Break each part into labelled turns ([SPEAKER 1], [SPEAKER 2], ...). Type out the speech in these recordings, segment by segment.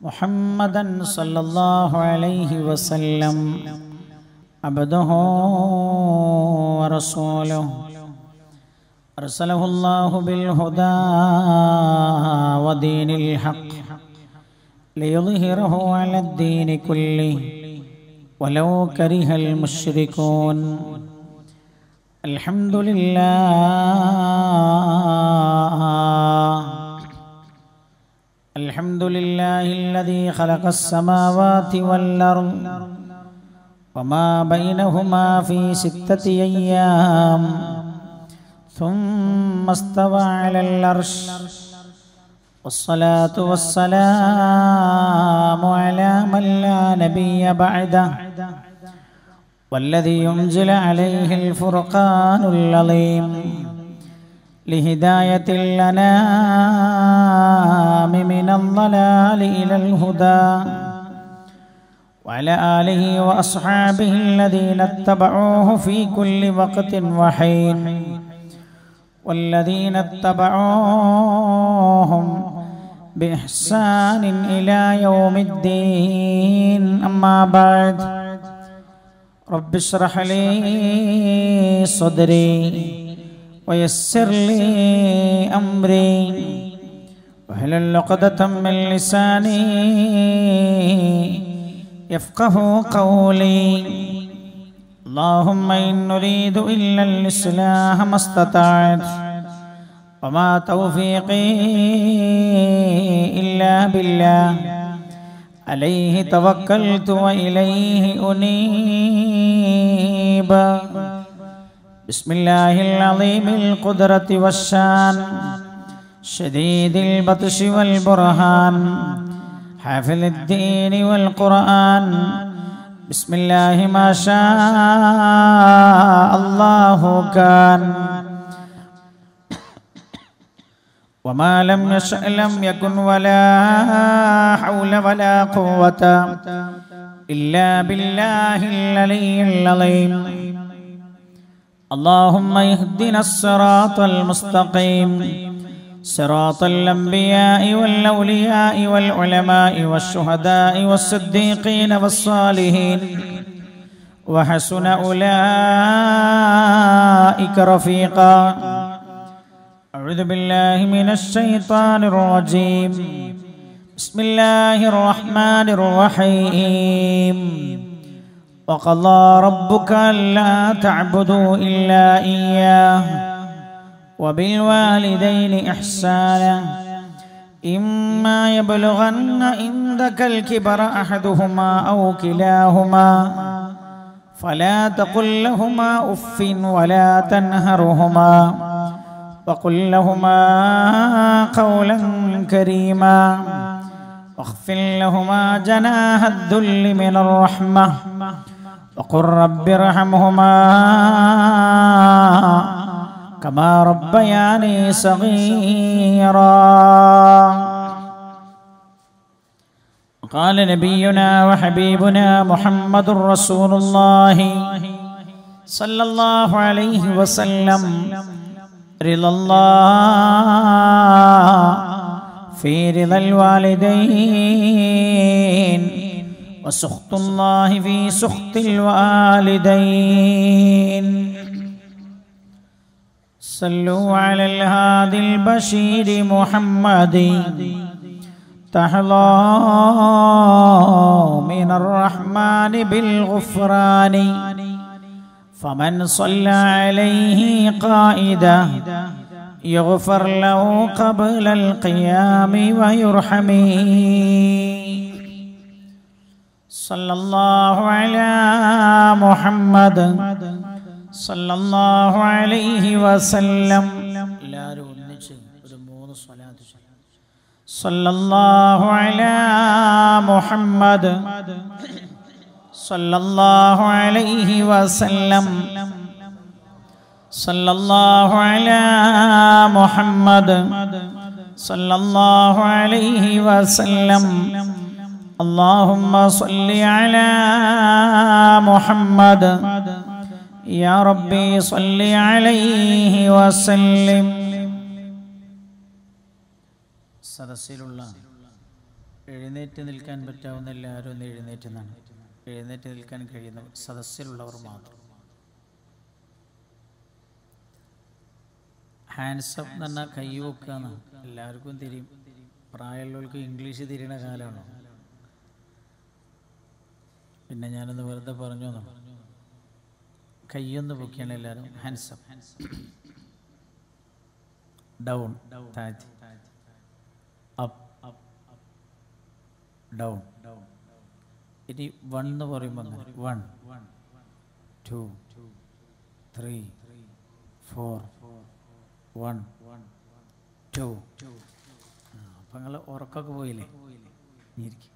[SPEAKER 1] محمدا صلى الله عليه وسلم عبده ورسوله أرسله الله بالهدى ودين الحق ليظهره على الدين كله ولو كره المشركون الحمد لله الحمد لله الذي خلق السماوات والأرض وما بينهما في ستة أيام ثم استوى على العرش والصلاة والسلام على من لا نبي بعده والذي ينزل عليه الفرقان العظيم لهداية الأنام من الضلال إلى الهدى وعلى آله وأصحابه الذين اتبعوه في كل وقت وحين والذين اتبعوهم بإحسان إلى يوم الدين أما بعد رب اشرح لي صدري ويسر لي أمري واحلل عقدة من لساني يفقه قولي اللهم إن نريد إلا الإصلاح ما استطعت وما توفيقي إلا بالله عليه توكلت وإليه أنيب بسم الله العظيم القدرة والشان شديد البطش والبرهان حافظ الدين والقرآن بسم الله ما شاء الله كان وما لم يشأ لم يكن ولا حول ولا قوة إلا بالله العلي العظيم اللهم اهدنا الصراط المستقيم صراط الأنبياء والأولياء والعلماء والشهداء والصديقين والصالحين وحسن أولئك رفيقا أعوذ بالله من الشيطان الرجيم بسم الله الرحمن الرحيم وقضى ربك ألا تعبدوا إلا إياه وبالوالدين إحسانا إما يبلغن عندك الكبر أحدهما أو كلاهما فلا تقل لهما أف ولا تنهرهما وقل لهما قولا كريما واخفض لهما جناح الذل من الرحمة وقل رب ارحمهما كما ربياني صغيرا قال نبينا وحبيبنا محمد رسول الله صلى الله عليه وسلم رضا الله في رضا الوالدين وسخط الله في سخط الوالدين صلوا على الهادي البشير محمد تحظى من الرحمن بالغفران فمن صلى عليه قائدا يغفر له قبل القيام ويرحم صلى الله على محمد صلى الله عليه وسلم എല്ലാവരും ഒന്നിച്ച് ഒരു മൂന്ന് സ്വലാത്ത് صلى الله على محمد صلى الله عليه وسلم صلى الله على محمد صلى الله عليه وسلم اللهم صل على محمد يا ربي صل عليه وسلم സദസ്സിലുള്ള എഴുന്നേറ്റ് നിൽക്കാൻ പറ്റാവുന്ന എല്ലാവരും ഒന്ന് എഴുന്നേറ്റ് നിന്നാണ് എഴുന്നേറ്റ് നിൽക്കാൻ കഴിയുന്ന സദസ്സിലുള്ളവർ മാത്രം ഹാൻഡ്സ് അപ്പ് എന്ന് പറഞ്ഞാൽ കൈ വെക്കുകയെന്ന് എല്ലാവർക്കും തിരിയും പ്രായമുള്ളവർക്ക് ഇംഗ്ലീഷ് തിരിയണ കാലമാണ് പിന്നെ ഞാനൊന്ന് വെറുതെ പറഞ്ഞു എന്നോ. കൈയൊന്ന് പൊക്കിയാണ് എല്ലാവരും ഹാൻഡ്സ് അപ്പ് ഡൗൺ താഴ്ത്തി അപ്പ് ഡൗൺ ഇനി വൺ എന്ന് പറയുമ്പോൾ അങ്ങനെ one two three four one two അപ്പം നിങ്ങൾ ഉറക്കമൊക്കെ പോയില്ലേ ഇരിക്കും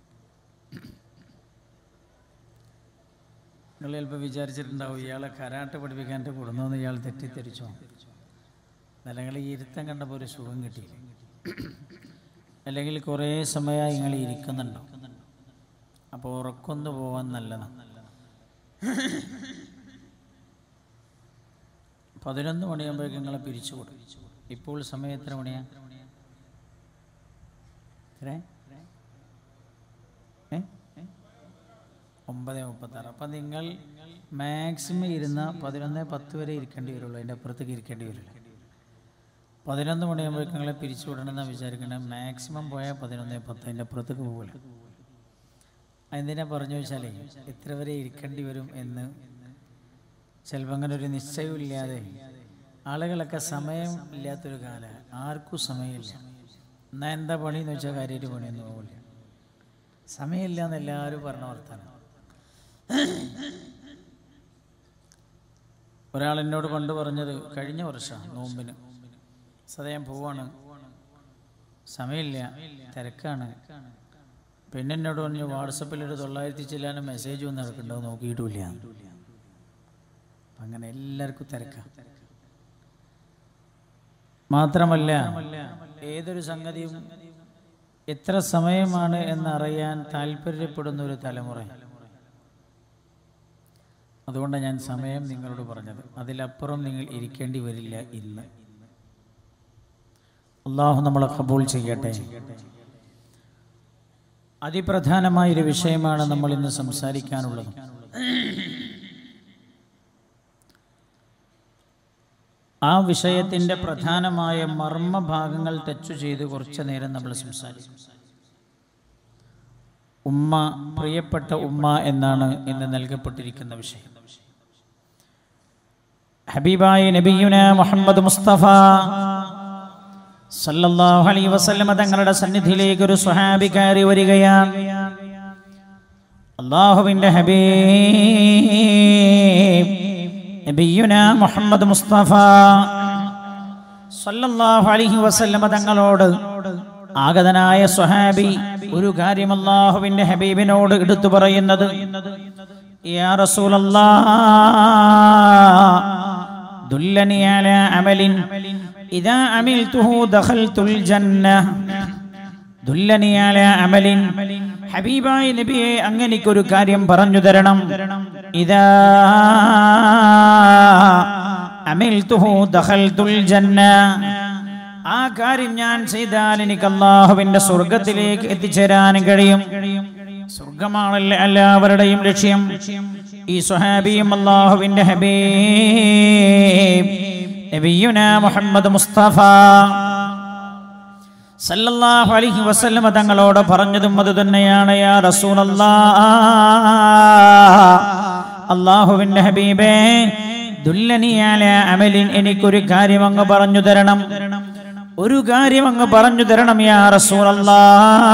[SPEAKER 1] നിങ്ങൾ ചിലപ്പോൾ വിചാരിച്ചിട്ടുണ്ടാവും ഇയാളെ കരാട്ട് പഠിപ്പിക്കാൻ്റെ കൊടുന്നോന്ന് ഇയാൾ തെറ്റിദ്ധരിച്ചോ അല്ലെങ്കിൽ ഈ ഇരുത്തം കണ്ടപ്പോൾ ഒരു സുഖം കിട്ടിയില്ല അല്ലെങ്കിൽ കുറേ സമയമായി നിങ്ങൾ ഇരിക്കുന്നുണ്ടോ അപ്പോൾ ഉറക്കൊന്നു പോകാൻ നല്ലതാണ് പതിനൊന്ന് മണിയാകുമ്പോഴേക്കും നിങ്ങളെ പിരിച്ചു കൊടുക്കും ഇപ്പോൾ സമയം എത്ര മണിയാ എത്ര ഏ ഒമ്പത് മുപ്പത്താറ് അപ്പം നിങ്ങൾ മാക്സിമം ഇരുന്ന പതിനൊന്ന് പത്ത് വരെ ഇരിക്കേണ്ടി വരുള്ളൂ അതിൻ്റെ അപ്പുറത്തേക്ക് ഇരിക്കേണ്ടി വരില്ല പതിനൊന്ന് മണിയാകുമ്പോഴേക്കും നിങ്ങളെ പിരിച്ചു വിടണമെന്നാണ് വിചാരിക്കണത് മാക്സിമം പോയാൽ പതിനൊന്ന് പത്ത് അതിൻ്റെ അപ്പുറത്തേക്ക് പോകില്ല എന്തിനാ പറഞ്ഞു വെച്ചാലേ എത്ര വരെ ഇരിക്കേണ്ടി വരും എന്ന് ചിലപ്പോൾ അങ്ങനെ ഒരു നിശ്ചയമില്ലാതെ ആളുകളൊക്കെ സമയം ഇല്ലാത്തൊരു കാലം ആർക്കും സമയമില്ല എന്നാൽ എന്താ പണി എന്ന് വെച്ചാൽ കാര്യമായിട്ട് പണിയൊന്നും പോകില്ല സമയമില്ല എന്ന് എല്ലാവരും പറഞ്ഞ വർത്താനം ഒരാൾ എന്നോട് പണ്ട് പറഞ്ഞത് കഴിഞ്ഞ വർഷം നോമ്പിന് സദയം പോവാണ് സമയമില്ല തിരക്കാണ് പിന്നെ എന്നോട് പറഞ്ഞു വാട്സപ്പിൽ ഒരു തൊള്ളായിരത്തി ചില്ലാനും മെസ്സേജ് ഒന്നും നടക്കണ്ടോ നോക്കിയിട്ടുമില്ല അങ്ങനെ എല്ലാവർക്കും തിരക്കാം മാത്രമല്ല ഏതൊരു സംഗതിയും എത്ര സമയമാണ് എന്നറിയാൻ താല്പര്യപ്പെടുന്ന ഒരു തലമുറ അതുകൊണ്ടാണ് ഞാൻ സമയം നിങ്ങളോട് പറഞ്ഞത് അതിലപ്പുറം നിങ്ങൾ ഇരിക്കേണ്ടി വരില്ല ഇന്ന് അള്ളാഹു നമ്മളെ കബൂൾ ചെയ്യട്ടെ അതിപ്രധാനമായൊരു വിഷയമാണ് നമ്മൾ ഇന്ന് സംസാരിക്കാനുള്ളത് ആ വിഷയത്തിൻ്റെ പ്രധാനമായ മർമ്മഭാഗങ്ങൾ ടച്ച് ചെയ്ത് കുറച്ചു നേരം നമ്മൾ സംസാരിക്കും ഉമ്മ പ്രിയപ്പെട്ട ഉമ്മ എന്നാണ് ഇന്ന് നൽകപ്പെട്ടിരിക്കുന്ന വിഷയം ഹബീബായ നബിയുന മുഹമ്മദ് മുസ്തഫ സല്ലല്ലാഹു അലൈഹി വസല്ലമ തങ്ങളുടെ സന്നിധിയിലേക്ക് ഒരു സ്വഹാബി കയറി വരികയാണ് അള്ളാഹുവിന്റെ ഹബീബ് നബിയുന മുഹമ്മദ് മുസ്തഫ സല്ലല്ലാഹു അലൈഹി വസല്ലമ തങ്ങളോട് ആഗതനായ സ്വഹാബി ഒരു കാര്യം അള്ളാഹുവിന്റെ ഹബീബിനോട് എടുത്തു പറയുന്നത് യാ റസൂലല്ലാഹ് ദുല്ലനി അലാ അമലിൻ ഇദാ അമിൽതുഹു ദഖൽതുൽ ജന്ന ദുല്ലനി അലാ അമലിൻ ഹബീബായ നബിയെ അങ്ങനെയൊരു കാര്യം പറഞ്ഞു തരണം ഇതാ അമിൽതുഹു ദഖൽതുൽ ജന്ന ആ കാര്യം ഞാൻ ചെയ്താൽ എനിക്ക് അള്ളാഹുവിന്റെ സ്വർഗത്തിലേക്ക് എത്തിച്ചേരാൻ കഴിയും സ്വർഗമാണല്ലേ എല്ലാവരുടെയും ലക്ഷ്യം ഈ സ്വഹാബിയും അള്ളാഹുവിന്റെ ഹബീബ് നബിയുന മുഹമ്മദ് മുസ്തഫ സല്ലല്ലാഹു അലൈഹി വസല്ലമ തങ്ങളോട് പറഞ്ഞതും അത് തന്നെയാണ് യാ റസൂലല്ലാഹ് അള്ളാഹുവിന്റെ ഹബീബേ ദുല്ലനിയാല അമലിൻ എനിക്കൊരു കാര്യം അങ്ങ് പറഞ്ഞു തരണം ഒരു കാര്യം അങ്ങ് പറഞ്ഞു തരണം യാ റസൂലല്ലാഹ്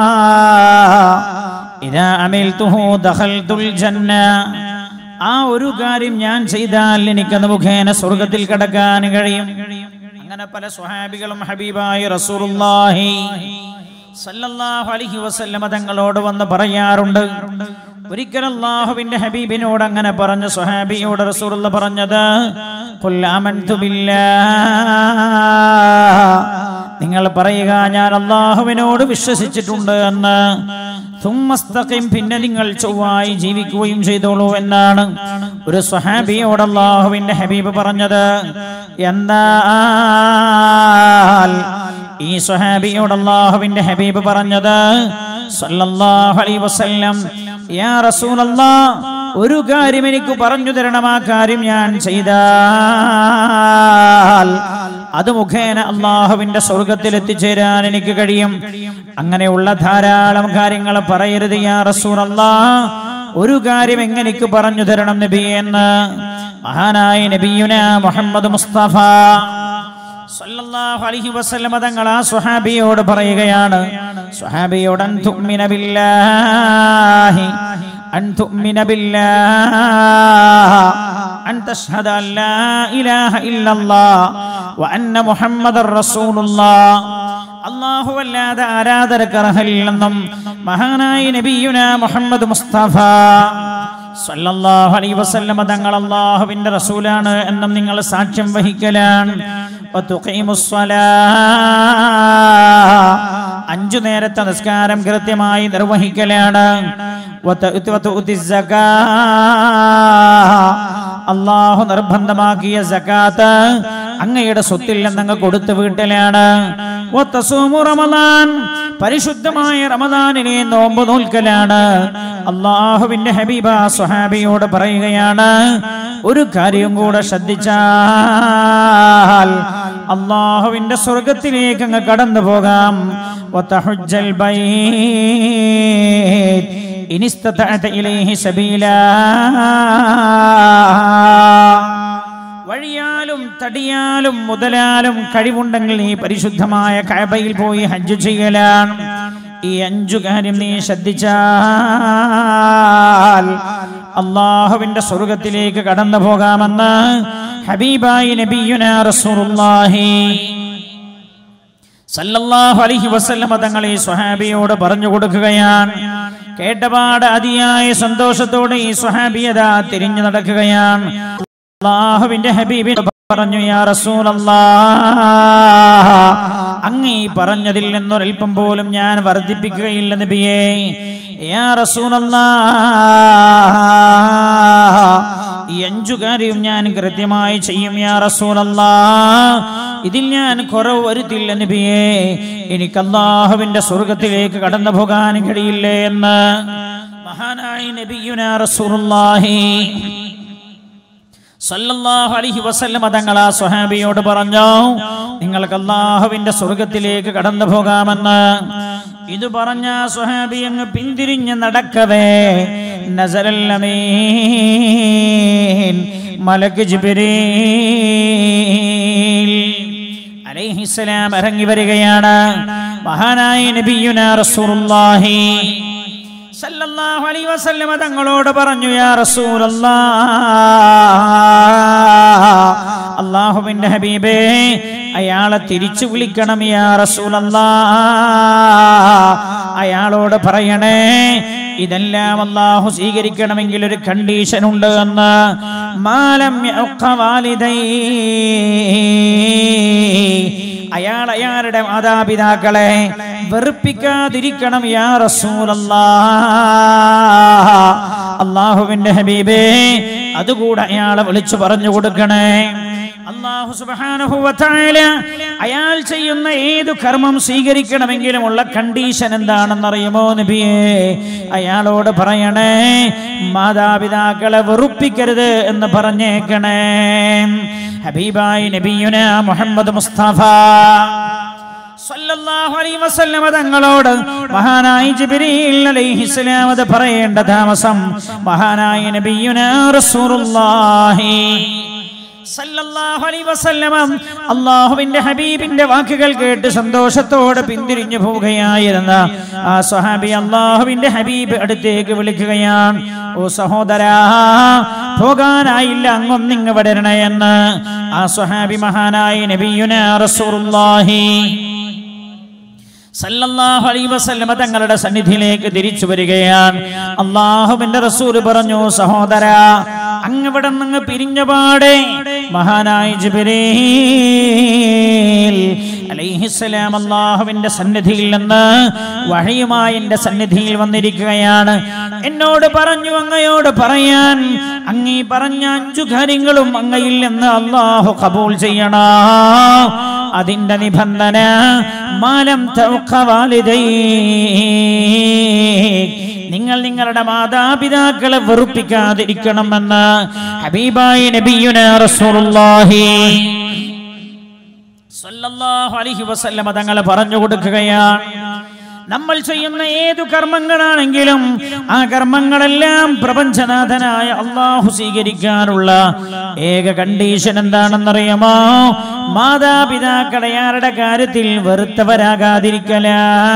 [SPEAKER 1] ഇദാ അമിൽതുഹു ദഖൽതുൽ ജന്ന ആ ഒരു കാര്യം ഞാൻ ചെയ്താൽ എനിക്കത് മുഖേന സ്വർഗത്തിൽ കടക്കാൻ കഴിയും അങ്ങനെ പല സ്വഹാബികളും ഹബീബായി റസൂലുള്ളാഹി സല്ലല്ലാഹു അലൈഹി വസല്ലമ തങ്ങളോട് വന്ന് പറയാറുണ്ട് ഒരിക്കൽ അള്ളാഹുവിന്റെ ഹബീബിനോട് അങ്ങനെ പറഞ്ഞ സ്വഹാബിയോട് റസൂലുള്ള പറഞ്ഞത് ഖുൽ ആമൻതു ബില്ലാഹ് നിങ്ങൾ പറയുക ഞാൻ അള്ളാഹുവിനോട് വിശ്വസിച്ചിട്ടുണ്ട് എന്ന് തുമ്മസ്തഖിം പിന്നെ നിങ്ങൾ ചൊവ്വായി ജീവിക്കുകയും ചെയ്തോളൂ എന്നാണ് ഒരു സ്വഹാബിയോട് അള്ളാഹുവിന്റെ ഹബീബ് പറഞ്ഞത് എന്നാൽ ഈ സ്വഹാബിയോട് അള്ളാഹുവിന്റെ ഹബീബ് പറഞ്ഞത് സല്ലല്ലാഹു അലൈഹി വസല്ലം യാ റസൂലല്ലാ ഒരു കാര്യം എനിക്ക് പറഞ്ഞു തരണം ആ കാര്യം ഞാൻ ചെയ്താൽ അത് മുഖേന അള്ളാഹുവിന്റെ സ്വർഗത്തിൽ എത്തിച്ചേരാൻ എനിക്ക് കഴിയും അങ്ങനെയുള്ള ധാരാളം കാര്യങ്ങൾ പറയരുത് യാ റസൂലല്ലാ ഒരു കാര്യം എങ്ങനെക്ക് പറഞ്ഞു തരണം നബി എന്ന് മഹാനായ നബിയുന മുഹമ്മദ് മുസ്തഫ സല്ലല്ലാഹു അലൈഹി വസല്ലം തങ്ങൾ ആ സ്വഹാബിയോട് പറയുകയാണ് സ്വഹാബിയോട് അൻ തുഅ്മിന ബില്ലാഹി അൻ തുഅ്മിന ബില്ലാഹ് അൻ തഷ്ഹദ അൻ ലാ ഇലാഹ ഇല്ലല്ലാഹ് വ അന്ന മുഹമ്മദർ റസൂലുള്ളാഹ് അല്ലാഹു അല്ലാതെ ആരാധനക്ക് അർഹനില്ലെന്നും മഹാനായ നബിയുന മുഹമ്മദ് മുസ്തഫ സല്ലല്ലാഹു അലൈഹി വസല്ലമ തങ്ങൾ അല്ലാഹുവിന്റെ റസൂലാണ് എന്നും നിങ്ങൾ സാക്ഷ്യം വഹിക്കലാണ് വതുഖീമുസ്സലാ. അഞ്ചു നേരത്തെ നിസ്കാരം കൃത്യമായി നിർവഹിക്കലാണ് വതഉതി- വതുഉതിസ് സകാ. അള്ളാഹു നിർബന്ധമാക്കിയ സക്കാത്ത് അങ്ങയുടെ സ്വത്തിൽ നിന്നങ്ങ് കൊടുത്തു വീട്ടലാണ് വതസൂമു റമദാൻ പരിശുദ്ധമായ റമദാനിനെ നോമ്പ് നോൽക്കലാണ് അള്ളാഹുവിന്റെ ഹബീബ സ്വഹാബിയോട് പറയുകയാണ് ഒരു കാര്യം കൂടെ ശ്രദ്ധിച്ചാൽ അള്ളാഹുവിന്റെ സ്വർഗത്തിലേക്ക് അങ്ങ് കടന്നു പോകാം വതഹുജ്ജൽ ബൈത്ത് ഇൻ ഇസ്തതഅത ഇലൈഹി സബീലാ വഴിയാലും തടിയാലും മുതലാലും കഴിവുണ്ടെങ്കിൽ നീ പരിശുദ്ധമായ കഅബയിൽ പോയി ഹജ്ജ് ചെയ്യലാണ് ഈ അഞ്ചു കാര്യം നീ ശ്രദ്ധിച്ചാൽ അള്ളാഹുവിന്റെ സ്വർഗത്തിലേക്ക് കടന്നു പോകാമെന്ന് ഹബീബായി നബിയുന റസൂലുള്ളാഹി സല്ലല്ലാഹു അലൈഹി വസല്ലമ തങ്ങൾ ഈ സ്വഹാബിയോട് പറഞ്ഞു കൊടുക്കുകയാണ് കേട്ടപാട് അതിയായ സന്തോഷത്തോടെ ഈ സ്വഹാബിയത തിരിഞ്ഞു നടക്കുകയാണ് അള്ളാഹുവിന്റെ ഹബീബിന് പറഞ്ഞു യാ റസൂലല്ലാ അങ്ങ് ഈ പറഞ്ഞതിൽ നിന്നൊരൽപ്പം പോലും ഞാൻ വർദ്ധിപ്പിക്കുകയില്ല നബിയേ യാ റസൂലല്ലാ ഈ അഞ്ചു കാര്യം ഞാൻ കൃത്യമായി ചെയ്യും യാ റസൂലല്ലാ ഇതിൽ ഞാൻ കുറവ് വരുത്തില്ല നബിയേ എനിക്ക് അള്ളാഹുവിന്റെ സ്വർഗത്തിലേക്ക് കടന്നു പോകാൻ കഴിയില്ലേ എന്ന് മഹാനായ നബിയുന റസൂലുള്ളാഹി സല്ലല്ലാഹു അലൈഹി വസല്ലം തങ്ങൾ ആ സ്വഹാബിയോട് പറഞ്ഞു നിങ്ങൾക്ക് അള്ളാഹുവിന്റെ സ്വർഗത്തിലേക്ക് കടന്നു പോകാമെന്ന് ഇത് പറഞ്ഞ ആ സ്വഹാബി അങ്ങ് പിന്തിരിഞ്ഞ് നടക്കവേ നസറൽ അമീൻ മലക്ക് ജിബ്രീൽ അലൈഹിസ്സലാം ഇറങ്ങി വരികയാണ് മഹാനായ നബിയുന റസൂലുള്ളാഹി സല്ലല്ലാഹു അലൈഹി വസല്ലമ തങ്ങളോട് പറഞ്ഞു യാ റസൂലല്ലാഹ് അള്ളാഹുവിന്റെ ഹബീബേ അയാളെ തിരിച്ചു വിളിക്കണം യാ റസൂലല്ലാ അയാളോട് പറയണേ ഇതെല്ലാം അള്ളാഹു സ്വീകരിക്കണമെങ്കിൽ ഒരു കണ്ടീഷൻ ഉണ്ട് എന്ന് മാലം യഅഖ വാലിദൈ അയാൾ അയാളുടെ മാതാപിതാക്കളെ വെറുപ്പിക്കാതിരിക്കണം യാ റസൂലല്ലാ അള്ളാഹുവിന്റെ ഹബീബേ അതുകൂടെ അയാളെ വിളിച്ചു പറഞ്ഞു കൊടുക്കണേ അള്ളാഹു സുബ്ഹാനഹു വ തആല അയാൾ ചെയ്യുന്ന ഏതു കർമ്മം സ്വീകരിക്കണമെങ്കിലുമുള്ള കണ്ടീഷൻ എന്താണെന്നറിയുമോ നബിയേ അയാളോട് പറയണേ മാതാപിതാക്കളെ വെറുപ്പിക്കരുത് എന്ന് പറഞ്ഞേക്കണേ ഹബീബായി നബിയുന മുഹമ്മദ് മുസ്തഫ സല്ലല്ലാഹു അലൈഹി വസല്ലമ തങ്ങളോട് മഹാനായ ജിബ്രീൽ അലൈഹിസ്സലാം അത് പറയേണ്ട താമസം മഹാനായ നബിയുന റസൂലുള്ളാഹി സല്ലല്ലാഹു അലൈഹി വസല്ലമ അള്ളാഹുവിന്റെ ഹബീബിന്റെ വാക്കുകൾ കേട്ട് സന്തോഷത്തോടെ പിന്തിരിഞ്ഞു പോവുകയായിരുന്ന ആ സ്വഹാബി അള്ളാഹുവിന്റെ ഹബീബ് അടുത്തേക്ക് വിളിക്കുകയാണ് ഓ സഹോദരാ പോകാനായില്ല അങ്ങൊന്നിങ്ങ് വടരണേ എന്ന് ആ സ്വഹാബി മഹാനായ നബിയുന റസൂലുള്ളാഹി സല്ലല്ലാഹു അലൈഹി വസല്ലമ തങ്ങളുടെ സന്നിധിയിലേക്ക് തിരിച്ചു വരികയാണ് അള്ളാഹുവിന്റെ റസൂൽ പറഞ്ഞു സഹോദര അങ്ങവിടെ നിന്ന് പിരിഞ്ഞപാടെ മഹാനായ ജിബ്രീൽ അലൈഹിസ്സലാം അള്ളാഹുവിന്റെ സന്നിധിയിൽ നിന്ന് വഴിയുമായി എന്റെ സന്നിധിയിൽ വന്നിരിക്കുകയാണ് എന്നോട് പറഞ്ഞു അങ്ങയോട് പറയാൻ അങ്ങീ പറഞ്ഞ അഞ്ചു കാര്യങ്ങളും അങ്ങയിൽ നിന്ന് അള്ളാഹു കബൂൽ ചെയ്യണം അതിന്റെ നിബന്ധന മാലം തൗഖ വാലിദൈ നിങ്ങൾ നിങ്ങളുടെ മാതാപിതാക്കളെ വെറുപ്പിക്കാതിരിക്കണമെന്ന് ഹബീബായി നബിയുന റസൂലുള്ളാഹി സല്ലല്ലാഹു അലൈഹി വസല്ലമ തങ്ങൾ പറഞ്ഞു കൊടുക്കുകയാണ് നമ്മൾ ചെയ്യുന്ന ഏതു കർമ്മങ്ങളാണെങ്കിലും ആ കർമ്മങ്ങളെല്ലാം പ്രപഞ്ചനാഥനായ അള്ളാഹു സ്വീകരിക്കാനുള്ള ഏക കണ്ടീഷൻ എന്താണെന്നറിയാമോ മാതാപിതാക്കളെ ആരുടെ കാര്യത്തിൽ വെറുത്തവരാകാതിരിക്കല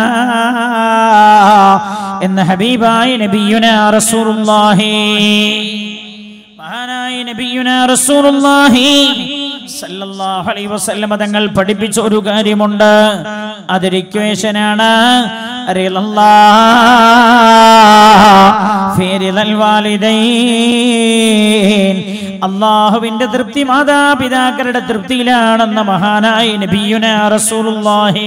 [SPEAKER 1] എന്ന് ഹബീബായി നബിയുന റസൂലുള്ളാഹി മഹാനായ നബിയുന റസൂലുള്ളാഹി സല്ലല്ലാഹു അലൈഹി വസല്ലമ തങ്ങൾ പഠിപ്പിച്ച ഒരു കാര്യമുണ്ട് അതൊരു ഇക്വേഷനാണ് അള്ളാഹുവിന്റെ തൃപ്തി മാതാപിതാക്കളുടെ തൃപ്തിയിലാണെന്ന മഹാനായ നബിയുന റസൂലുള്ളാഹി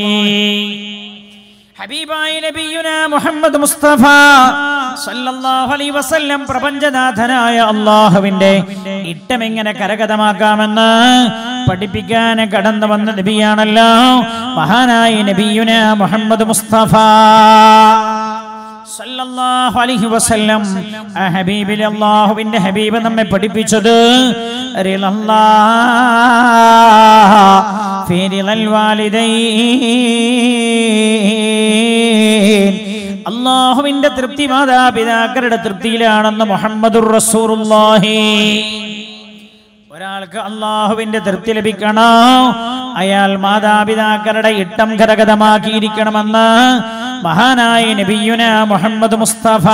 [SPEAKER 1] ഹബീബായ നബിയുന മുഹമ്മദ് മുസ്തഫ സല്ലല്ലാഹു അലൈഹി വസല്ലം പ്രപഞ്ചനാഥനായ അള്ളാഹുവിന്റെ ഇട്ടം എങ്ങനെ കരഗതമാക്കാമെന്ന് പഠിപ്പിക്കാൻ കടന്നു വന്ന നബിയാണല്ലോ മഹാനായ നബിയുന മുഹമ്മദ് മുസ്തഫ സല്ലല്ലാഹു അലൈഹി വസല്ലം ആ ഹബീബിൽ അള്ളാഹുവിന്റെ ഹബീബ് നമ്മെ പഠിപ്പിച്ചത് റിളല്ലാഹ് ഫീ റിളൽ വാലിദൈൻ അള്ളാഹുവിന്റെ തൃപ്തി മാതാപിതാക്കളുടെ തൃപ്തിയിലാണെന്ന് മുഹമ്മദുർ റസൂലുള്ളാഹി ഒരാൾക്ക് അള്ളാഹുവിന്റെ തൃപ്തി ലഭിക്കണോ അയാൾ മാതാപിതാക്കളുടെ ഇട്ടം കരഗതമാക്കിയിരിക്കണമെന്ന് മഹാനായ നബിയുന മുഹമ്മദ് മുസ്തഫ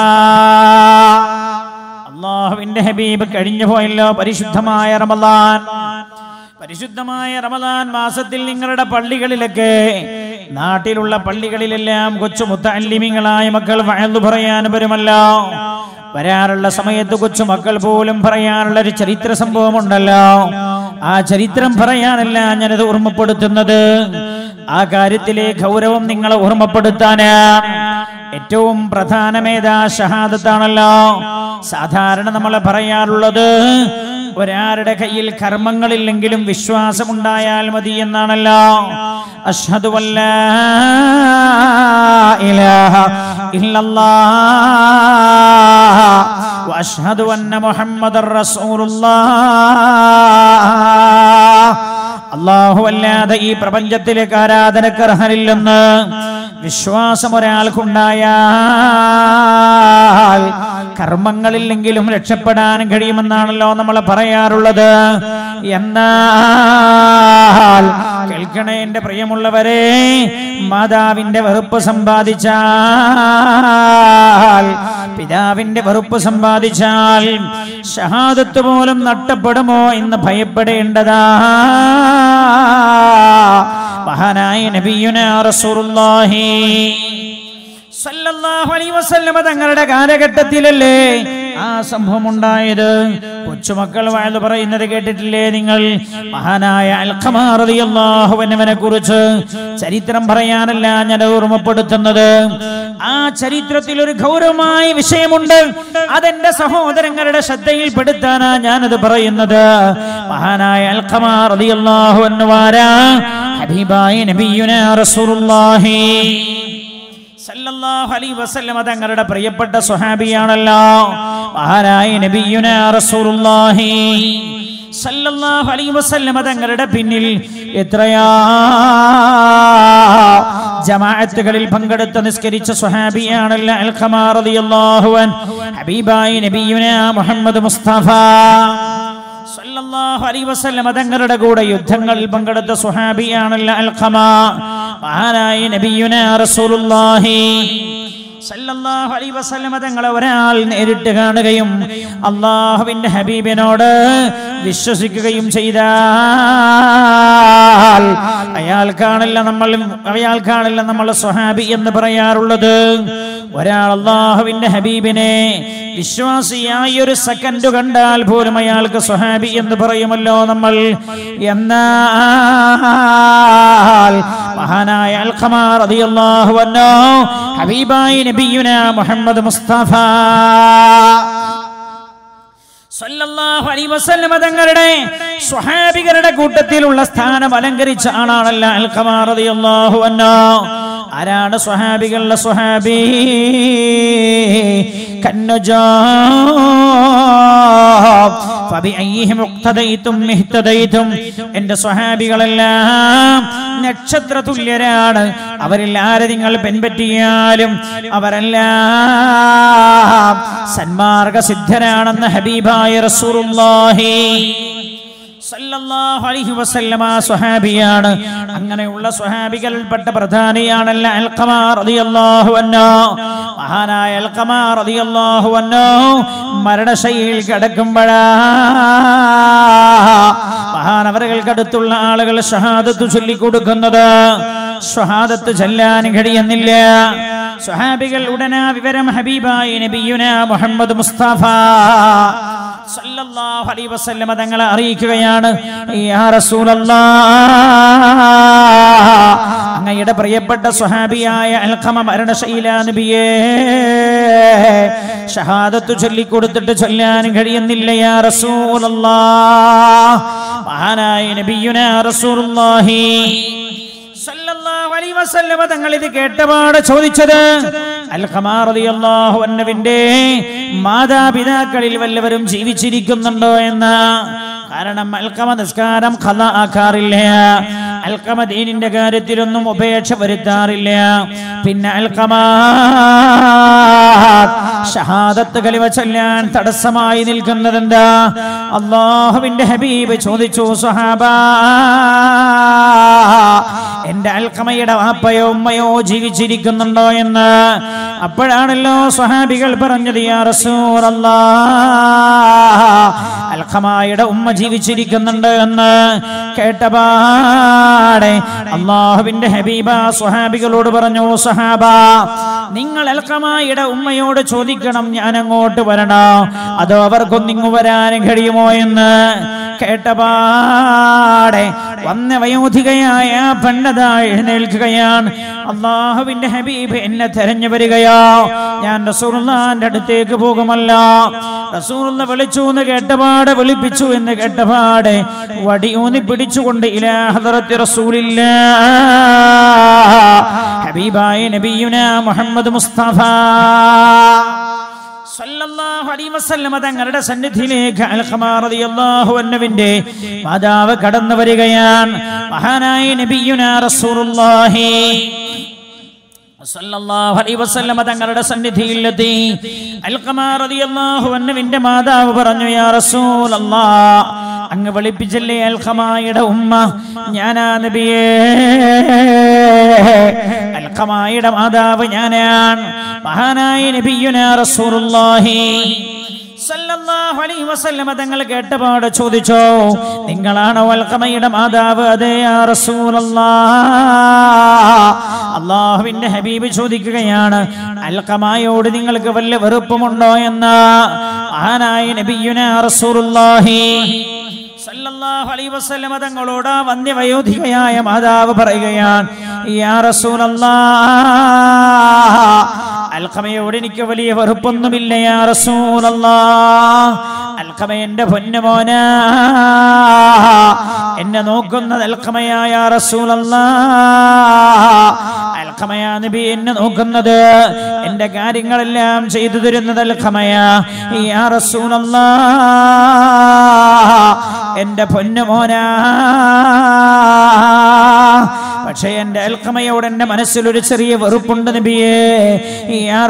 [SPEAKER 1] അള്ളാഹുവിന്റെ ഹബീബ് കഴിഞ്ഞു പോയല്ലോ പരിശുദ്ധമായ റമദാൻ പരിശുദ്ധമായ റമദാൻ മാസത്തിൽ നിങ്ങളുടെ പള്ളികളിലൊക്കെ നാട്ടിലുള്ള പള്ളികളിലെല്ലാം കൊച്ചു മുത്തല്ലിമിങ്ങളായ മക്കൾ വയലു പറയാൻ വരുമല്ലോ വരാറുള്ള സമയത്ത് കൊച്ചു മക്കൾ പോലും പറയാനുള്ള ഒരു ചരിത്ര സംഭവം ഉണ്ടല്ലോ ആ ചരിത്രം പറയാനല്ല ഞാനത് ഓർമ്മപ്പെടുത്തുന്നത് ആ കാര്യത്തിലെ ഗൗരവം നിങ്ങളെ ഓർമ്മപ്പെടുത്താന് ഏറ്റവും പ്രധാനമേതാ ഷഹാദത്താണല്ലോ സാധാരണ നമ്മൾ പറയാറുള്ളത് ഒരാളുടെ കയ്യിൽ കർമ്മങ്ങളില്ലെങ്കിലും വിശ്വാസമുണ്ടായാൽ മതി എന്നാണല്ലോ അഷ്ഹദു അല്ലാ ഇലാഹ ഇല്ലല്ലാഹ് വഅഷ്ഹദു അന്ന മുഹമ്മദർ റസൂലുള്ളാഹ് അള്ളാഹു അല്ലാതെ ഈ പ്രപഞ്ചത്തിലേക്ക് ആരാധനക്ക് അർഹനില്ലെന്ന് വിശ്വാസം ഒരാൾക്കുണ്ടായാൽ കർമ്മങ്ങളില്ലെങ്കിലും രക്ഷപ്പെടാൻ കഴിയുമെന്നാണല്ലോ നമ്മൾ പറയാറുള്ളത് എന്നാൽ കേൾക്കണേ എന്റെ പ്രിയമുള്ളവരെ മാതാവിന്റെ വെറുപ്പ് സമ്പാദിച്ചാൽ പിതാവിന്റെ വെറുപ്പ് സമ്പാദിച്ചാൽ ഷഹാദത്ത് പോലും നഷ്ടപ്പെടുമോ എന്ന് ഭയപ്പെടേണ്ടതാ മഹാനായ നബിയുന റസൂലുള്ളാഹി സല്ലല്ലാഹു അലൈഹി വസല്ലമ തങ്ങളുടെ കാലഘട്ടത്തിലല്ലേ ആ സംഭവം ഉണ്ടായത് കൊച്ചുമക്കൾ വയത് പറയുന്നത് കേട്ടിട്ടില്ലേ നിങ്ങൾ മഹാനായ അൽഖമാറിയാഹുവനവനെ കുറിച്ച് ചരിത്രം പറയാനല്ല ഞാൻ ഓർമ്മപ്പെടുത്തുന്നത് ആ ചരിത്രത്തിൽ ഒരു ഗൗരവമായ വിഷയമുണ്ട് അതെന്റെ സഹോദരങ്ങളുടെ ശ്രദ്ധയിൽപ്പെടുത്താനാ ഞാനത് പറയുന്നത് മഹാനായ അൽഖമാർ റളിയല്ലാഹു അൻഹു ആരാ ഹബീബായ നബിയുന റസൂലുള്ളാഹി സല്ലല്ലാഹു അലൈഹി വസല്ലമ തങ്ങളുടെ പ്രിയപ്പെട്ട സ്വഹാബിയാണല്ലോ മഹാനായ നബിയുന റസൂലുള്ളാഹി സല്ലല്ലാഹു അലൈഹി വസല്ലമ തങ്ങളുടെ പിന്നിൽ എത്രയാ ജമാഅത്തുകളിൽ പങ്കെടുത്ത് നിസ്കരിച്ച സ്വഹാബിയാണല്ലോ അൽഖമാർ റളിയല്ലാഹു അൻ ഹബീബായ നബിയുന മുഹമ്മദ് മുസ്തഫ സല്ലല്ലാഹു അലൈഹി വസല്ലമ തങ്ങളുടെ കൂടെ യുദ്ധങ്ങളിൽ പങ്കെടുത്ത സുഹാബിയാണല്ലോ അൽഖമ മഹാനായ നബിയുന റസൂലുള്ളാഹി സല്ലല്ലാഹു അലൈഹി വസല്ലമ തങ്ങളെ ഒരാൾ നേരിട്ട് കാണുകയും അള്ളാഹുവിന്റെ ഹബീബിനോട് വിശ്വസിക്കുകയും ചെയ്താൽ അയാൾക്കാണല്ല നമ്മൾ അയാൾക്കാണല്ല നമ്മൾ സ്വഹാബി എന്ന് പറയാറുള്ളത് ഒരാൾ അള്ളാഹുവിന്റെ ഹബീബിനെ വിശ്വാസിയായി ഒരു സെക്കൻഡ് കണ്ടാൽ പോലും അയാൾക്ക് സ്വഹാബി എന്ന് പറയുമല്ലോ നമ്മൾ എന്നാൽ മഹാനായ അൽഖമാർ റളിയല്ലാഹു അൻഹു ഹബീബായി നബിയുന മുഹമ്മദ് മുസ്തഫ സല്ലല്ലാഹു അലൈഹി വസല്ലമ തങ്ങളുടെ സ്വഹാബികളുടെ കൂട്ടത്തിലുള്ള സ്ഥാനം അലങ്കരിച്ച ആളാണല്ല അൽഖമാ റളിയല്ലാഹു അൻഹു ആരാണ് സ്വഹാബികളുടെ സ്വഹാബി കന്നുജാ ഫബിഅയ്യിഹിം ഉഖ്തദൈതും ഇഹ്തദൈതും എന്റെ സ്വഹാബികളെല്ലാം നക്ഷത്ര തുല്യരാണ് അവരിൽ ആരെ നിങ്ങൾ പെൺപറ്റിയാലും അവരെല്ലാം സന്മാർഗ സിദ്ധരാണെന്ന് ഹബീബായ റസൂലുള്ളാഹി സല്ലല്ലാഹു അലൈഹി വസല്ലമ സ്വഹാബിയാണ് അങ്ങനെയുള്ള സ്വഹാബികളിൽപ്പെട്ട പ്രധാനിയാണല്ല അൽഖമ റളിയല്ലാഹു അൻഹു മഹാനായ അൽഖമ റളിയല്ലാഹു അൻഹു മരണശൈലിയിൽ കിടക്കുമ്പോഴാ മഹാനവറുകൾക്കടുത്തുള്ള ആളുകൾ ഷഹാദത്ത് ചൊല്ലിക്കൊടുക്കുന്നത് ഷഹാദത്ത് ചൊല്ലാൻ കഴിയുന്നില്ല സ്വഹാബികൾ ഉടനെ വിവരം ഹബീബായി നബിയുന മുഹമ്മദ് മുസ്തഫ സല്ലല്ലാഹു അലൈഹി വസല്ലമ തങ്ങളെ അറിയിക്കുകയാണ് യാ റസൂലല്ലാഹ് അങ്ങയുടെ പ്രിയപ്പെട്ട സ്വഹാബിയായ അൽഖമ മരണശൈല നബിയേ ഷഹാദത്ത് ചൊല്ലിക്കൊടുത്തിട്ട് ചൊല്ലാൻ കഴിയുന്നില്ല യാ റസൂലല്ലാഹ് മഹാനായ നബിയുന റസൂലുള്ളാഹി സല്ലല്ലാഹു അലൈഹി വസല്ലമ തങ്ങൾ ഇത് കേട്ടപാട് ചോദിച്ചത് അൽഖമാ റളിയല്ലാഹു അൻഹുവിന്റെ മാതാപിതാക്കളിൽ വല്ലവരും ജീവിച്ചിരിക്കുന്നുണ്ടോ എന്ന് കാരണം അൽക്കമ നിസ്കാരം ഖല ആക്കാറില്ല അൽക്കമ ദീനിന്റെ കാര്യത്തിലൊന്നും ഉപേക്ഷ വരുത്താറില്ല പിന്നെ അൽക്കമ ഷഹാദത്ത് കലിവ ചൊല്ലാൻ തടസ്സമായി നിൽക്കുന്നത് എന്താ അള്ളാഹുവിന്റെ ഹബീബ് ചോദിച്ചു സഹാബ എന്റെ അൽക്കമയുടെ വാപ്പയോ ഉമ്മയോ ജീവിച്ചിരിക്കുന്നുണ്ടോ എന്ന് അപ്പോഴാണല്ലോ സ്വഹാബികൾ പറഞ്ഞത് യാ റസൂലല്ലാ അൽഖമായുടെ ഉമ്മ ജീവിച്ചിരിക്കുന്നുണ്ട് എന്ന് കേട്ടപാടെ അള്ളാഹുവിന്റെ ഹബീബ സ്വഹാബികളോട് പറഞ്ഞു സഹാബ നിങ്ങൾ അൽഖമായുടെ ഉമ്മയോട് ചോദിക്കണം ഞാൻ അങ്ങോട്ട് വരണോ അതോ അവർക്കൊന്നിങ്ങു വരാൻ കഴിയുമോ എന്ന് കേട്ടപാടെ വന്ന വയോധികയായ പെണ്ണത എഴുന്നേൽക്കുകയാണ് അള്ളാഹുവിന്റെ ഹബീബ് എന്നെ തെരഞ്ഞു വരികയോ ഞാൻ റസൂർന്റെ അടുത്തേക്ക് പോകുമല്ല റസൂർന്ന് വിളിച്ചു എന്ന് കേട്ടപാടെ വിളിപ്പിച്ചു എന്ന് കേട്ടപാടെ വടിയൂന്നി പിടിച്ചുകൊണ്ട് ഇലാ ഹദറത്തി റസൂലില്ല ഹബീബായ നബിയുന മുഹമ്മദ് മുസ്തഫ സല്ലല്ലാഹു അലൈഹി വസല്ലമ തങ്ങളുടെ സന്നിധിയിലേക്ക് അൽഖമാ റളിയല്ലാഹു അൻഹുവിന്റെ മാതാവ് കടന്നു വരികയാണ് മഹാനായ നബിയുനാ റസൂലുള്ളാഹി സല്ലല്ലാഹു അലൈഹി വസല്ലമ തങ്ങളുടെ സന്നിധിയിലെത്തി അൽഖമാ റളിയല്ലാഹു അൻഹുവിന്റെ മാതാവ് പറഞ്ഞു യാ റസൂലല്ലാഹ് അങ്ങ് വിളിപ്പിച്ചല്ലേ അൽഖമായുടെ ഉമ്മ ഞാനാ നബിയേ അൽഖമായുടെ മാതാവ് ഞാനാണ് മഹാനായ നബിയുനാ റസൂലുള്ളാഹി സല്ലല്ലാഹു അലൈഹി വസല്ലമ തങ്ങൾ കേട്ടപാട് ചോദിച്ചോ നിങ്ങളാണോ അൽഖമയുടെ മാതാവ് അതെ യാ റസൂലല്ലാഹ് അള്ളാഹുവിന്റെ ഹബീബ് ചോദിക്കുകയാണ് അൽഖമായോട് നിങ്ങൾക്ക് വല്ല വെറുപ്പുമുണ്ടോ എന്ന് മഹാനായ നബിയുനാ റസൂലുള്ളാഹി സല്ലല്ലാഹു അലൈഹി വസല്ലമ തങ്ങളോട് വന്യവയോധികയായ മാതാവ് പറയുകയാണ് യാ റസൂലല്ലാഹ് അൽഖമയോട് എനിക്ക് വലിയ വെറുപ്പൊന്നുമില്ല യാ റസൂലല്ലാഹ് അൽഖമ എന്റെ പൊന്നുമോന എന്നെ നോക്കുന്നത് അൽഖമയായ റസൂലല്ലാഹ് അൽഖമയാ നബി എന്നെ നോക്കുന്നത് എന്റെ കാര്യങ്ങളെല്ലാം ചെയ്തു തരുന്നത് അൽഖമയാ യാ റസൂലല്ലാഹ് എന്റെ പൊന്നുമോനാ പക്ഷേ എന്റെ അൽക്കമയോട് എന്റെ മനസ്സിൽ ഒരു ചെറിയ വെറുപ്പുണ്ട് നബിയേ യാ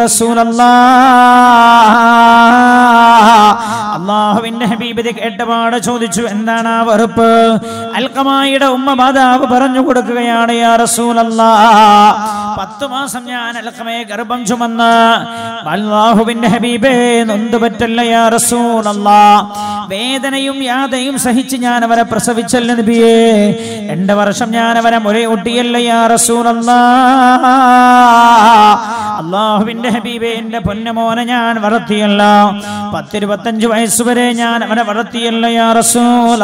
[SPEAKER 1] അള്ളാഹുവിന്റെ ഹബീബിത് കേട്ടപാട് ചോദിച്ചു എന്താണ് ആ വെറുപ്പ് അൽക്കമായിയുടെ ഉമ്മ മാതാവ് പറഞ്ഞു കൊടുക്കുകയാണ് യാ റസൂലല്ലാ പത്തു മാസം ഞാൻ അൽക്കമയെ ഗർഭം ചുമന്ന് അള്ളാഹുവിന്റെ ഹബീബേ നൊന്തുപറ്റല്ല യാ റസൂലല്ലാ വേദനയും യാതയും സഹിച്ച് ഞാൻ അവരെ പ്രസവിച്ചല്ല നബിയേ രണ്ട് വർഷം ഞാൻ അവരെ മുലയൂട്ടിയല്ല യാ റസൂലല്ലാ
[SPEAKER 2] അള്ളാഹുവിന്റെ ഹബീബെ എന്റെ പൊന്നമോനെ ഞാൻ വളർത്തിയല്ല പത്തിരുപത്തഞ്ച് വയസ്സ് വരെ ഞാൻ അവനെ വളർത്തിയല്ല യാ റസൂൽ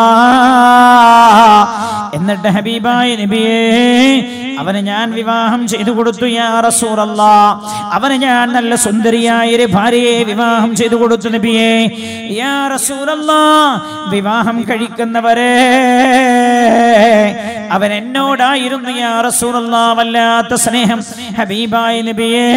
[SPEAKER 2] എന്നിട്ട് ഹബീബായ നബിയേ അവന് ഞാൻ വിവാഹം ചെയ്തു കൊടുത്തു യാ റസൂലല്ലാ അവന് ഞാൻ നല്ല സുന്ദരിയായ ഒരു ഭാര്യയെ വിവാഹം ചെയ്തു കൊടുത്തു നബിയേ യാ റസൂലല്ലാ വിവാഹം കഴിക്കുന്നവരെ അവൻ എന്നോടായിരുന്നു യാ റസൂലല്ലാ വല്ലാത്ത സ്നേഹം ഹബീബായ നബിയേ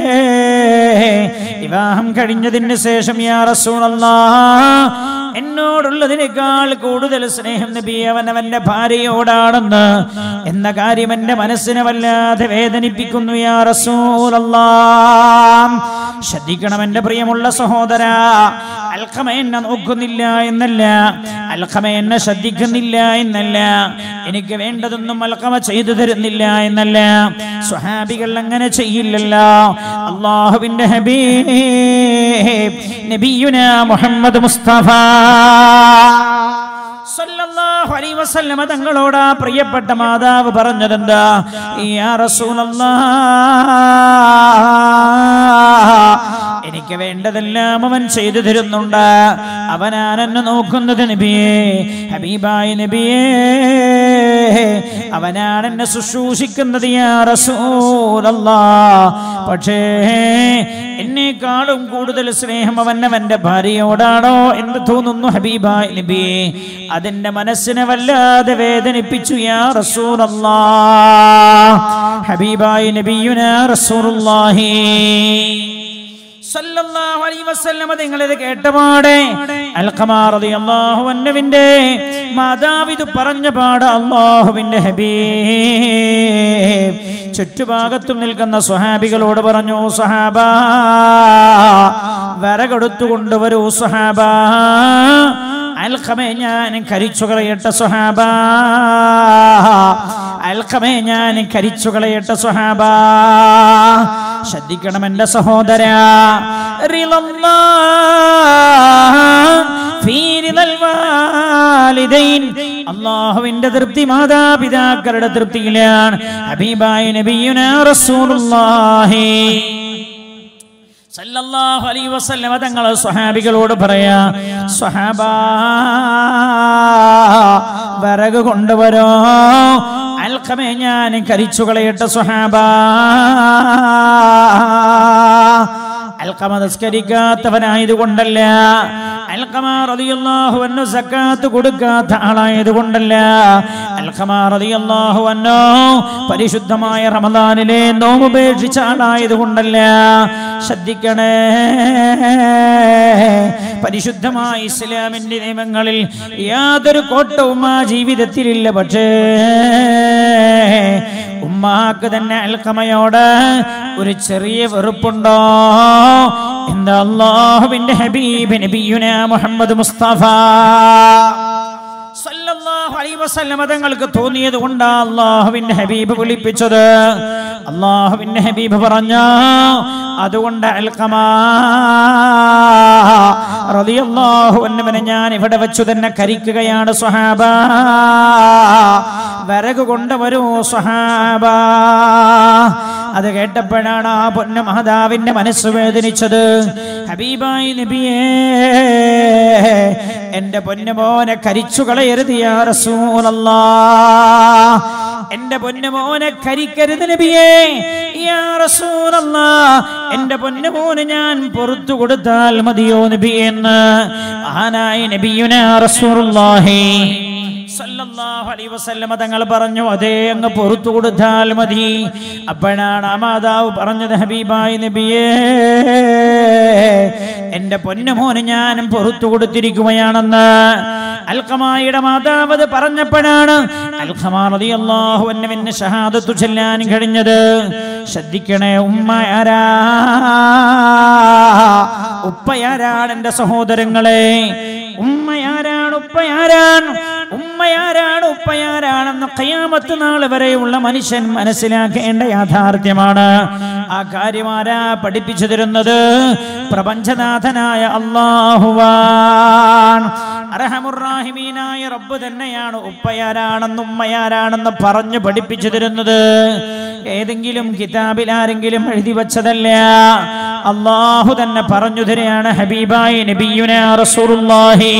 [SPEAKER 2] വിവാഹം കഴിഞ്ഞതിന് ശേഷം യാ റസൂലല്ലാ എന്നോടുള്ളതിനേക്കാൾ കൂടുതൽ സ്നേഹം നബി അവൻ അവന്റെ ഭാര്യയോടാണെന്ന് എന്ന കാര്യം എന്റെ മനസ്സിനെ വല്ലാതെ വേദനിപ്പിക്കുന്നു യാ റസൂലല്ലാ ശ്രദ്ധിക്കണം എന്റെ പ്രിയമുള്ള സഹോദര അൽഖമ എന്നെ നോക്കുന്നില്ല എന്നല്ല അൽഖമ എന്നെ ശ്രദ്ധിക്കുന്നില്ല എന്നല്ല എനിക്ക് വേണ്ടതൊന്നും അൽഖമ ചെയ്തു തരുന്നില്ല എന്നല്ല സ്വഹാബികൾ അങ്ങനെ ചെയ്യില്ലല്ലോ അള്ളാഹുവിന്റെ ഹബീബ് നബിയുന മുഹമ്മദ് മുസ്തഫ സല്ലല്ലാഹു അലൈഹി വസല്ലമ തങ്ങളോട് ആ പ്രിയപ്പെട്ട മാതാവ് പറഞ്ഞതെന്താ യാ റസൂലല്ലാഹ് എനിക്ക് വേണ്ടതെല്ലാം അവൻ ചെയ്തു തരുന്നുണ്ട് അവനാണ് എന്നെ നോക്കുന്നത് നബിയേ ഹബീബായ നബിയേ അവനാണ് എന്നെ ശുശ്രൂഷിക്കുന്നത് യാ റസൂലല്ലാ പക്ഷേ എന്നെക്കാളും കൂടുതൽ സ്നേഹം അവൻ അവന്റെ ഭാര്യയോടാണോ എന്ന് തോന്നുന്നു ഹബീബായ നബിയെ അതെന്റെ മനസ്സിനെ വല്ലാതെ വേദനിപ്പിച്ചു യാ റസൂലല്ലാ ഹബീബായ നബിയുന റസൂലുള്ളാഹി സല്ലല്ലാഹു അലൈഹി വസല്ലമ നിങ്ങളിത് കേട്ടപാടെ അൽഖമാ റളിയല്ലാഹു അൻഹുവിന്റെ മാതാവ് ഇത് പറഞ്ഞ പാട് അല്ലാഹുവിന്റെ ഹബീബ് ചുറ്റുഭാഗത്തും നിൽക്കുന്ന സ്വഹാബികളോട് പറഞ്ഞു സ്വഹാബ വിറകെടുത്തു കൊണ്ടുവരൂ സ്വഹാബ അൽഖമേ ഞാൻ കരിച്ചു കളയട്ടെ സ്വഹാബ അൽഖമേ ഞാൻ കരിച്ചു കളയട്ടെ സ്വഹാബ ശ്രദ്ധിക്കണം എന്റെ സഹോദര അള്ളാഹുവിന്റെ തൃപ്തി മാതാപിതാക്കളുടെ തൃപ്തിയിലാണ് ഹബീബായ നബിയുന റസൂലുള്ളാഹി സല്ലല്ലാഹു അലൈഹി വസല്ലമ തങ്ങൾ സ്വഹാബികളോട് പറയാ സ്വഹാബ വിറക് കൊണ്ടുവരോ അൽഖമേ ഞാൻ കരിച്ചു കളയട്ടെ സ്വഹാബ അൽഖമ നിസ്കരിക്കാത്തവനായത് കൊണ്ടല്ല അൽഖമ റളിയല്ലാഹു അൻഹു സക്കാത്ത് കൊടുക്കാത്ത ആളായത് കൊണ്ടല്ല അൽഖമ റളിയല്ലാഹു അൻഹു പരിശുദ്ധമായ റമദാനിലെ നോമ്പ് ഉപേക്ഷിച്ച ആളായത് കൊണ്ടല്ല ശ്രദ്ധിക്കണേ പരിശുദ്ധമായ ഇസ്ലാമിന്റെ നിയമങ്ങളിൽ യാതൊരു കോട്ടവും ആ ജീവിതത്തിലില്ല പക്ഷേ ഉമ്മാക്ക് തന്നെ അൽക്കമയോട് ഒരു ചെറിയ വെറുപ്പുണ്ടോ എന്താ അള്ളാഹുവിന്റെ ഹബീബ് നബിയുന മുഹമ്മദ് മുസ്തഫ സല്ലല്ലാഹു അലൈഹി വസല്ലമ തങ്ങൾക്ക് തോന്നിയത് കൊണ്ടാ അള്ളാഹുവിന്റെ ഹബീബ് വിളിപ്പിച്ചത് അള്ളാഹുവിന്റെ ഹബീബ് പറഞ്ഞു അതുകൊണ്ട് അൽക്കമാ റളിയല്ലാഹു അൻഹുവിനെ ഞാൻ ഇവിടെ വെച്ചു തന്നെ കരിക്കുകയാണ് സ്വഹാബ വിറക് കൊണ്ടുവരൂ സ്വഹാബ അത് കേട്ടപ്പോഴാണ് ആ പൊന്ന മാതാവിന്റെ മനസ്സ് വേദനിച്ചത് ഹബീബായി നബിയേ എന്റെ പൊന്നുമോനെ കരിച്ചു കളയരുത് യാ റസൂലല്ലാ എന്റെ പൊന്നുമോനെ കരിക്കരുത് നബിയേ യാ റസൂലല്ലാ എന്റെ പൊന്നുമോന് ഞാൻ പുറത്തു കൊടുത്താൽ മതിയോ നബി എന്ന് ആനായി നബിയുന റസൂലുള്ളാഹി സല്ലല്ലാഹു അലൈഹി വസല്ലമ തങ്ങൾ പറഞ്ഞു അതേ അങ്ങ് പുറത്തു കൊടുത്താൽ മതി അപ്പോഴാണ് ആ മാതാവ് പറഞ്ഞത് ഹബീബായി നബിയേ എന്റെ പൊന്നുമോന് ഞാനും പുറത്തു കൊടുത്തിരിക്കുകയാണെന്ന് അൽഖമായുടെ മാതാവ് അത് പറഞ്ഞപ്പോഴാണ് അൽഖമാ റളിയല്ലാഹു അൻഹുവിന് ഷഹാദത്തു ചൊല്ലാൻ കഴിഞ്ഞത് ശ്രദ്ധിക്കണേ ഉമ്മ ആരാ ഉപ്പയാരാണ് എന്റെ സഹോദരങ്ങളെ ഉമ്മയാരാണ് ഉപ്പയാരാണ് ഉമ്മയാരാണ് ഉപ്പയാരാണെന്ന് കയ്യാമത്ത് നാൾ വരെയുള്ള മനുഷ്യൻ മനസ്സിലാക്കേണ്ട യാഥാർത്ഥ്യമാണ് ആ കാര്യമാരാ പഠിപ്പിച്ചു തരുന്നത് പ്രപഞ്ചനാഥനായ അള്ളാഹുവാൻ അർഹമുറാഹിമീനായ റബ്ബ് തന്നെയാണ് ഉപ്പയാരാണെന്ന് ഉമ്മയാരാണെന്ന് പറഞ്ഞു പഠിപ്പിച്ചു തരുന്നത് ഏതെങ്കിലും കിതാബിൽ ആരെങ്കിലും എഴുതി വച്ചതല്ല അള്ളാഹു തന്നെ പറഞ്ഞു തരികയാണ് ഹബീബായി നബിയുന റസൂലുള്ളാഹി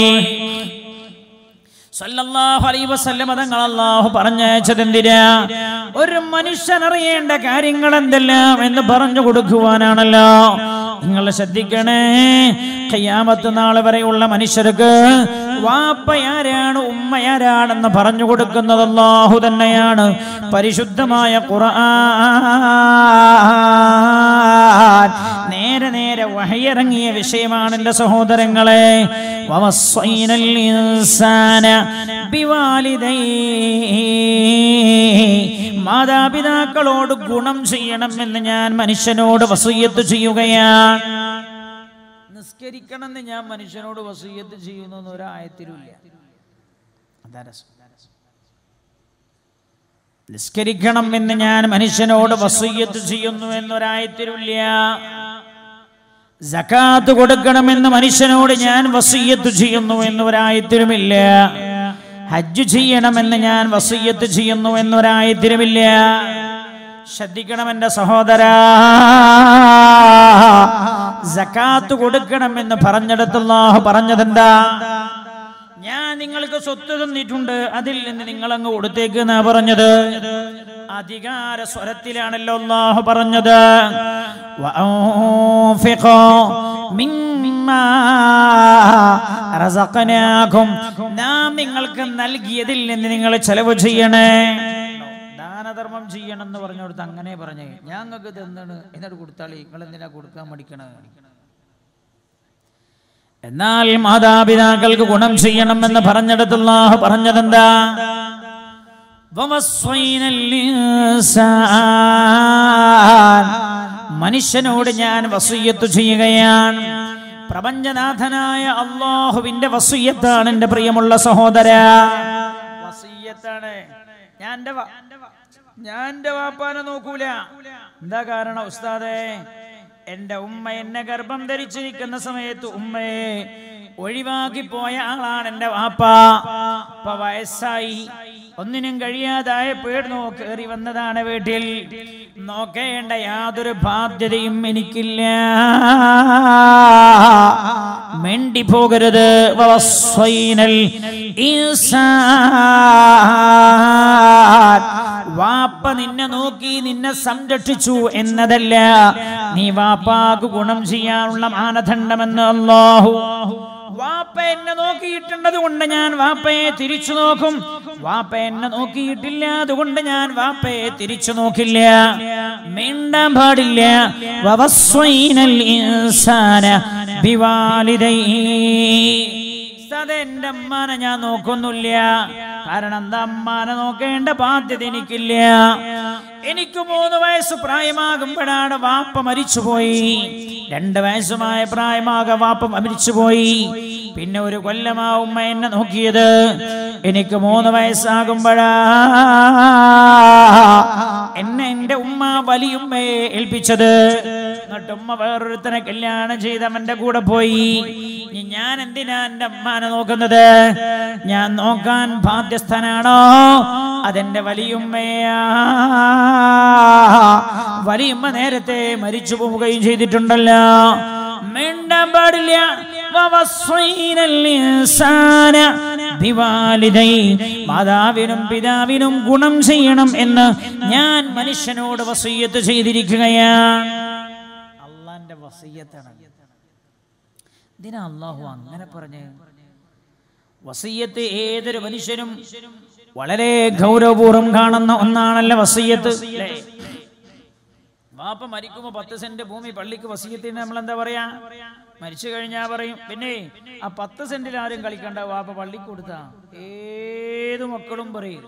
[SPEAKER 2] സല്ലല്ലാഹു അലൈഹി വസല്ലം തങ്ങൾ അല്ലാഹു പറഞ്ഞയച്ചത് എന്തിനാ ഒരു മനുഷ്യൻ അറിയേണ്ട കാര്യങ്ങൾ എന്തെല്ലാം എന്ന് പറഞ്ഞു കൊടുക്കുവാനാണല്ലോ നിങ്ങൾ ശ്രദ്ധിക്കണേ ഖിയാമത്ത് നാൾ വരെയുള്ള മനുഷ്യർക്ക് വാപ്പയാരാണ് ഉമ്മയാരാണെന്ന് പറഞ്ഞു കൊടുക്കുന്നത് അല്ലാഹു തന്നെയാണ് പരിശുദ്ധമായ ഖുർആൻ നേരെ നേരെ വഹയിറങ്ങിയ വിഷയമാണ് എൻ്റെ സഹോദരങ്ങളെ വവസ്വൈനൽ ഇൻസാന ബിവാലിദൈഹി. മാതാപിതാക്കളോട് ഗുണം ചെയ്യണമെന്ന് ഞാൻ മനുഷ്യനോട് വസൂയത്ത് ചെയ്യുകയാണ് നിസ്കരിക്കണമെന്ന് ഞാൻ മനുഷ്യനോട് വസൂയത്ത് ചെയ്യുന്നു ഒരായത്തിലുമില്ല അതാ രസം നിസ്കരിക്കണം എന്ന് ഞാൻ മനുഷ്യനോട് വസൂയത്ത് ചെയ്യുന്നു എന്നൊരായത്തിലില്ല സക്കാത്ത് കൊടുക്കണമെന്ന് മനുഷ്യനോട് ഞാൻ വസൂയത്ത് ചെയ്യുന്നു എന്നൊരായത്തിലുമില്ല ഹജ്ജ് ചെയ്യണമെന്ന് ഞാൻ വസൂയത്ത് ചെയ്യുന്നു എന്നൊരായത്തിലുമില്ല ശ്രദ്ധിക്കണം എന്റെ സഹോദര സക്കാത്ത് കൊടുക്കണമെന്ന് പറഞ്ഞെടുത്തല്ലാഹു പറഞ്ഞതെന്താ ഞാൻ നിങ്ങൾക്ക് സ്വത്ത് തന്നിട്ടുണ്ട് അതിൽ നിന്ന് നിങ്ങൾ അങ്ങ് കൊടുത്തേക്ക് എന്നാ പറഞ്ഞത് അധികാര സ്വരത്തിലാണല്ലോ അള്ളാഹു പറഞ്ഞത് വഅൻഫിഖൂ മിമ്മാ റസഖനാകും നാം നിങ്ങൾക്ക് നൽകിയതിൽ നിന്ന് നിങ്ങൾ ചെലവ് ചെയ്യണേ ദാനധർമ്മം ചെയ്യണം എന്ന് പറഞ്ഞു കൊടുത്ത് അങ്ങനെ പറഞ്ഞേ ഞാൻ നിങ്ങൾക്ക് തന്നാണ് എന്നിട്ട് കൊടുത്താളി നിങ്ങൾ എന്തിനാ കൊടുക്കാൻ മടിക്കണ എന്നാൽ മാതാപിതാക്കൾക്ക് ഗുണം ചെയ്യണമെന്ന് പറഞ്ഞെടുത്തുള്ള പറഞ്ഞതെന്താ വവസ്വൈന الإنسان. മനുഷ്യനോട് ഞാൻ വസൂയത്ത് ചെയ്യുകയാണ് പ്രപഞ്ചനാഥനായ അള്ളാഹുവിന്റെ വസൂയത്താണ് എന്റെ പ്രിയമുള്ള സഹോദര വസൂയത്താണ് ഞാൻ എൻ്റെ വാ- ഞാൻ എൻ്റെ വാപ്പാനെ നോക്കൂല എന്താ കാരണം ഉസ്താദേ എന്റെ ഉമ്മ എന്നെ ഗർഭം ധരിച്ചിരിക്കുന്ന സമയത്ത് ഉമ്മയെ ഒഴിവാക്കി പോയ ആളാണ് എന്റെ വാപ്പ ഇപ്പൊ വയസ്സായി ഒന്നിനും കഴിയാതായപ്പോഴ് നോക്കേറി വന്നതാണ് വീട്ടിൽ നോക്കേണ്ട യാതൊരു ബാധ്യതയും എനിക്കില്ല മെണ്ടി പോകരുത് വവസ്വൈനൽ ഇൻസാൻ. വാപ്പ നിന്നെ നോക്കി നിന്നെ സംരക്ഷിച്ചു എന്നതല്ല നീ വാപ്പാക്ക് ഗുണം ചെയ്യാനുള്ള മാനദണ്ഡമെന്ന് അല്ലാഹു വാപ്പ എന്നെ നോക്കിയിട്ടുള്ളത് കൊണ്ട് ഞാൻ വാപ്പയെ തിരിച്ചു നോക്കും വാപ്പ എന്നെ നോക്കിയിട്ടില്ല അതുകൊണ്ട് ഞാൻ വാപ്പയെ തിരിച്ചു നോക്കില്ല മിണ്ടാൻ പാടില്ല വവസ്വൈനൽ ഇൻസാന ബിവാലിദൈഹി ഉസ്താദേ, എന്റെ അമ്മാനെ ഞാൻ നോക്കൊന്നുമില്ല കാരണം എന്താ അമ്മാനെ നോക്കേണ്ട ബാധ്യത എനിക്കില്ല എനിക്ക് മൂന്ന് വയസ്സ് പ്രായമാകുമ്പോഴാണ് വാപ്പ മരിച്ചുപോയി രണ്ട് വയസ്സുമായ പ്രായമാക വാപ്പ മരിച്ചുപോയി പിന്നെ ഒരു കൊല്ലമാ ഉമ്മ എന്നെ നോക്കിയത് എനിക്ക് മൂന്ന് വയസ്സാകുമ്പോഴാ എന്നെ എന്റെ ഉമ്മ വലിയുമ്മയെ ഏൽപ്പിച്ചത് എന്നിട്ട് ഉമ്മ വേറൊരുത്തനെ കല്യാണം ചെയ്ത് അവന്റെ കൂടെ പോയി ഇനി ഞാൻ എന്തിനാ എന്റെ അമ്മാനെ നോക്കുന്നത് ഞാൻ നോക്കാൻ ബാധ്യസ്ഥനാണോ അതെന്റെ വലിയുമ്മയാ വലിയുമ്മ നേരത്തെ മരിച്ചു പോവുകയും ചെയ്തിട്ടുണ്ടല്ലോ മിണ്ടാൻ പാടില്ല വവസ്വൈനൽ ഇൻസാന ബിവാലിദൈ. മാതാവിനും പിതാവിനും ഗുണം ചെയ്യണം എന്ന് ഞാൻ മനുഷ്യനോട് വസീയത്ത് ചെയ്തിരിക്കുകയാണ് അള്ളാന്റെ വസീയത്താണ് ഇതിനാ അള്ളാഹു അങ്ങനെ പറഞ്ഞ് വസീയത്ത് ഏതൊരു മനുഷ്യനും വളരെ ഗൗരവപൂർവ്വം കാണുന്ന ഒന്നാണല്ലോ വസീയത്ത് അല്ലേ? വാപ്പ മരിക്കുമ്പോ പത്ത് സെന്റ് ഭൂമി പള്ളിക്ക് വസീയത്തിന് നമ്മൾ എന്താ പറയാ മരിച്ചു കഴിഞ്ഞാ പറയും പിന്നെ ആ പത്ത് സെന്റിൽ ആരും കളിക്കണ്ട വാപ്പ പള്ളിക്ക് കൊടുത്താ ഏത് മക്കളും പറയും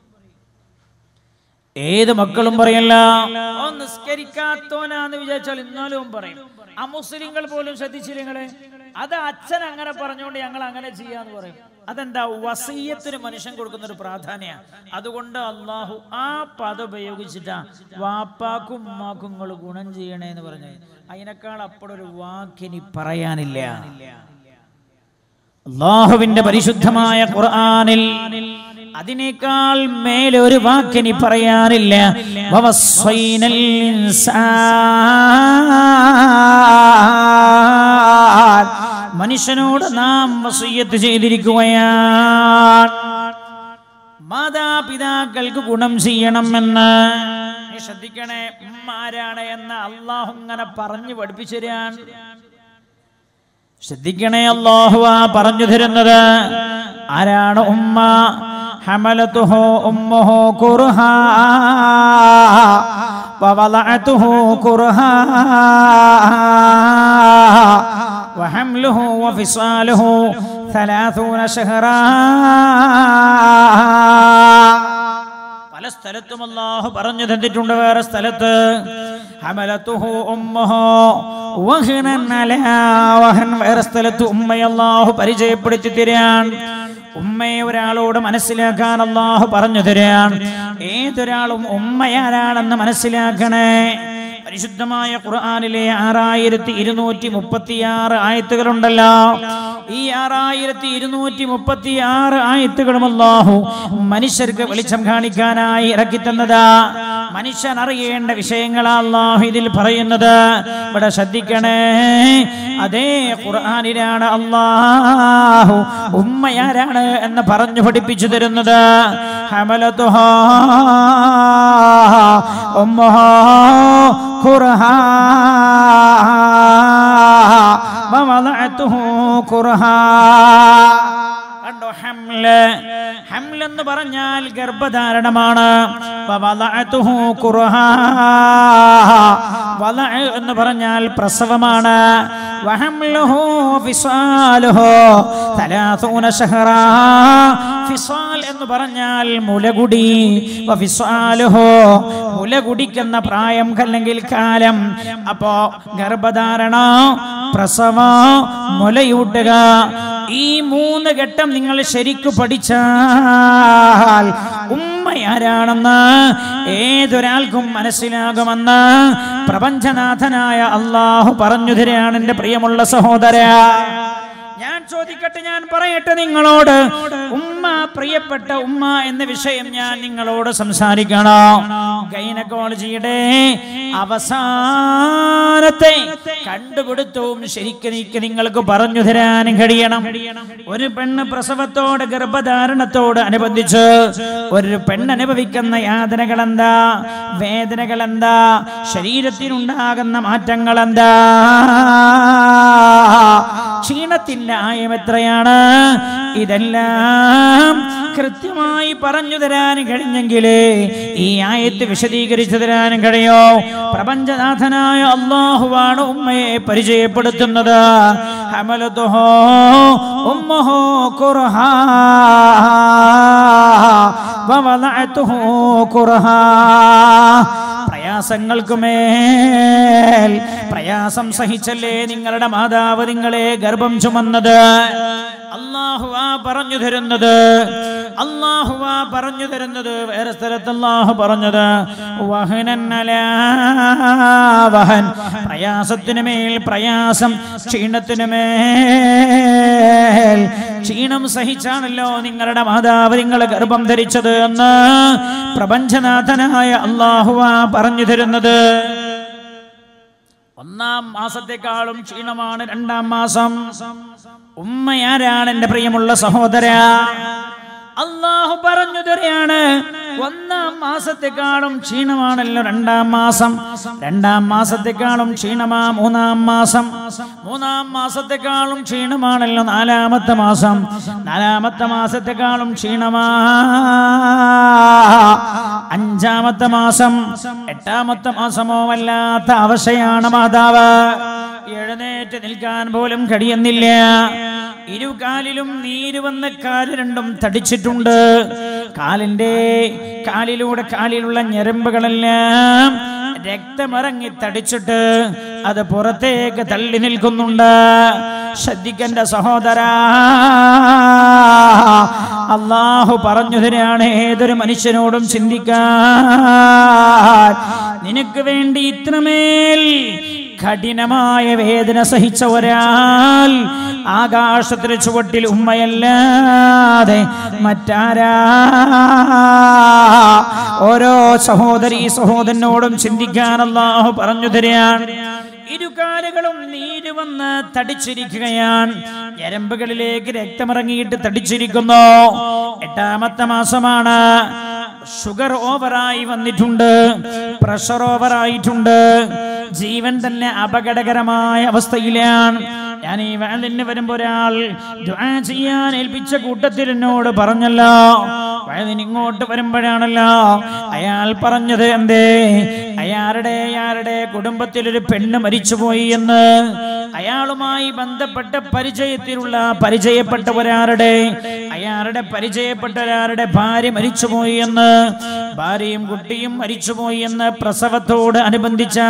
[SPEAKER 2] ഏത് മക്കളും പറയല്ല ഓ നിസ്കരിക്കാത്തോനാന്ന് വിചാരിച്ചാൽ ഇന്നാലും പറയും ആ മുസ്ലിങ്ങൾ പോലും ശ്രദ്ധിച്ചില്ലേ അത് അച്ഛൻ അങ്ങനെ പറഞ്ഞുകൊണ്ട് ഞങ്ങൾ അങ്ങനെ ചെയ്യാന്ന് പറയും അതെന്താ വസീയത്തിന് മനുഷ്യൻ കൊടുക്കുന്ന ഒരു പ്രാധാന്യ അതുകൊണ്ട് അള്ളാഹു ആ പദം ഉപയോഗിച്ചിട്ടാ വാപ്പാക്കും ഉമ്മാക്കും നിങ്ങൾ ഗുണം ചെയ്യണേ എന്ന് പറഞ്ഞു അതിനേക്കാൾ അപ്പോഴൊരു വാക്കിനി പറയാനില്ല അള്ളാഹുവിന്റെ പരിശുദ്ധമായ ഖുർആനിൽ അതിനേക്കാൾ മേലെ ഒരു വാക്കിനി പറയാനില്ല വവസ്വൈനൽ ഇൻസാൻ. മനുഷ്യനോട് നാം വസയ്യത്ത് ചെയ്തിരിക്കുകയാണ് മാതാപിതാക്കൾക്ക് ഗുണം ചെയ്യണമെന്ന് നീ ശ്രദ്ധിക്കണേ ഉമ്മ ആരാണ് എന്ന് അള്ളാഹു ഇങ്ങനെ പറഞ്ഞു പഠിപ്പിച്ചു തരാൻ ശ്രദ്ധിക്കണേ അള്ളാഹു ആ പറഞ്ഞു തരുന്നത് ആരാണ് ഉമ്മ ഹമലത്തുഹോ ഉമ്മഹോ കുർഹ ووضعته كرها وحمله وفصاله ثلاثون شهرا പല സ്ഥലത്തും അല്ലാഹു പറഞ്ഞു തന്നിട്ടുണ്ട് വേറെ സ്ഥലത്ത് ഹമലത്തുഹു ഉമ്മഹു വഹ്നൻ അലാ വഹൻ വേറെ സ്ഥലത്ത് ഉമ്മയെ അല്ലാഹു പരിചയപ്പെടുത്തി തരാൻ ഉമ്മയെ ഒരാളോട് മനസ്സിലാക്കാൻ അല്ലാഹു പറഞ്ഞു തരാൻ ഏതൊരാളും ഉമ്മയാരാണെന്ന് മനസ്സിലാക്കണേ പരിശുദ്ധമായ ഖുർആനിലെ ആറായിരത്തി ഇരുന്നൂറ്റി മുപ്പത്തി ആറ് ആയത്തുകളുണ്ടല്ലോ ഈ ആറായിരത്തി ഇരുന്നൂറ്റി മുപ്പത്തി ആറ് ആയത്തുകളും അല്ലാഹു മനുഷ്യർക്ക് വെളിച്ചം കാണിക്കാനായി ഇറക്കി തന്നതാ മനുഷ്യൻ അറിയേണ്ട വിഷയങ്ങളാ അല്ലാഹു ഇതിൽ പറയുന്നത് ഇവിടെ ശ്രദ്ധിക്കണേ അതേ ഖുർആനിലാണ് അല്ലാഹു ഉമ്മയാരാണ് എന്ന് പറഞ്ഞു പഠിപ്പിച്ചു തരുന്നത് ഹമലതുഹാ ഉമ്മഹാ കുർഹാ വവളഅതുഹു കുർഹാ കണ്ടോ ഹംല് ഹംൽ എന്ന് പറഞ്ഞാൽ ഗർഭധാരണമാണ് വവളഅതുഹു കുർഹാ വളഅ എന്ന് പറഞ്ഞാൽ പ്രസവമാണ് വഹംലുഹു ഫിസാലുഹു 30 ശഹറാ ഫിസാൽ എന്ന് പറഞ്ഞാൽ മുലകുടി വഫിസാലുഹു മുല കുടിക്കുന്ന പ്രായം അല്ലെങ്കിൽ കാലം അപ്പോ ഗർഭധാരണ പ്രസവ മുലയൂട്ടുക ഈ മൂന്ന് ഘട്ടം നിങ്ങൾ ശരിക്കു പഠിച്ചാൽ ഉമ്മയാരാണെന്ന് ഏതൊരാൾക്കും മനസ്സിലാകുമെന്ന് പ്രപഞ്ചനാഥനായ അള്ളാഹു പറഞ്ഞു തരാണ് എന്റെ പ്രിയമുള്ള സഹോദര ഞാൻ ചോദിക്കട്ടെ ഞാൻ പറയട്ടെ നിങ്ങളോട് ഉമ്മ പ്രിയപ്പെട്ട ഉമ്മ എന്ന വിഷയം ഞാൻ നിങ്ങളോട് സംസാരിക്കണോ ഗൈനക്കോളജിയുടെ അവസാനത്തെ കണ്ടുപിടുത്തവും ശരിക്കും എനിക്ക് നിങ്ങൾക്ക് പറഞ്ഞു തരാൻ കഴിയണം ഒരു പെണ്ണ് പ്രസവത്തോട് ഗർഭധാരണത്തോട് അനുബന്ധിച്ച് ഒരു പെണ്ണ് അനുഭവിക്കുന്ന യാതനകൾ എന്താ വേദനകൾ എന്താ ശരീരത്തിനുണ്ടാകുന്ന മാറ്റങ്ങൾ എന്താ ക്ഷീണത്തിന്റെ ആയം എത്രയാണ് ഇതെല്ലാം കൃത്യമായി പറഞ്ഞു തരാൻ കഴിഞ്ഞെങ്കിലേ ഈ ആയത്ത് വിശദീകരിച്ചു തരാൻ കഴിയോ പ്രപഞ്ചനാഥനായ അള്ളാഹുവാണ് ഉമ്മയെ പരിചയപ്പെടുത്തുന്നത് ഹമലതുഹോ ഉമ്മഹോ കുർഹാ വവളഅതുഹു കുർഹാ പ്രയാസങ്ങൾക്കുമേൽ പ്രയാസം സഹിച്ചല്ലേ നിങ്ങളുടെ മാതാവ് നിങ്ങളെ ഗർഭം ചുമന്നത് അള്ളാഹുവാ പറഞ്ഞു തരുന്നത് അള്ളാഹുവാ പറഞ്ഞു തരുന്നത് വേറെ സ്ഥലത്ത് അള്ളാഹു പറഞ്ഞത് വഹനൻ അലാ വഹൻ പ്രയാസത്തിനു മേൽ പ്രയാസം ക്ഷീണത്തിനു മേൽ ക്ഷീണം സഹിച്ചാണല്ലോ നിങ്ങളുടെ മാതാവ് നിങ്ങളെ ഗർഭം ധരിച്ചത് എന്ന് പ്രപഞ്ചനാഥനായ അള്ളാഹുവാ പറഞ്ഞു തരുന്നത് ഒന്നാം മാസത്തെക്കാളും ക്ഷീണമാണ് രണ്ടാം മാസം ഉമ്മയാരാണ് എന്റെ പ്രിയമുള്ള സഹോദര അള്ളാഹു പറഞ്ഞു തരികയാണ് ഒന്നാം മാസത്തെക്കാളും ക്ഷീണമാണല്ലോ രണ്ടാം മാസം രണ്ടാം മാസത്തെക്കാളും ക്ഷീണമാ മൂന്നാം മാസം മൂന്നാം മാസത്തെക്കാളും ക്ഷീണമാണല്ലോ നാലാമത്തെ മാസം നാലാമത്തെ മാസത്തെക്കാളും ക്ഷീണമാ അഞ്ചാമത്തെ മാസം എട്ടാമത്തെ മാസമോ വല്ലാത്ത അവശയാണ് മാതാവ് എഴുന്നേറ്റ് നിൽക്കാൻ പോലും കഴിയുന്നില്ല ഇരുകാലിലും നീര് വന്ന കാല് രണ്ടും തടിച്ചിട്ടുണ്ട് കാലിന്റെ കാലിലൂടെ കാലിലുള്ള ഞരമ്പുകളെല്ലാം രക്തമിറങ്ങി തടിച്ചിട്ട് അത് പുറത്തേക്ക് തള്ളി നിൽക്കുന്നുണ്ട് ശ്രദ്ധിക്കേണ്ട സഹോദര അള്ളാഹു പറഞ്ഞു തരാണ് ഏതൊരു മനുഷ്യനോടും ചിന്തിക്കാൻ നിനക്ക് വേണ്ടി ഇത്രമേൽ കഠിനമായ വേദന സഹിച്ച ഒരാൾ ആകാശത്തിന് ചുവട്ടിൽ ഉമ്മയല്ലാതെ മറ്റാരാ ഓരോ സഹോദരി സഹോദരനോടും ചിന്തിക്കാൻ അല്ലാഹു പറഞ്ഞു തരികയാണ് ഇരുകാലുകളും നീര് വന്ന് തടിച്ചിരിക്കുകയാണ് ഞരമ്പുകളിലേക്ക് രക്തമിറങ്ങിയിട്ട് തടിച്ചിരിക്കുന്നു എട്ടാമത്തെ മാസമാണ് ഷുഗർ ഓവറായി വന്നിട്ടുണ്ട് പ്രഷർ ഓവറായിട്ടുണ്ട് ജീവൻ തന്നെ അപകടകരമായ അവസ്ഥയിലാണ് ഞാൻ ഈ വേലിന് വരുമ്പോ ഒരാൾ ദുആ ചെയ്യാൻ ഏൽപ്പിച്ച കൂട്ടത്തിൽ എന്നോട് പറഞ്ഞല്ലോ വയലിന് ഇങ്ങോട്ട് വരുമ്പോഴാണല്ലോ അയാൾ പറഞ്ഞത് എന്തേ അയാളുടെ അയാളുടെ കുടുംബത്തിൽ ഒരു പെണ്ണ് മരിച്ചുപോയി എന്ന് അയാളുമായി ബന്ധപ്പെട്ട പരിചയത്തിലുള്ള പരിചയപ്പെട്ട ഒരാളുടെ അയാളുടെ പരിചയപ്പെട്ട ഒരാളുടെ ഭാര്യ മരിച്ചുപോയി എന്ന് ഭാര്യയും കുട്ടിയും മരിച്ചുപോയി എന്ന് പ്രസവത്തോട് അനുബന്ധിച്ച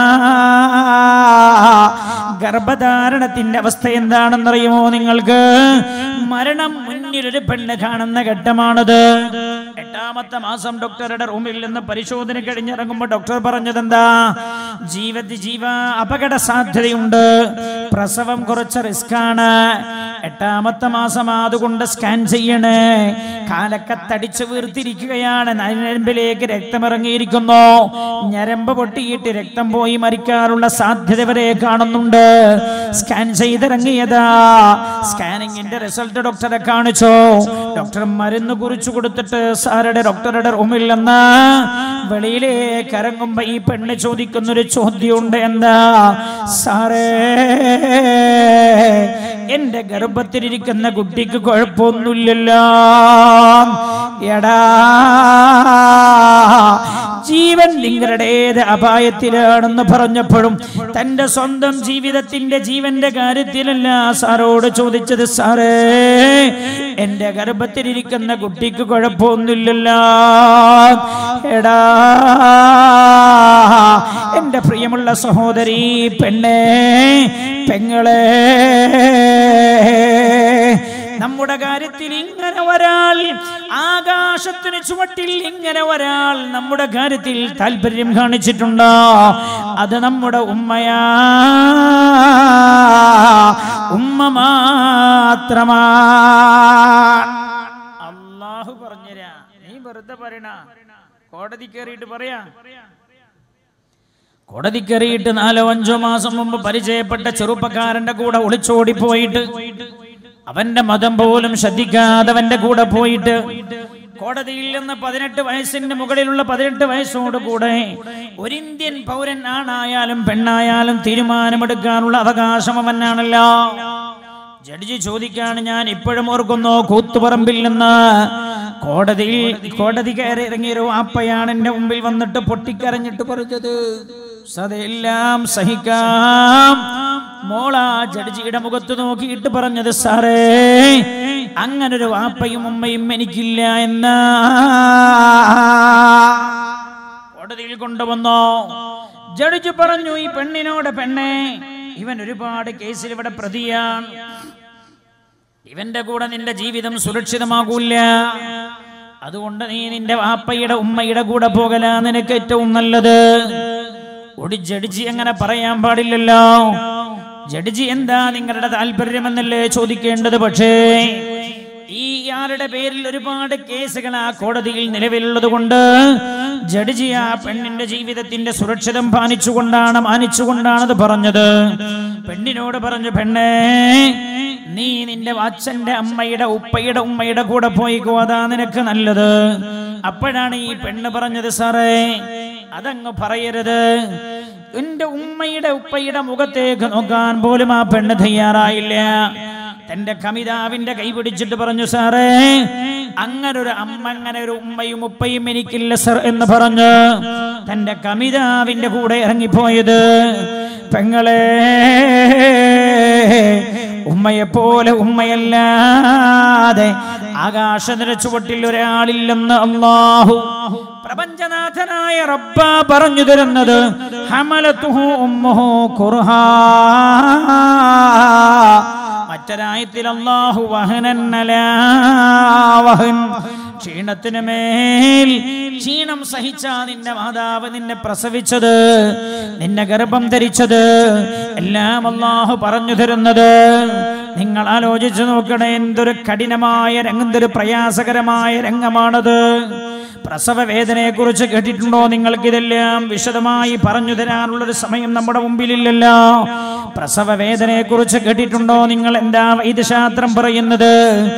[SPEAKER 2] ഗർഭധാരണത്തിന്റെ അവസ്ഥ എന്താണെന്നറിയുമോ നിങ്ങൾക്ക് മരണം മുന്നിൽ ഒരു പെണ്ണ് കാണുന്ന ഘട്ടമാണത് എട്ടാമത്തെ മാസം ഡോക്ടറുടെ റൂമിൽ നിന്ന് പരിശോധന കഴിഞ്ഞിറങ്ങുമ്പോൾ ഡോക്ടർ പറഞ്ഞത് എന്താ ജീവത്തി ജീവ അപകട സാധ്യതയുണ്ട് പ്രസവം കുറച്ച് റിസ്ക് ആണ് എട്ടാമത്തെ മാസം അതുകൊണ്ട് സ്കാൻ ചെയ്യണേ കാലൊക്കെ തടിച്ചു വീർത്തിരിക്കുകയാണ് നരമ്പിലേക്ക് രക്തമിറങ്ങിയിരിക്കുന്നു ഞരമ്പ് പൊട്ടിയിട്ട് രക്തം പോയി മരിക്കാനുള്ള സാധ്യത വരെ കാണുന്നുണ്ട് സ്കാൻ ചെയ്തിറങ്ങിയതാ സ്കാനിങ്ങിന്റെ റിസൾട്ട് ഡോക്ടറെ കാണിച്ചു ഡോക്ടർ മരുന്ന് കുറിച്ചു കൊടുത്തിട്ട് സാറുടെ ഡോക്ടറുടെ റൂമിൽ നിന്ന് വെളിയിലേക്ക് ഇറങ്ങുമ്പോ ഈ പെണ്ണ് ചോദിക്കുന്നൊരു ചോദ്യമുണ്ട് എന്താ സാറേ എന്റെ ഗർഭത്തിലിരിക്കുന്ന കുട്ടിക്ക് കുഴപ്പമൊന്നുമില്ലല്ലോ എടാ ജീവൻ നിങ്ങളുടേത് അപായത്തിലാണെന്ന് പറഞ്ഞപ്പോഴും തന്റെ സ്വന്തം ജീവിതത്തിന്റെ ജീവന്റെ കാര്യത്തിലല്ല സാറോട് ചോദിച്ചത് സാറേ എന്റെ ഗർഭത്തിലിരിക്കുന്ന കുട്ടിക്ക് കുഴപ്പമൊന്നുമില്ലല്ലോ എടാ എന്റെ പ്രിയമുള്ള സഹോദരി പെണ്ണേ പെങ്ങളെ നമ്മുടെ കാര്യത്തിൽ ഇങ്ങനെ ഒരാൾ ആകാശത്തിന് ചുവട്ടിൽ ഇങ്ങനെ ഒരാൾ നമ്മുടെ കാര്യത്തിൽ താല്പര്യം കാണിച്ചിട്ടുണ്ടോ അത് നമ്മുടെ ഉമ്മയാ ഉമ്മ മാത്രമാണ് അള്ളാഹു പറഞ്ഞുതരാ നീ വെറുതെ പറയണ കോടതി കയറിയിട്ട് പറയാ കോടതി കയറിയിട്ട് നാലോ അഞ്ചോ മാസം മുമ്പ് പരിചയപ്പെട്ട ചെറുപ്പക്കാരന്റെ കൂടെ ഒളിച്ചോടി പോയിട്ട് അവന്റെ മതം പോലും ശ്രദ്ധിക്കാതെ അവന്റെ കൂടെ പോയിട്ട് കോടതിയിൽ നിന്ന് പതിനെട്ട് വയസ്സിന്റെ മുകളിലുള്ള പതിനെട്ട് വയസ്സോട് കൂടെ ഒരു ഇന്ത്യൻ പൗരൻ ആണായാലും പെണ്ണായാലും തീരുമാനമെടുക്കാനുള്ള അവകാശം അവനാണല്ലോ ജഡ്ജി ചോദിക്കാണ് ഞാൻ ഇപ്പോഴും ഓർക്കുന്നു കൂത്തുപറമ്പിൽ നിന്ന് കോടതിയിൽ കോടതി കയറി ഇറങ്ങിയൊരു ആപ്പയാണ് എന്റെ മുമ്പിൽ വന്നിട്ട് പൊട്ടിക്കരഞ്ഞിട്ട് പറഞ്ഞത് സതെല്ലാം സഹിക്കാം മോള ജഡ്ജിയുടെ മുഖത്ത് നോക്കിയിട്ട് പറഞ്ഞത് സാറേ അങ്ങനൊരു വാപ്പയും ഉമ്മയും എനിക്കില്ല എന്ന കോടതിയിൽ കൊണ്ടുവന്നോ ജഡ്ജി പറഞ്ഞു ഈ പെണ്ണിനോട് പെണ്ണെ ഇവൻ ഒരുപാട് കേസിൽ ഇവിടെ പ്രതിയാണ് ഇവന്റെ കൂടെ നിന്റെ ജീവിതം സുരക്ഷിതമാകൂല അതുകൊണ്ട് നീ നിന്റെ വാപ്പയുടെ ഉമ്മയുടെ കൂടെ പോകലാ നിനക്ക് ഏറ്റവും നല്ലത് ഒടി ജഡ്ജി അങ്ങനെ പറയാൻ പാടില്ലല്ലോ ജഡ്ജി എന്താ നിങ്ങളുടെ താല്പര്യമെന്നല്ലേ ചോദിക്കേണ്ടത് പക്ഷേ ഈ ഇയാളുടെ പേരിൽ ഒരുപാട് കേസുകൾ ആ കോടതിയിൽ നിലവിലുള്ളത് കൊണ്ട് ജഡ്ജി ആ പെണ്ണിന്റെ ജീവിതത്തിന്റെ സുരക്ഷിതം പാലിച്ചുകൊണ്ടാണ് മാനിച്ചുകൊണ്ടാണത് പറഞ്ഞത് പെണ്ണിനോട് പറഞ്ഞു പെണ്ണേ നീ നിന്റെ അച്ഛന്റെ അമ്മയുടെ ഉപ്പയുടെ ഉമ്മയുടെ കൂടെ പോയിക്കോ അതാ നിനക്ക് നല്ലത് അപ്പോഴാണ് ഈ പെണ്ണ് പറഞ്ഞത് സാറേ അതങ്ങ് പറയരുത് എന്റെ ഉമ്മയുടെ ഉപ്പയുടെ മുഖത്തേക്ക് നോക്കാൻ പോലും ആ പെണ്ണ് തയ്യാറായില്ല തന്റെ കമിതാവിന്റെ കൈ പിടിച്ചിട്ട് പറഞ്ഞു സാറേ അങ്ങനെ ഒരു അമ്മ അങ്ങനെ ഒരു ഉമ്മയും ഉപ്പയും എനിക്കില്ല സർ എന്ന് പറഞ്ഞു തന്റെ കമിതാവിന്റെ കൂടെ ഇറങ്ങിപ്പോയത് പെങ്ങളെ ഉമ്മയെപ്പോലെ ഉമ്മയല്ലാതെ ആകാശനിര ചുവട്ടിൽ ഒരാളില്ലെന്ന് അള്ളാഹു പ്രപഞ്ചനാഥനായ റബ്ബ പറഞ്ഞു തരുന്നത് ഹമലത്തുഹു ഉമ്മുഹു കുർഹാ മറ്റൊരായത്തിൽ അള്ളാഹു വഹനൻ അലാ വഹൻ ക്ഷീണത്തിന് മേൽ ക്ഷീണം സഹിച്ച നിന്റെ മാതാവ് നിന്നെ പ്രസവിച്ചത് നിന്നെ ഗർഭം ധരിച്ചത് എല്ലാം അള്ളാഹു പറഞ്ഞു തരുന്നത് നിങ്ങൾ ആലോചിച്ചു നോക്കണേ എന്തൊരു കഠിനമായ രംഗം എന്തൊരു പ്രയാസകരമായ രംഗമാണത് പ്രസവ വേദനയെ കുറിച്ച് കേട്ടിട്ടുണ്ടോ നിങ്ങൾക്കിതെല്ലാം വിശദമായി പറഞ്ഞു തരാനുള്ളൊരു സമയം നമ്മുടെ മുമ്പിലില്ലല്ലോ പ്രസവ വേദനയെ കുറിച്ച് കേട്ടിട്ടുണ്ടോ നിങ്ങൾ എന്താ വൈദ്യശാസ്ത്രം പറയുന്നത്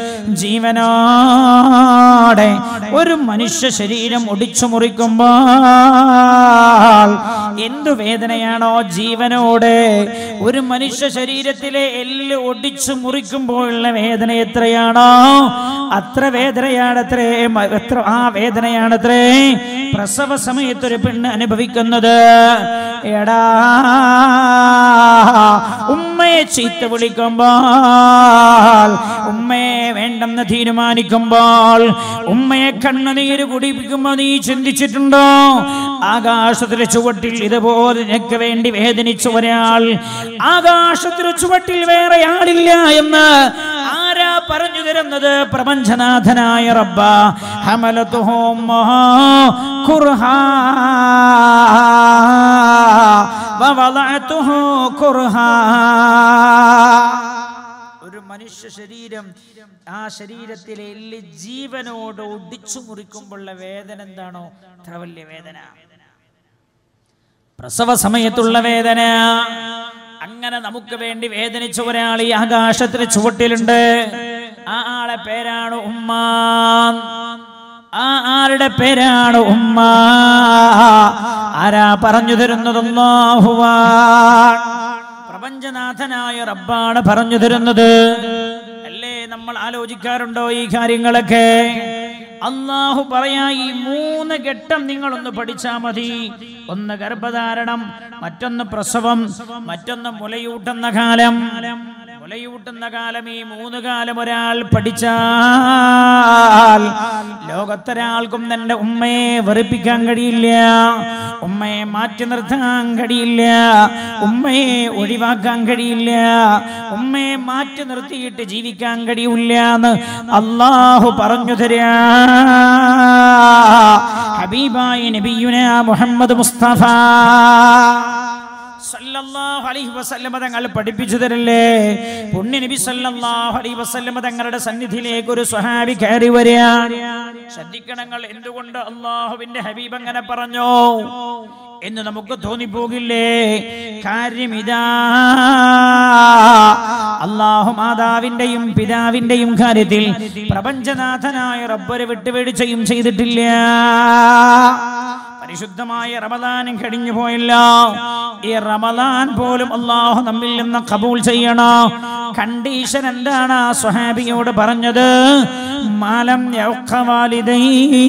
[SPEAKER 2] ജീവനോടെ ഒരു മനുഷ്യ ശരീരം ഒടിച്ചു മുറിക്കുമ്പോൾ എന്തു വേദനയാണോ ജീവനോടെ ഒരു മനുഷ്യ ശരീരത്തിലെ എല്ല് ഒടിച്ചു മുറിക്കുമ്പോഴുള്ള വേദന എത്രയാണോ അത്ര വേദനയാണത്രേ മ- എത്ര ആ വേദനയാണത്രേ പ്രസവ സമയത്ത് ഒരു പെണ്ണ് അനുഭവിക്കുന്നത് എടാ ഉമ്മയെ ചീത്ത വിളിക്കുമ്പോൾ ഉമ്മയെ വേണ്ടെന്ന് തീരുമാനിക്കുമ്പോൾ ഉമ്മയെ കണ്ണുനീര് കുടിപ്പിക്കുമ്പോ നീ ചിന്തിച്ചിട്ടുണ്ടോ ആകാശത്തിലെ ചുവട്ടിൽ ഇതുപോലെ നിനക്ക് വേണ്ടി വേദനിച്ച ഒരാൾ ആകാശത്തിലെ ചുവട്ടിൽ വേറെ ആളില്ല എന്ന് ആരാ പറഞ്ഞു തരുന്നത് പ്രപഞ്ചനാഥനായ റബ്ബ ഹമലത്തുഹു ഉമ്മുഹു കുർഹാ വവളഅതുഹു കുർഹാ ഒരു മനുഷ്യ ശരീരം ആ ശരീരത്തിലെ എല്ല് ജീവനോട് ഒടിച്ചു മുറിക്കുമ്പോഴുള്ള വേദന എന്താണോ അത്ര വലിയ വേദന പ്രസവ സമയത്തുള്ള വേദന അങ്ങനെ നമുക്ക് വേണ്ടി വേദനിച്ച ഒരാൾ ഈ ആകാശത്തിന് ചുവട്ടിലുണ്ട് ആ ആളെ പേരാണ് ഉമ്മ ആ ആളുടെ പേരാണ് ഉമ്മ ആരാ പറഞ്ഞു തരുന്നതല്ലാഹുവാ പ്രപഞ്ചനാഥനായ റബ്ബാണ് പറഞ്ഞു തരുന്നത് അല്ലേ നമ്മൾ ആലോചിക്കാറുണ്ടോ ഈ കാര്യങ്ങളൊക്കെ അള്ളാഹു പറയാ ഈ മൂന്ന് ഘട്ടം നിങ്ങളൊന്ന് പഠിച്ചാ മതി ഒന്ന് ഗർഭധാരണം മറ്റൊന്ന് പ്രസവം മറ്റൊന്ന് മുലയൂട്ടുന്ന കാലം മുലയൂട്ടുന്ന കാലം ഈ മൂന്ന് കാലം ഒരാൾ പഠിച്ചാൽ ലോകത്തൊരാൾക്കും തന്റെ ഉമ്മയെ വെറുപ്പിക്കാൻ കഴിയില്ല ഉമ്മയെ മാറ്റി നിർത്താൻ കഴിയില്ല ഉമ്മയെ ഒഴിവാക്കാൻ കഴിയില്ല ഉമ്മയെ മാറ്റി നിർത്തിയിട്ട് ജീവിക്കാൻ കഴിയില്ല എന്ന് അള്ളാഹു പറഞ്ഞു തരാ ഹബീബായി നബിയുന മുഹമ്മദ് മുസ്തഫ സല്ലല്ലാഹു അലൈഹി വസല്ലമ തങ്ങൾ പഠിപ്പിച്ചു തരല്ലേ പുണ്യ നബി സല്ലല്ലാഹു അലൈഹി വസല്ലമ തങ്ങളുടെ സന്നിധിയിലേക്ക് ഒരു സ്വഹാബി കയറി വരിക ശ്രദ്ധിക്കണങ്ങൾ എന്തുകൊണ്ട് അള്ളാഹുവിന്റെ ഹബീബ് അങ്ങനെ പറഞ്ഞു എന്ന് നമുക്ക് തോന്നിപ്പോകില്ലേ കാര്യമിതാ അള്ളാഹു മാതാവിന്റെയും പിതാവിന്റെയും കാര്യത്തിൽ പ്രപഞ്ചനാഥനായ റബ്ബരെ വിട്ടുവീഴ്ചയും ചെയ്തിട്ടില്ല പരിശുദ്ധമായ റമദാനും കഴിഞ്ഞു പോയല്ലോ ഈ റമദാൻ പോലും അള്ളാഹു നമ്മിൽ നിന്ന് കബൂൾ ചെയ്യണോ കണ്ടീഷൻ എന്താണ് ആ സ്വഹാബിയോട് പറഞ്ഞത് മാലം യൗഖവാലിദൈ.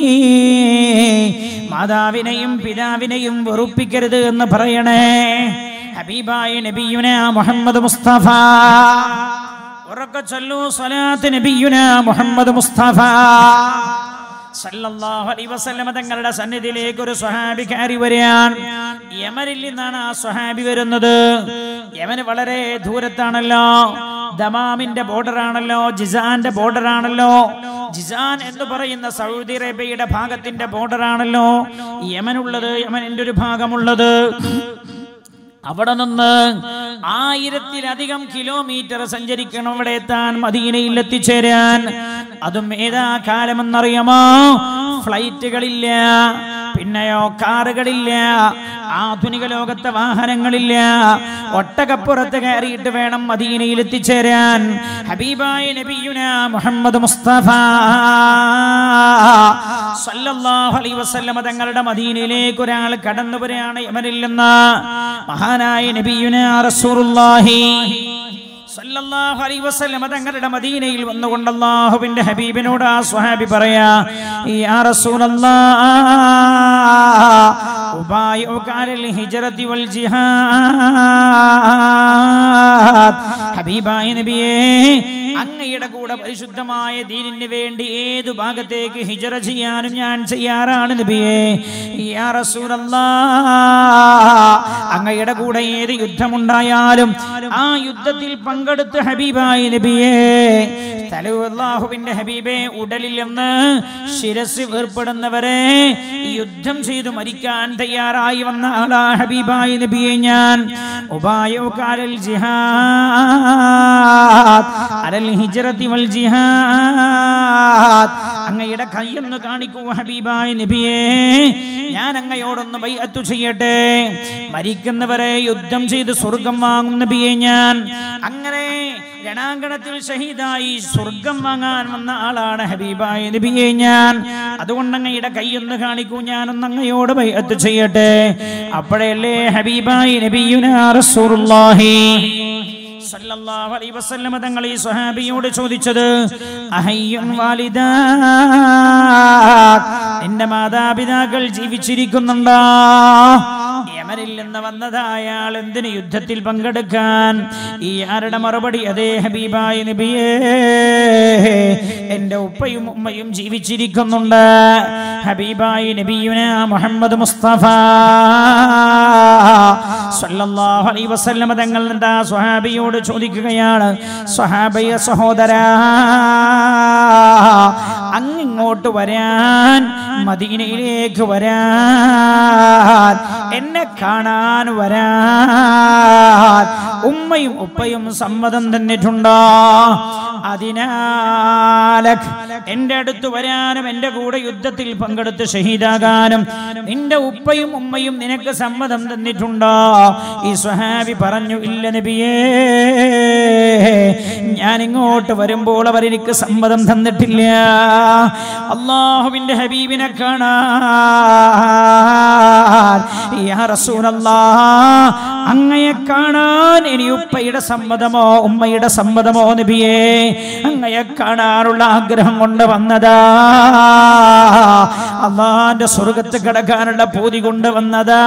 [SPEAKER 2] മാതാവിനെയും പിതാവിനെയും വെറുപ്പിക്കരുത് എന്ന് പറയണേ ഹബീബായ നബിയുന മുഹമ്മദ് മുസ്തഫ ഉറക്കെ ചൊല്ലൂ സ്വലാത്ത് നബിയുന മുഹമ്മദ് മുസ്തഫ സല്ലല്ലാഹു അലൈഹി വസല്ലമ തങ്ങളുടെ സന്നിധിയിലേക്ക് ഒരു സ്വഹാബി കയറി വരികയാണ് യമനിൽ നിന്നാണ് ആ സ്വഹാബി വരുന്നത് യമന് വളരെ ദൂരത്താണല്ലോ ദമാമിന്റെ ബോർഡർ ആണല്ലോ ജിസാന്റെ ബോർഡർ ആണല്ലോ ജിസാൻ എന്ന് പറയുന്ന സൗദി അറേബ്യയുടെ ഭാഗത്തിന്റെ ബോർഡർ ആണല്ലോ യമനുള്ളത് യമനിന്റെ ഒരു ഭാഗമുള്ളത് അവിടെ നിന്ന് ആയിരത്തിലധികം കിലോമീറ്റർ സഞ്ചരിക്കണം അവിടെ എത്താൻ മദീനയിൽ എത്തിച്ചേരാൻ അതും ഏതാ കാലമെന്നറിയാമോ ഫ്ലൈറ്റുകളില്ല പിന്നെയോ കാറുകളില്ല ആധുനിക ലോകത്തെ വാഹനങ്ങളില്ല ഒട്ടകപ്പുറത്ത് കയറിയിട്ട് വേണം മദീനയിൽ എത്തിച്ചേരാൻ ഹബീബായ നബിയുന മുഹമ്മദ് മുസ്തഫ സല്ലല്ലാഹു അലൈഹി വസല്ലമ തങ്ങളുടെ മദീനയിലേക്ക് ഒരാൾ കടന്നു വരികയാണ് യമനിൽ നിന്ന് മഹാനായ നബിയുന റസൂലുള്ളാഹി സല്ലല്ലാഹു അലൈഹി വസല്ലമ തങ്ങളുടെ മദീനയിൽ വന്നുകൊണ്ട് അല്ലാഹുവിന്റെ ഹബീബിനോട് ആ സ്വഹാബി പറയാ യാ റസൂലല്ലാഹ് ഉബായിഉക അലൽ ഹിജ്റതി വൽ ജിഹാദ് ഹബീബായ നബിയേ അങ്ങയുടെ കൂടെ പരിശുദ്ധമായ ദീനിന് വേണ്ടി ഏതു ഭാഗത്തേക്ക് ഹിജറ ചെയ്യാനും ഞാൻ ചെയ്യാറാണ് നബിയേ യാ റസൂലല്ലാഹ് അങ്ങയുടെ കൂടെ ഏത് യുദ്ധമുണ്ടായാലും ആ യുദ്ധത്തിൽ പങ്കെടുത്ത് ഹബീബായി നബിയേ തലു ഹബീബെ ഉടലിൽ നിന്ന് ശിരസ് വേർപ്പെടുന്നവരെ യുദ്ധം ചെയ്തു മരിക്കാൻ തയ്യാറായി വന്ന ആളാ ഹബീബായി നബിയെ ഞാൻ ഉപായോ കാലൽ ജിഹാദ് അലൽ ഹിജ്റത്തി വൽ ജിഹാദ് അങ്ങയുടെ കൈയൊന്ന് കാണിക്കൂ ഹബീബായ നബിയേ ഞാൻ അങ്ങയോടൊന്ന് ബൈഅത്തു ചെയ്യട്ടെ മരിക്കുന്നവരെ യുദ്ധം ചെയ്ത് സ്വർഗം വാങ്ങും നബിയെ ഞാൻ അങ്ങനെ രണാങ്കണത്തിൽ ഷഹീദായി സ്വർഗം വാങ്ങാൻ വന്ന ആളാണ് ഹബീബായ നബിയെ ഞാൻ അതുകൊണ്ട് അങ്ങയുടെ കൈയൊന്ന് കാണിക്കൂ ഞാനൊന്ന് അങ്ങയോട് ബൈഅത്ത് ചെയ്യട്ടെ അപ്പോഴല്ലേ ഹബീബായി നബിയുനാ റസൂലുള്ളാഹി സല്ലല്ലാഹു അലൈഹി വസല്ലമ തങ്ങൾ ഈ സ്വഹാബിയോട് ചോദിച്ചത് അഹയ്യുൻ വാലിദാ നിന്റെ മാതാപിതാക്കൾ ജീവിച്ചിരിക്കുന്നുണ്ടോ യമനിൽ നിന്ന് വന്നത് അയാൾ എന്തിന് യുദ്ധത്തിൽ പങ്കെടുക്കാൻ ഈ ആരുടെ മറുപടി അതേ ഹബീബായ നബിയേ എന്റെ ഉപ്പയും ഉമ്മയും ജീവിച്ചിരിക്കുന്നുണ്ട് ഹബീബായ നബിയുന മുഹമ്മദ് മുസ്തഫ സല്ലല്ലാഹു അലൈഹി വസല്ലമ തങ്ങൾ എന്താ സ്വഹാബിയോട് ചോദിക്കുകയാണ് സ്വഹാബിയ സഹോദര അങ്ങിങ്ങോട്ട് വരാൻ മദീനയിലേക്ക് വരാൻ എന്നെ കാണാൻ വരാൻ ഉമ്മയും ഉപ്പയും സമ്മതം തന്നിട്ടുണ്ടോ അതിനാൽ എന്റെ അടുത്ത് വരാനും എന്റെ കൂടെ യുദ്ധത്തിൽ പങ്കെടുത്ത് ഷഹീദാകാനും നിന്റെ ഉപ്പയും ഉമ്മയും നിനക്ക് സമ്മതം തന്നിട്ടുണ്ടോ ഈ സ്വഹാബി പറഞ്ഞു ഇല്ല നബിയേ ഞാൻ ഇങ്ങോട്ട് വരുമ്പോൾ അവർ എനിക്ക് സമ്മതം തന്നിട്ടില്ല അള്ളാഹുവിന്റെ ഹബീബിനെ കാണാൻ യാ റസൂലല്ലാ അങ്ങയെ കാണാൻ ഇനി ഉപ്പയുടെ സമ്മതമോ ഉമ്മയുടെ സമ്മതമോ നബിയേ അങ്ങയെ കാണാനുള്ള ആഗ്രഹം കൊണ്ട് വന്നതാ അള്ളാന്റെ സ്വർഗത്ത് കിടക്കാനുള്ള പൂതി കൊണ്ട് വന്നതാ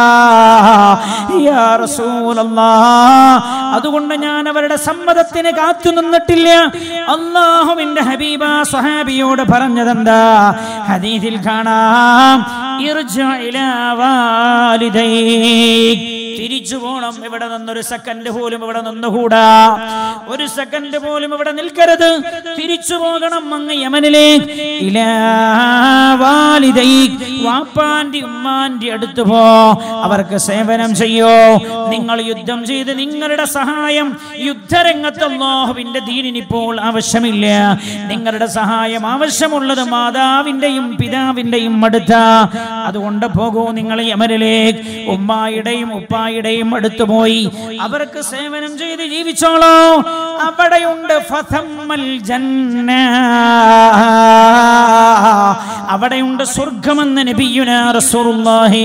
[SPEAKER 2] യാ റസൂലല്ലാ അതുകൊണ്ട് ഞാൻ അവരുടെ സമ്മതത്തിന് കാത്തു നിന്നിട്ടില്ല അള്ളാഹുവിന്റെ ഹബീബ സ്വഹാബിയോട് പറഞ്ഞതെന്താ ഹദീസിൽ കാണാം ഇർജഅ ഇലാ വാലിദൈക് തിരിച്ചു പോണം ഇവിടെ നിന്നൊരു സെക്കൻഡ് പോലും ഇവിടെ നിന്നുകൂടാ ഒരു സെക്കൻഡ് പോലും ഇവിടെ നിൽക്കരുത് തിരിച്ചു പോകണം അങ്ങ് യമനിലേക്ക് ഇലാ വാലിദൈക് വാപ്പാന്റെ ഉമ്മാന്റെ അടുത്ത് പോ അവർക്ക് സേവനം ചെയ്യോ നിങ്ങൾ യുദ്ധം ചെയ്ത് നിങ്ങളുടെ സഹായം യുദ്ധരംഗത്ത് അല്ലാഹുവിന്റെ ദീനിനിപ്പോൾ ആവശ്യമില്ല നിങ്ങളുടെ സഹായം ആവശ്യമുള്ളത് മാതാവിന്റെയും പിതാവിന്റെയും അടുത്ത അതുകൊണ്ട് പോകൂ നിങ്ങൾ യമനിലേക്ക് ഉമ്മായുടെയും ഉപ്പായുടെയും അടുത്ത് പോയി അവർക്ക് സേവനം ചെയ്ത് ജീവിച്ചോളൂ അവിടെയുണ്ട് ഫതമ്മൽ ജന്ന അവിടെയുണ്ട് സ്വർഗമെന്ന് നബിയുന റസൂലുള്ളാഹി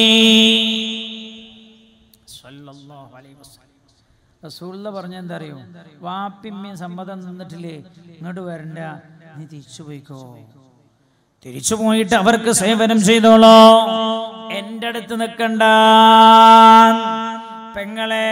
[SPEAKER 2] സ്വല്ലല്ലാഹു അലൈഹി വസല്ലം
[SPEAKER 1] റസൂള്ള പറഞ്ഞ എന്താ അറിയോ വാപ്പിമ്മയും സമ്മതം നിന്നിട്ടില്ലേ ഇങ്ങോട്ട് വരണ്ട നീ തിരിച്ചു പോയിക്കോ
[SPEAKER 2] തിരിച്ചു പോയിട്ട് അവർക്ക് സേവനം ചെയ്തോളോ എന്റെ അടുത്ത് നിൽക്കണ്ട പെങ്ങളെ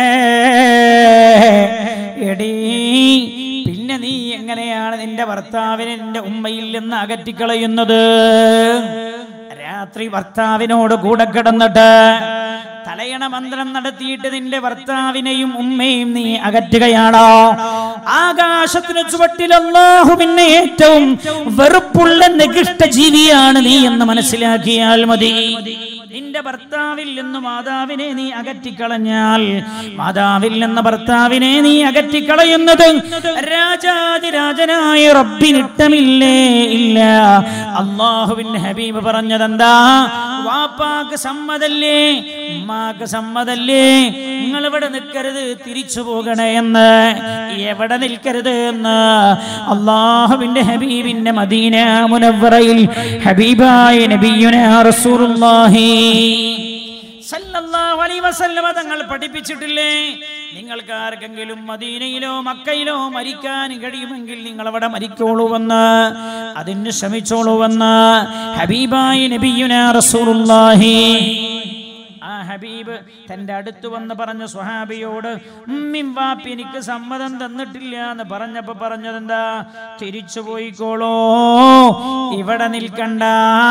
[SPEAKER 2] എടീ പിന്നെ നീ എങ്ങനെയാണ് നിന്റെ ഭർത്താവിനെ നിന്റെ ഉമ്മയിൽ നിന്ന് അകറ്റിക്കളയുന്നത് രാത്രി ഭർത്താവിനോട് കൂടെ കിടന്നിട്ട് തലയണ മന്ത്രം നടത്തിയിട്ട് നിന്റെ ഭർത്താവിനെയും ഉമ്മയും നീ അകറ്റുകയാണോ ആകാശത്തിന് ചുവട്ടിൽ അള്ളാഹുവിനെ ഏറ്റവും വെറുപ്പുള്ള നികൃഷ്ട ജീവിയാണ് നീ എന്ന് മനസ്സിലാക്കിയാൽ മതി നിന്റെ ഭർത്താവിൽ നിന്ന് മാതാവിനെ നീ അകറ്റിക്കളഞ്ഞാൽ മാതാവിൽ നിന്ന് ഭർത്താവിനെ നീ അകറ്റിക്കളയുന്നത് രാജാതിരാജനായ റബ്ബിനിട്ടമില്ലേ ഇല്ല അള്ളാഹുവിൻ ഹബീബ് പറഞ്ഞതെന്താ വാപ്പാക്ക് സമ്മതല്ലേ ഉമ്മാക്ക് സമ്മതല്ലേ നിങ്ങൾ ഇവിടെ നിൽക്കരുത് തിരിച്ചു പോകണേ എന്ന് എവിടെ നിൽക്കരുത് എന്ന് അള്ളാഹുവിന്റെ ഹബീബിന്റെ മദീന മുനവറയിൽ ഹബീബായ നബിയുന റസൂലുള്ളാഹി സല്ലല്ലാഹു അലൈഹി വസല്ലമ തങ്ങൾ പഠിപ്പിച്ചിട്ടില്ലേ നിങ്ങൾക്ക് ആർക്കെങ്കിലും മദീനയിലോ മക്കയിലോ മരിക്കാൻ കഴിയുമെങ്കിൽ നിങ്ങൾ അവിടെ മരിക്കോളൂവെന്ന് അതിന് ശ്രമിച്ചോളൂവെന്ന് ഹബീബായ നബിയുന റസൂലുള്ളാഹി ആ ഹബീബ് തന്റെ അടുത്ത് വന്ന് പറഞ്ഞ സ്വഹാബിയോട് ഉമ്മിം വാപ്പി എനിക്ക് സമ്മതം തന്നിട്ടില്ല എന്ന് പറഞ്ഞപ്പോ പറഞ്ഞതെന്താ തിരിച്ചു പോയിക്കോളോ ഇവിടെ നിൽക്കണ്ട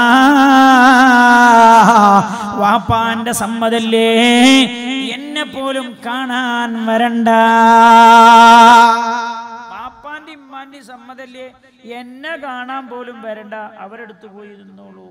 [SPEAKER 2] വാപ്പാന്റെ സമ്മതല്ലേ എന്നെ പോലും കാണാൻ വരണ്ട വാപ്പാന്റെ ഇമ്മാന്റെ ഉമ്മാന്റെ സമ്മതല്ലേ എന്നെ കാണാൻ പോലും വരണ്ട അവരെടുത്ത് പോയി നിന്നോളൂ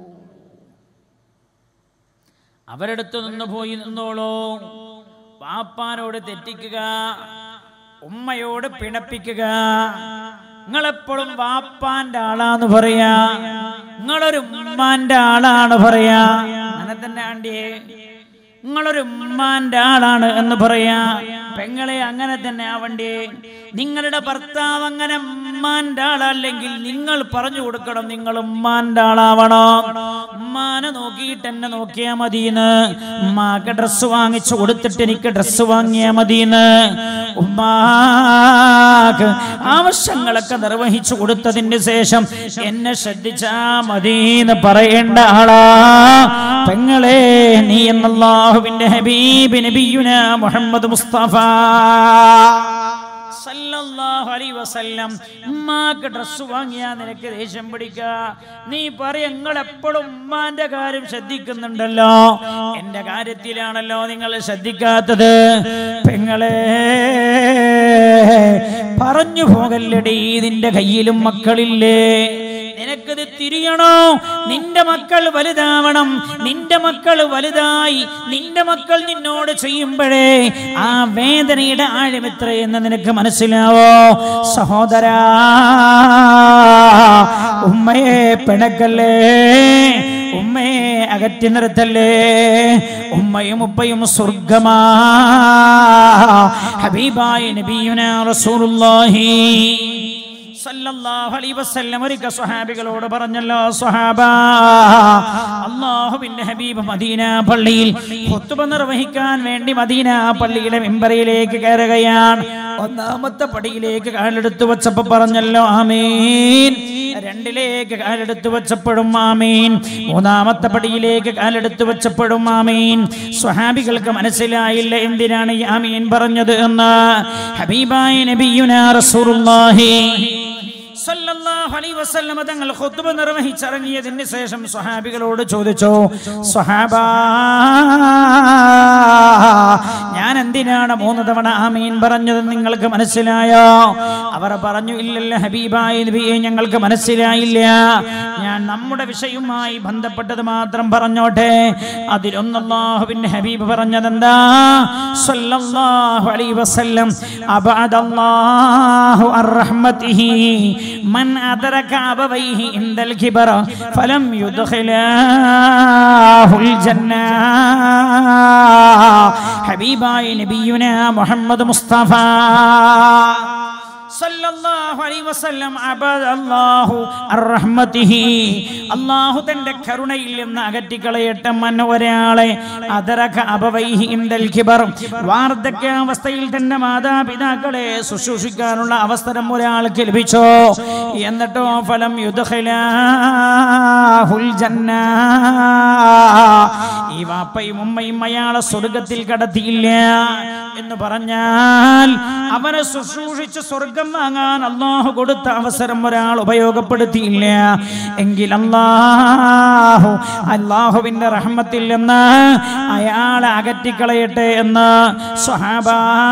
[SPEAKER 2] അവരെടുത്ത് നിന്ന് പോയി നിന്നോളൂ വാപ്പാനോട് തെറ്റിക്കുക ഉമ്മയോട് പിണപ്പിക്കുക നിങ്ങളെപ്പോഴും വാപ്പാന്റെ ആളാന്ന് പറയാ നിങ്ങളൊരു ഉമ്മാന്റെ ആളാണ് പറയാ അങ്ങനെ തന്നെ ആണ്ടിയേ നിങ്ങളൊരു ഉമ്മാന്റെ ആളാണ് എന്ന് പറയാ പെങ്ങളെ അങ്ങനെ തന്നെ ആവണ്ടേ നിങ്ങളുടെ ഭർത്താവ് അങ്ങനെ ഉമ്മാന്റെ ആളല്ലെങ്കിൽ നിങ്ങൾ പറഞ്ഞു കൊടുക്കണം നിങ്ങൾ ഉമ്മാന്റെ ആളാവണം ഉമ്മാനെ നോക്കിയിട്ട് എന്നെ നോക്കിയാ മതിന്ന് ഉമ്മാക്ക് ഡ്രസ്സ് വാങ്ങിച്ചു കൊടുത്തിട്ട് എനിക്ക് ഡ്രസ്സ് വാങ്ങിയാ മതിന്ന് ഉമ്മാക്ക് ആവശ്യങ്ങളൊക്കെ നിർവഹിച്ചു കൊടുത്തതിന് ശേഷം എന്നെ ശ്രദ്ധിച്ചാ മതിന്ന് പറയേണ്ട ആളാ പെങ്ങളെ നീ എന്നല്ലാഹുവിന്റെ ഹബീബ് നബിയുന മുഹമ്മദ് മുസ്തഫ സല്ലല്ലാഹു അലൈഹി വസല്ലം ഉമ്മാക്ക് ഡ്രസ് വാങ്ങിയാ നിനക്ക് ദേഷ്യം പിടിക്ക നീ പറയ നിങ്ങൾ എപ്പോഴും ഉമ്മാന്റെ കാര്യം ശ്രദ്ധിക്കുന്നുണ്ടല്ലോ എന്റെ കാര്യത്തിലാണല്ലോ നിങ്ങൾ ശ്രദ്ധിക്കാത്തത് പെങ്ങളെ പറഞ്ഞു പോകല്ലടി നിന്റെ കയ്യിലും മക്കളില്ലേ നിനക്കത് തിരിയണോ നിന്റെ മക്കൾ വലുതാവണം നിന്റെ മക്കൾ വലുതായി നിന്റെ മക്കൾ നിന്നോട് ചെയ്യുമ്പോഴേ ആ വേദനയുടെ ആഴം എത്രയെന്ന് നിനക്ക് മനസ്സിലാവോ സഹോദരാ ഉമ്മയെ പിണക്കല്ലേ ഉമ്മയെ അകറ്റി നിർത്തല്ലേ ഉമ്മയും ഉപ്പയും സ്വർഗമാ ഹബീബായ നബിയുന റസൂലുള്ളാഹി സല്ലല്ലാഹു അലൈഹി വസല്ലം ഒരിക്കൽ സ്വഹാബികളോട് പറഞ്ഞല്ലോ സ്വഹാബ അള്ളാഹുവിന്റെ ഹബീബ് മദീന പള്ളിയിൽ ഖുത്ബ നിർവഹിക്കാൻ വേണ്ടി മദീന പള്ളിയുടെ മെമ്പറിയിലേക്ക് കയറുകയാണ് ഒന്നാമത്തെ പടിയിലേക്ക് കാലെടുത്തു വച്ചപ്പോ പറഞ്ഞല്ലോ ആമീൻ രണ്ടിലേക്ക് കാലെടുത്തു വച്ചപ്പോഴും ആമീൻ മൂന്നാമത്തെ പടിയിലേക്ക് കാലെടുത്തു വച്ചപ്പോഴും ആമീൻ സ്വഹാബികൾക്ക് മനസ്സിലായില്ല എന്തിനാണ് ഈ ആമീൻ പറഞ്ഞത് എന്ന് ഹബീബായ നബിയുന റസൂലുള്ളാഹി സല്ലല്ലാഹു അലൈഹി വസല്ലമ തങ്ങൾ ഖുത്ബ നിർവഹിച്ചിറങ്ങിയതിന് ശേഷം സ്വഹാബികളോട് ചോദിച്ചു സ്വഹാബ ഞാൻ എന്തിനാണ് മൂന്ന് തവണ ആമീൻ പറഞ്ഞത് നിങ്ങൾക്ക് മനസ്സിലായോ അവർ പറഞ്ഞു ഇല്ലല്ല ഹബീബായ നബിയെ ഞങ്ങൾക്ക് മനസ്സിലായില്ല ഞാൻ നമ്മുടെ വിഷയവുമായി ബന്ധപ്പെട്ടത് മാത്രം പറഞ്ഞോട്ടെ അതിലൊന്ന് അല്ലാഹുവിന്റെ ഹബീബ് പറഞ്ഞതെന്താ സല്ലല്ലാഹു അലൈഹി വസല്ലം അബഅദല്ലാഹു അർറഹ്മതിഹി من أدرك أبويه عند الكبر فلم يدخلاه الجنة حبيباي نبينا محمد مصطفى സല്ലല്ലാഹു അലൈഹി വസല്ലം അബദല്ലാഹു അർറഹ്മതിഹി അല്ലാഹു തന്റെ കരുണയിൽ നിന്ന് അകറ്റിക്കളയട്ടെ മൻ ഒരാളെ അതരക അബവൈഹി ഇൻദൽ കിബർ വാർദ്ധക്യാവസ്ഥയിൽ തന്റെ മാതാപിതാക്കളെ ശുശ്രൂഷിക്കാനുള്ള അവസരം ഒരാൾക്ക് ലഭിച്ചോ എന്നിട്ടോ ഫലം യുദ്ഖിലാഹുൽ ജന്ന ഈ വാപ്പയും ഉമ്മയും അയാളെ സ്വർഗത്തിൽ കടത്തിയില്ല എന്ന് പറഞ്ഞാൽ അവനെ ശുശ്രൂഷിച്ച് സ്വർഗം വാങ്ങാൻ അള്ളാഹു കൊടുത്ത അവസരം ഒരാൾ ഉപയോഗപ്പെടുത്തിയില്ല എങ്കിൽ അള്ളാഹു അള്ളാഹുവിന്റെ റഹ്മത്തിൽ നിന്ന് അയാളെ അകറ്റിക്കളയട്ടെ എന്ന് സ്വഹാബ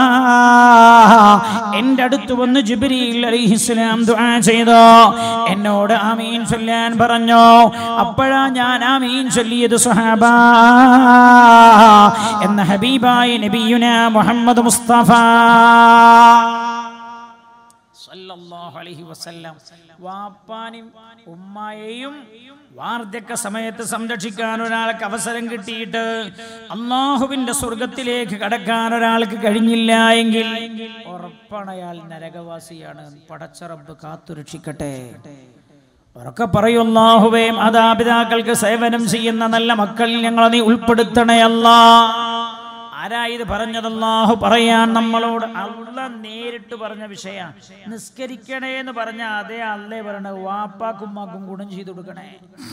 [SPEAKER 2] എന്റെ അടുത്ത് വന്ന് ജിബ്രീൽ അലിഹിസ്ലാം ദുആ ചെയ്തു എന്നോട് ആമീൻ ചൊല്ലാൻ പറഞ്ഞു അപ്പോഴാ ഞാൻ ആമീൻ ചൊല്ലിയത് സ്വഹാബ എന്ന ഹബീബായി നബിയുന മുഹമ്മദ് മുസ്തഫ സല്ലല്ലാഹു അലൈഹി വസല്ലം വാപ്പാനും ഉമ്മയെയും വാർദ്ധക്യ സമയത്ത് സംരക്ഷിക്കാൻ ഒരാൾക്ക് അവസരം കിട്ടിയിട്ട് അള്ളാഹുവിന്റെ സ്വർഗത്തിലേക്ക് കടക്കാൻ ഒരാൾക്ക് കഴിഞ്ഞില്ല എങ്കിൽ ഉറപ്പാണ് അയാൾ നരകവാസിയാണ് പടച്ചറബ് കാത്തുരക്ഷിക്കട്ടെ ഉറക്കെ പറയുല്ലാഹുവേ മാതാപിതാക്കൾക്ക് സേവനം ചെയ്യുന്ന നല്ല മക്കളിൽ ഞങ്ങളെ നീ ഉൾപ്പെടുത്തണേ അല്ലാ ആരാ ഇത് പറഞ്ഞതല്ലാഹു പറയാൻ നമ്മളോട് അള്ള നേരിട്ട് പറഞ്ഞ വിഷയ നിസ്കരിക്കണേ എന്ന് പറഞ്ഞ അതേ അല്ലേ പറയണ വാപ്പാക്കും ഉമ്മാക്കും ഗുണം ചെയ്തു കൊടുക്കണേ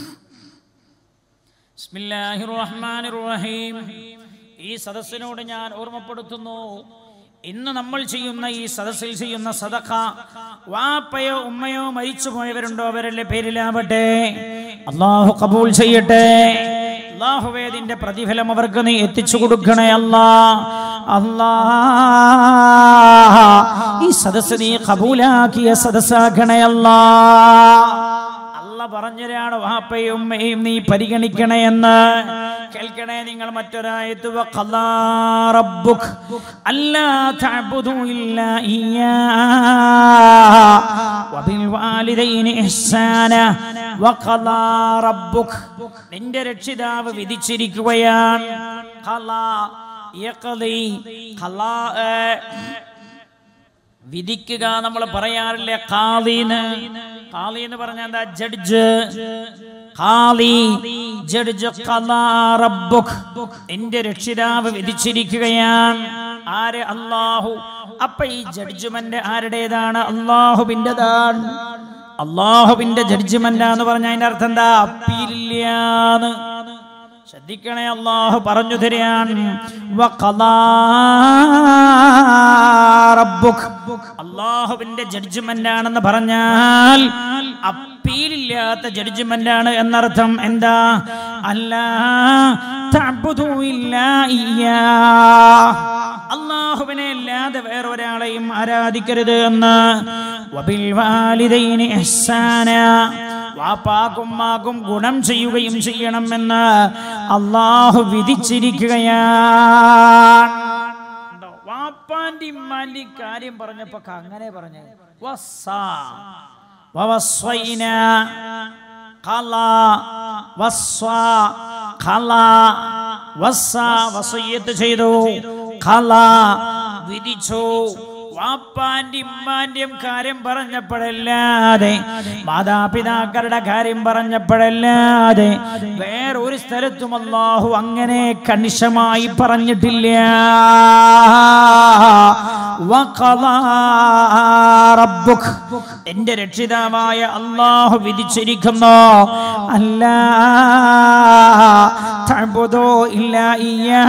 [SPEAKER 2] ബിസ്മില്ലാഹിർ റഹ്മാനിർ റഹീം ഈ സദസ്സിനോട് ഞാൻ ഓർമ്മപ്പെടുത്തുന്നു ഇന്ന് നമ്മൾ ചെയ്യുന്ന ഈ സദസ്സിൽ ചെയ്യുന്ന സദഖ വാപ്പയോ ഉമ്മയോ മരിച്ചു പോയവരുണ്ടോ അവരുടെ പേരിലാവട്ടെ അള്ളാഹു കബൂൽ ചെയ്യട്ടെ അള്ളാഹുവേദിന്റെ പ്രതിഫലം അവർക്ക് നീ എത്തിച്ചു കൊടുക്കണേ അല്ലാ അല്ലാ ഈ സദസ്സ് നീ കബൂലാക്കിയ സദസ്സാക്കണേ അല്ലാ അല്ല പറഞ്ഞതാണ് വാപ്പയും ഉമ്മയും നീ പരിഗണിക്കണേ എന്ന് കേൾക്കണേ നിങ്ങൾ മറ്റൊരായത്ത് വഖലാ റബ്ബുക് അല്ലാ തഅബുദു ഇല്ലാ ഇയ്യാ വബിൽ വാലിദൈനി ഇഹ്സാന വഖലാ റബ്ബുക് നിന്റെ രക്ഷിതാവ് വിധിച്ചിരിക്കുകയാണ് ഖലാ യഖ്ലി ഖലാ വിധിക്കുക നമ്മൾ പറയാറില്ല കാളീന്ന് കാളി എന്ന് പറഞ്ഞാൽ എന്താ ജഡ്ജ് കാളി ജഡ്ജ് ഖലാ റബ്ബുക് നിന്റെ രക്ഷിതാവ് വിധിച്ചിരിക്കുകയാണ് ആര് അള്ളാഹു അപ്പൊ ഈ ജഡ്ജ്മെന്റ് ആരുടേതാണ് അള്ളാഹുവിൻ്റെതാണ് അള്ളാഹുവിന്റെ ജഡ്ജ്മെന്റ് എന്ന് പറഞ്ഞ അതിന്റെ അർത്ഥം എന്താ അപ്പീലില്ലാന്ന് ശ്രദ്ധിക്കണേ അള്ളാഹു പറഞ്ഞു തരാൻ അള്ളാഹുവിന്റെ ജഡ്ജ്മെന്റ് ആണെന്ന് പറഞ്ഞാൽ അപ്പീലില്ലാത്ത ജഡ്ജ്മെന്റ് ആണ് എന്നർത്ഥം എന്താ അല്ല അള്ളാഹുവിനെ അല്ലാതെ വേറൊരാളെയും ആരാധിക്കരുത് എന്ന് വബിൽ വാലിദൈനി ഇഹ്സാന വാപ്പാക്കും മാക്കും ഗുണം ചെയ്യുകയും ചെയ്യണമെന്ന് അള്ളാഹു വിധിച്ചിരിക്കുകയാണ് ഉണ്ടോ? വാപ്പാന്റെ ഇമ്മാന്റെ കാര്യം പറഞ്ഞപ്പോ അങ്ങനെ പറഞ്ഞു വസ്സാ വവസ്വൈന ഖലാ വസ്വാ ഖലാ വസ്സാ വസയ്യത്ത് ചെയ്തു ഖലാ വിധിച്ചു വാപ്പാന്റെ ഇമ്മാന്റെയും കാര്യം പറഞ്ഞപ്പോഴല്ലാതെ മാതാപിതാക്കളുടെ കാര്യം പറഞ്ഞപ്പോഴല്ലാതെ വേറൊരു സ്ഥലത്തും അല്ലാഹു അങ്ങനെ കണിശമായി പറഞ്ഞിട്ടില്ല വഖളാ റബ്ബുക് എന്റെ രക്ഷിതാവായ അള്ളാഹു വിധിച്ചിരിക്കുന്നു അല്ല തഅബുദൂ ഇല്ലാ ഇയ്യാ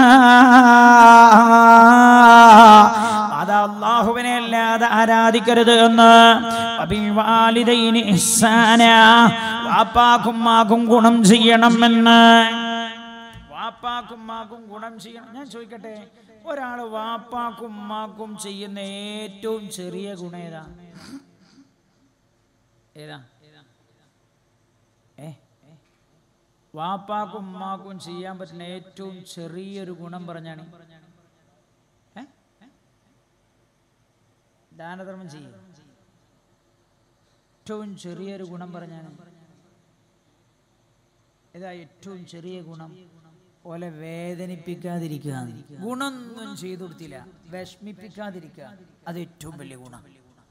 [SPEAKER 2] അത് അള്ളാഹുവിനെ അല്ലാതെ ആരാധിക്കരുത് എന്ന് വബിൽ വാലിദൈനി ഇഹ്സാന വാപ്പാക്കും മാക്കും ഗുണം ചെയ്യണമെന്ന് വാപ്പാക്കും മാക്കും ഗുണം ചെയ്യണം ഞാൻ ചോദിക്കട്ടെ ഒരാൾ വാപ്പാക്കും മാക്കും ചെയ്യുന്ന ഏറ്റവും ചെറിയ ഗുണം ഏതാ ഏതാ ഏ വാപ്പാക്കും ഉമ്മാക്കും ചെയ്യാൻ പറ്റുന്ന ഏറ്റവും ചെറിയൊരു ഗുണം പറഞ്ഞാണ് ഏ? ദാനധർമ്മം ചെയ്യും ഏറ്റവും ചെറിയൊരു ഗുണം പറഞ്ഞാണ് ഇതാ ഏറ്റവും ചെറിയ ഗുണം ഓലെ വേദനിപ്പിക്കാതിരിക്കുക ഗുണമൊന്നും ചെയ്തു കൊടുത്തില്ല വിഷമിപ്പിക്കാതിരിക്കുക അത് ഏറ്റവും വലിയ ഗുണം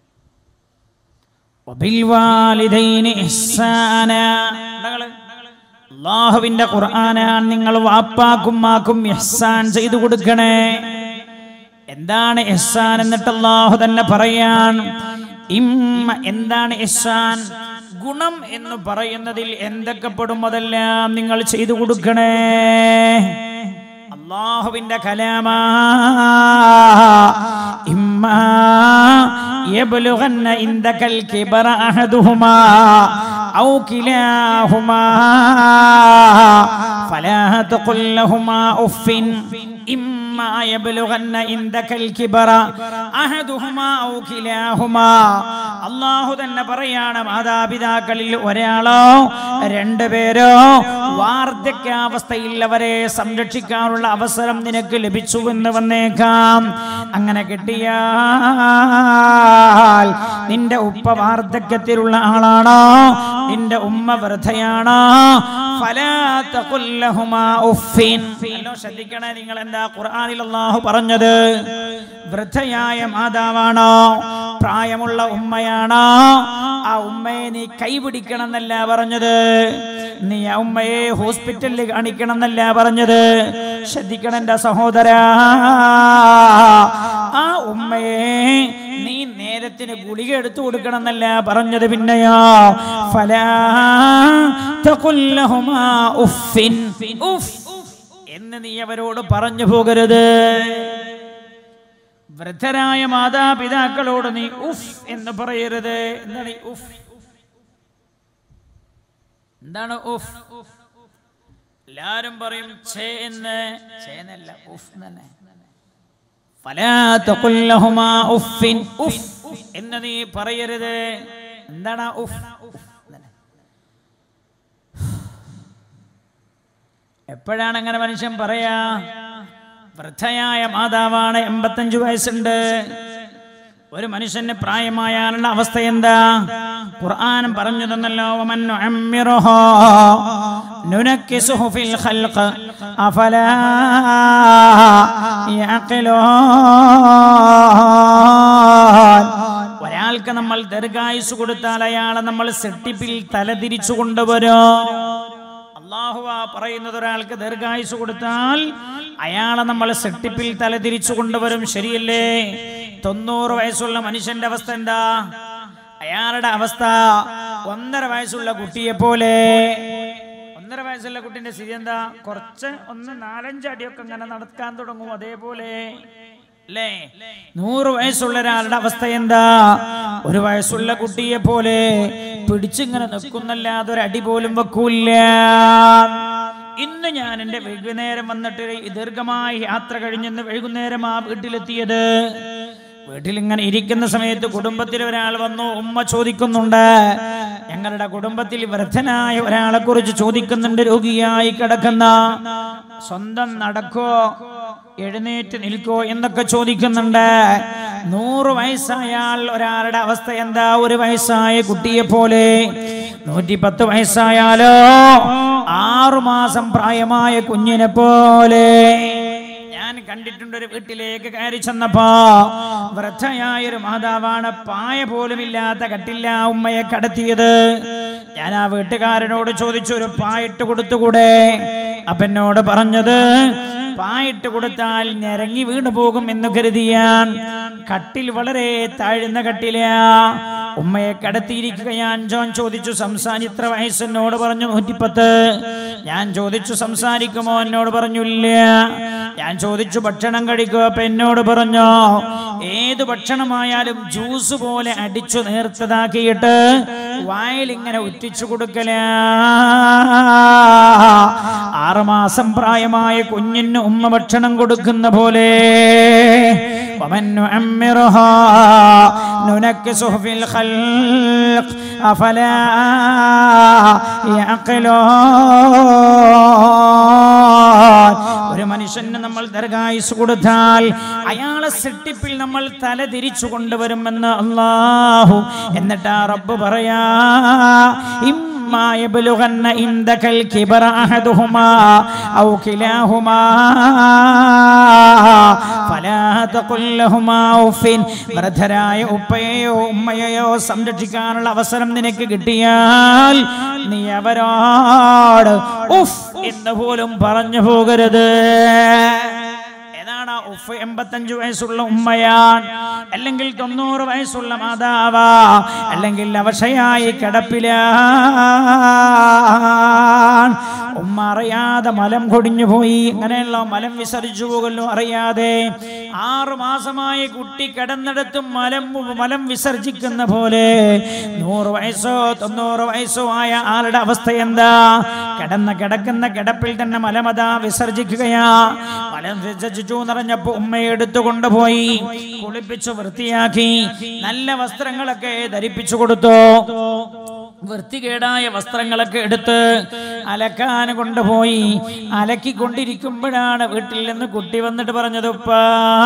[SPEAKER 2] വബിൽവാലിദൈനി ഇഹ്സാന. ഉണ്ടങ്ങള്? അള്ളാഹുവിന്റെ ഖുർആനാണ് നിങ്ങൾ വാപ്പാക്കും മാക്കും ഇഹ്സാൻ ചെയ്തു കൊടുക്കണേ എന്താണ് ഇഹ്സാൻ എന്നിട്ട് അള്ളാഹു തന്നെ പറയാൻ ഇമ്മ എന്താണ് ഇഹ്സാൻ ഗുണം എന്ന് പറയുന്നതിൽ എന്തൊക്കെ പെടും അതെല്ലാം നിങ്ങൾ ചെയ്തു കൊടുക്കണേ അള്ളാഹുവിന്റെ കലാമാ ഇമ്മാ يبلغن عندك الكبر أحدهما أو كلاهما فلا تقل لهما أف إما يبلغن عندك الكبر أحدهما أو كلاهما അള്ളാഹു തന്നെ പറയാണ് മാതാപിതാക്കളിൽ ഒരാളോ രണ്ടുപേരോ വാർദ്ധക്യാവസ്ഥയിൽ അവരെ സംരക്ഷിക്കാനുള്ള അവസരം നിനക്ക് ലഭിച്ചു എന്ന് വന്നേക്കാം അങ്ങനെ കിട്ടിയാൽ നിന്റെ ഉപ്പ വാർദ്ധക്യത്തിലുള്ള ആളാണോ നിന്റെ ഉമ്മ വൃദ്ധയാണോ ഫലാ തഖുൽ ലഹുമാ ഉഫിൻ. നല്ലോ ശ്രദ്ധിക്കണേ നിങ്ങൾ എന്താ ഖുർആനിൽ അല്ലാഹു പറഞ്ഞത് വൃദ്ധയായ മാതാവാണോ പ്രായമുള്ള ഉമ്മയാണോ ആ ഉമ്മയെ നീ കൈപിടിക്കണം എന്നല്ല പറഞ്ഞത് നീ ആ ഉമ്മയെ ഹോസ്പിറ്റലിൽ കാണിക്കണം എന്നല്ല പറഞ്ഞത് ശ്രദ്ധിക്കണം എന്റെ സഹോദര ആ ഉമ്മയെ നീ നേരത്തിന് ഗുളിക എടുത്തു കൊടുക്കണം എന്നല്ല പറഞ്ഞത് പിന്നെയോ ഫലാ തഖുൽ ലഹുമാ ഉഫിൻ. ഉഫ് എന്ന് നീ അവരോട് പറഞ്ഞു പോകരുത് വൃദ്ധരായ മാതാപിതാക്കളോട് നീ ഉഫ് എന്ന് പറയരുത് എന്താണ് ഈ ഉഫ് എന്താണ് ഉഫ് എല്ലാരും പറയും ഛേ എന്ന് ഛേ എന്നല്ല ഉഫ് എന്ന് തന്നെ ഫലാ തഖുൽ ലഹുമാ ഉഫിൻ ഉഫ് എന്ന് നീ പറയരുത് എന്താണ് ആ ഉഫ് എപ്പോഴാണ് അങ്ങനെ മനുഷ്യൻ പറയാ വൃദ്ധയായ മാതാവാണ് എൺപത്തഞ്ചു വയസ്സുണ്ട് ഒരു മനുഷ്യന് പ്രായമായാലുള്ള അവസ്ഥ എന്താ ഖുർആൻ പറഞ്ഞു തന്നല്ലോ വമൻ നുഅമ്മിറുഹു നുനക്കിസുഹു ഫിൽ ഖൽഖ് അഫലാ യഅഖിലൂൻ ഒരാൾക്ക് നമ്മൾ ദീർഘായുസ് കൊടുത്താൽ അയാളെ നമ്മൾ സെട്ടിപ്പിൽ തലതിരിച്ചു കൊണ്ടുവരും അള്ളാഹുവ പറയുന്നത് ഒരാൾക്ക് ദീർഘായുസ് കൊടുത്താൽ അയാളെ നമ്മൾ സെട്ടിപ്പിൽ തലതിരിച്ചു കൊണ്ടുവരും ശരിയല്ലേ തൊണ്ണൂറ് വയസ്സുള്ള മനുഷ്യന്റെ അവസ്ഥ എന്താ അയാളുടെ അവസ്ഥ ഒന്നര വയസ്സുള്ള കുട്ടിയെ പോലെ ഒന്നര വയസ്സുള്ള കുട്ടിന്റെ സ്ഥിതി എന്താ കുറച്ച് ഒന്ന് നാലഞ്ച് അടിയൊക്കെ ഇങ്ങനെ നടക്കാൻ തുടങ്ങും അതേപോലെ അല്ലേ നൂറ് വയസ്സുള്ള ഒരാളുടെ അവസ്ഥ എന്താ ഒരു വയസ്സുള്ള കുട്ടിയെ പോലെ പിടിച്ചിങ്ങനെ നിൽക്കുന്നല്ലാതെ ഒരു അടി പോലും വെക്കൂല്ല ഇന്ന് ഞാൻ എൻ്റെ വൈകുന്നേരം വന്നിട്ട് ഈ ദീർഘമായ യാത്ര കഴിഞ്ഞെന്ന് വൈകുന്നേരം ആ വീട്ടിലെത്തിയത് വീട്ടിൽ ഇങ്ങനെ ഇരിക്കുന്ന സമയത്ത് കുടുംബത്തിൽ ഒരാൾ വന്നു ഉമ്മ ചോദിക്കുന്നുണ്ട് ഞങ്ങളുടെ കുടുംബത്തിൽ വൃദ്ധനായ ഒരാളെ കുറിച്ച് ചോദിക്കുന്നുണ്ട് രോഗിയായി കിടക്കുന്ന സ്വന്തം നടക്കോ എഴുന്നേറ്റ് നിൽക്കോ എന്നൊക്കെ ചോദിക്കുന്നുണ്ട് നൂറ് വയസ്സായാൽ ഒരാളുടെ അവസ്ഥ എന്താ ഒരു വയസ്സായ കുട്ടിയെ പോലെ നൂറ്റി പത്ത് വയസ്സായാലോ ആറു മാസം പ്രായമായ കുഞ്ഞിനെ പോലെ ഞാൻ കണ്ടിട്ടുണ്ട് ഒരു വീട്ടിലേക്ക് കയറി ചെന്നപ്പോ വൃദ്ധയായ ഒരു മാതാവാണ് പായ പോലും ഇല്ലാത്ത കട്ടില്ല ഉമ്മയെ കടത്തിയത് ഞാൻ ആ വീട്ടുകാരനോട് ചോദിച്ചു ഒരു പായിട്ട് കൊടുത്തുകൂടെ അപ്പനോട് പറഞ്ഞത് പായിട്ട് കൊടുത്താൽ ഞരങ്ങി വീണു പോകും എന്ന് കരുതിയാൻ കട്ടിൽ വളരെ താഴ്ന്ന കട്ടില ഉമ്മയെ കടത്തിയിരിക്കുക ഞാൻ ജോൻ ചോദിച്ചു സംസാരി ഇത്ര വയസ്സെന്നോട് പറഞ്ഞു നൂറ്റിപ്പത്ത് ഞാൻ ചോദിച്ചു സംസാരിക്കുമോ എന്നോട് പറഞ്ഞില്ല ഞാൻ ചോദിച്ചു ഭക്ഷണം കഴിക്കുക അപ്പൊ എന്നോട് പറഞ്ഞു ഏത് ഭക്ഷണമായാലും ജ്യൂസ് പോലെ അടിച്ചു നേർത്തതാക്കിയിട്ട് വായിൽ ഇങ്ങനെ ഉറ്റിച്ചു കൊടുക്കല ആറുമാസം പ്രായമായ കുഞ്ഞിന് ഉമ്മ ഭക്ഷണം കൊടുക്കുന്ന പോലെ ومن نعمرها ننكسه في الخلق أفلا يعقلون ഒരു മനുഷ്യന് നമ്മൾ ദർഗായുസ് കൊടുത്താൽ അയാളെ സെട്ടിപ്പിൽ നമ്മൾ തല തിരിച്ചു കൊണ്ടുവരുമെന്ന് അള്ളാഹു എന്നിട്ട് ആ റബ്ബ് പറയാ إما يبلغن عندك الكبر أحدهما أو كلاهما فلا تقل لهما أف വൃദ്ധരായ ഉപ്പയെയോ ഉമ്മയെയോ സംരക്ഷിക്കാനുള്ള അവസരം നിനക്ക് കിട്ടിയാൽ നീ അവരോട് ഉഫ് എന്ന് പോലും പറഞ്ഞു പോകരുത് ഏതാണ് ആ ഉഫ് എൺപത്തഞ്ചു വയസ്സുള്ള ഉമ്മയാൻ അല്ലെങ്കിൽ തൊണ്ണൂറ് വയസ്സുള്ള മാതാവാ അല്ലെങ്കിൽ അവശയായി കിടപ്പില ഉമ്മ അറിയാതെ മലം കൊടിഞ്ഞു പോയി ഇങ്ങനെയുള്ള മലം വിസർജിച്ചു പോകുമല്ലോ അറിയാതെ ആറു മാസമായി കുട്ടി കിടന്നിടത്തും മലം മലം വിസർജിക്കുന്ന പോലെ നൂറ് വയസ്സോ തൊണ്ണൂറ് വയസ്സോ ആയ ആളുടെ അവസ്ഥ എന്താ കിടന്ന കിടക്കുന്ന കിടപ്പിൽ തന്നെ മലമത വിസർജിക്കുകയാ മലം വിസർജിച്ചു നിറഞ്ഞപ്പോ ഉമ്മയെ എടുത്തു കൊണ്ടുപോയി കുളിപ്പിച്ചു വൃത്തിയാക്കി നല്ല വസ്ത്രങ്ങളൊക്കെ ധരിപ്പിച്ചു കൊടുത്തു വൃത്തികേടായ വസ്ത്രങ്ങളൊക്കെ എടുത്ത് അലക്കാൻ കൊണ്ടുപോയി അലക്കിക്കൊണ്ടിരിക്കുമ്പോഴാണ് വീട്ടിൽ നിന്ന് കുട്ടി വന്നിട്ട് പറഞ്ഞത് ഉപ്പാ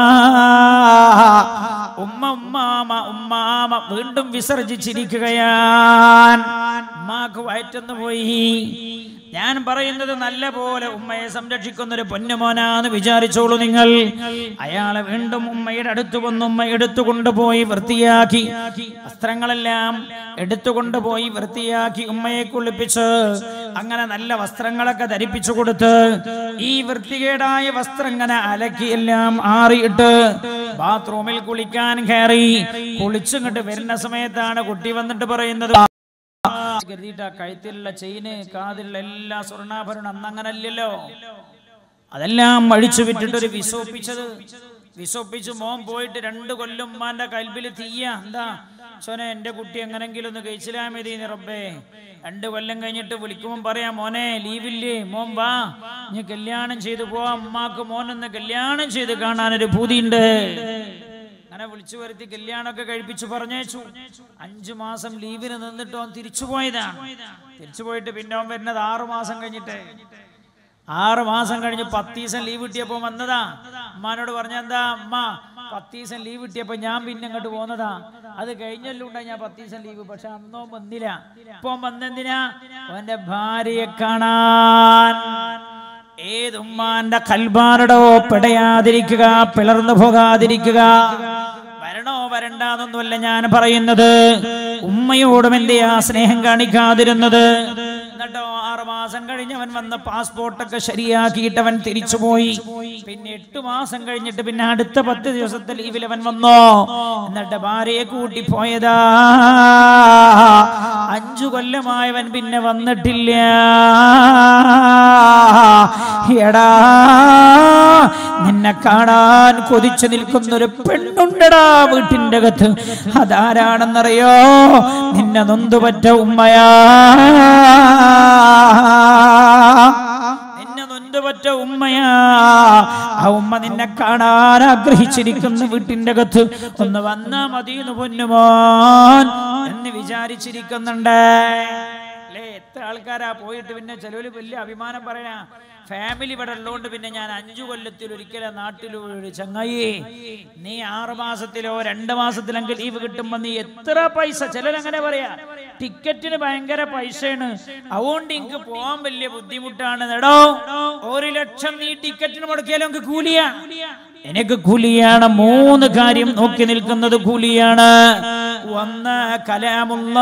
[SPEAKER 2] ഉമ്മ ഉമ്മാമ ഉമ്മാമ വീണ്ടും വിസർജിച്ചിരിക്കുകയാൻ ഉമ്മാക്ക് വയറ്റെന്ന് പോയി ഞാൻ പറയുന്നത് നല്ല പോലെ ഉമ്മയെ സംരക്ഷിക്കുന്ന ഒരു പൊന്നുമോനാന്ന് വിചാരിച്ചോളൂ നിങ്ങൾ അയാളെ വീണ്ടും ഉമ്മയുടെ അടുത്ത് വന്ന് ഉമ്മ എടുത്തു കൊണ്ടുപോയി വൃത്തിയാക്കി വസ്ത്രങ്ങളെല്ലാം എടുത്തു കൊണ്ടുപോയി വൃത്തിയാക്കി ഉമ്മയെ കുളിപ്പിച്ച് അങ്ങനെ നല്ല വസ്ത്രങ്ങളൊക്കെ ധരിപ്പിച്ചു കൊടുത്ത് ഈ വൃത്തികേടായ വസ്ത്രം ഇങ്ങനെ അലക്കി എല്ലാം ആറിയിട്ട് ബാത്റൂമിൽ കുളിക്കാൻ കയറി കുളിച്ചിങ്ങോട്ട് വരുന്ന സമയത്താണ് കുട്ടി വന്നിട്ട് പറയുന്നത് കരുതിയിട്ട് ആ കഴുത്തിലുള്ള ചെയിന് കാതിലുള്ള എല്ലാ സ്വർണ്ണാഭരണം അന്ന് അങ്ങനല്ലല്ലോ അതെല്ലാം അഴിച്ചു വിട്ടിട്ട് ഒരു വിസോപ്പിച്ചത് വിസോപ്പിച്ച് മോൻ പോയിട്ട് രണ്ട് കൊല്ലം ഉമ്മാന്റെ കൽബിൽ തീയ എന്താ സോനെ എന്റെ കുട്ടി എങ്ങനെങ്കിലും ഒന്ന് കഴിച്ചില്ലാ മതി റബ്ബേ രണ്ട് കൊല്ലം കഴിഞ്ഞിട്ട് വിളിക്കുമ്പോൾ പറയാം മോനെ ലീവില്ലേ മോൻ വാ നീ കല്യാണം ചെയ്തു പോവാം ഉമ്മാക്ക് മോനൊന്ന് കല്യാണം ചെയ്ത് കാണാനൊരു പൂതിയുണ്ട് അങ്ങനെ അവനെ വിളിച്ചു വരുത്തി കല്യാണമൊക്കെ കഴിപ്പിച്ചു പറഞ്ഞേച്ചു അഞ്ചു മാസം ലീവിന് നിന്നിട്ട് അവൻ തിരിച്ചു പോയതാണ് തിരിച്ചു പോയിട്ട് പിന്നെ അവൻ വരുന്നത് ആറു മാസം കഴിഞ്ഞിട്ട് ആറ് മാസം കഴിഞ്ഞ് പത്ത് ദിവസം ലീവ് കിട്ടിയപ്പോ വന്നതാ അമ്മാനോട് പറഞ്ഞ എന്താ അമ്മ പത്ത് ദിവസം ലീവ് കിട്ടിയപ്പോ ഞാൻ പിന്നെ അങ്ങോട്ട് പോന്നതാ അത് കഴിഞ്ഞല്ലോ ഉണ്ടായി ഞാൻ പത്ത് ദിവസം ലീവ് പക്ഷെ അന്നോ വന്നില്ല ഇപ്പൊ വന്നെന്തിനാ അവന്റെ ഭാര്യയെ കാണാൻ ഏതുമ്മാന്റെ കൽബാരടോ പിടയാതിരിക്കുക പിളർന്നു പോകാതിരിക്കുക വരണോ വരണ്ടെന്നൊന്നുമല്ല ഞാൻ പറയുന്നത് ഉമ്മയോടും എന്തെയാ സ്നേഹം കാണിക്കാതിരുന്നത് എന്നിട്ടോ ആറ് മാസം കഴിഞ്ഞ് അവൻ വന്ന പാസ്പോർട്ടൊക്കെ ശരിയാക്കിയിട്ട് അവൻ തിരിച്ചുപോയി പിന്നെ എട്ട് മാസം കഴിഞ്ഞിട്ട് പിന്നെ അടുത്ത പത്ത് ദിവസത്തെ ലീവിൽ അവൻ വന്നോ എന്നിട്ട് ഭാര്യയെ കൂട്ടി പോയതാ അഞ്ചു കൊല്ലമായവൻ പിന്നെ വന്നിട്ടില്ല എടാ നിന്നെ കാണാൻ കൊതിച്ചു നിൽക്കുന്ന ഒരു പെണ്ണുണ്ടടാ വീട്ടിന്റെ അകത്ത് അതാരാണെന്നറിയോ നിന്നെ നൊന്തുപറ്റ ഉമ്മയാ നിന്നെ നൊന്തുപറ്റ ഉമ്മയാ ആ ഉമ്മ നിന്നെ കാണാൻ ആഗ്രഹിച്ചിരിക്കുന്ന വീട്ടിന്റെ അകത്ത് ഒന്ന് വന്നാ മതിയെന്ന് പൊന്നുമോൻ എന്ന് വിചാരിച്ചിരിക്കുന്നുണ്ട് അല്ലേ എത്ര ആൾക്കാരാ പോയിട്ട് പിന്നെ ചിലവര് വലിയ അഭിമാനം പറയാ ഫാമിലി ഇവിടെ ഉള്ളതുകൊണ്ട് പിന്നെ ഞാൻ അഞ്ചു കൊല്ലത്തിൽ ഒരിക്കലെ നാട്ടിൽ ഒരു ചങ്ങായി നീ ആറ് മാസത്തിലോ രണ്ട് മാസത്തിലെങ്കിൽ ലീവ് കിട്ടുമ്പോ നീ എത്ര പൈസ ചിലരങ്ങനെ പറയാ ടിക്കറ്റിന് ഭയങ്കര പൈസയാണ് അതുകൊണ്ട് എനിക്ക് പോകാൻ വലിയ ബുദ്ധിമുട്ടാണ് എടോ ഒരു ലക്ഷം നീ ടിക്കറ്റിന് മുടക്കിയാലും എനിക്ക് കൂലിയാ എനിക്ക് കൂലിയാണ് മൂന്ന് കാര്യം നോക്കി നിൽക്കുന്നത് കൂലിയാണ് ഒന്ന് കലാമുള്ള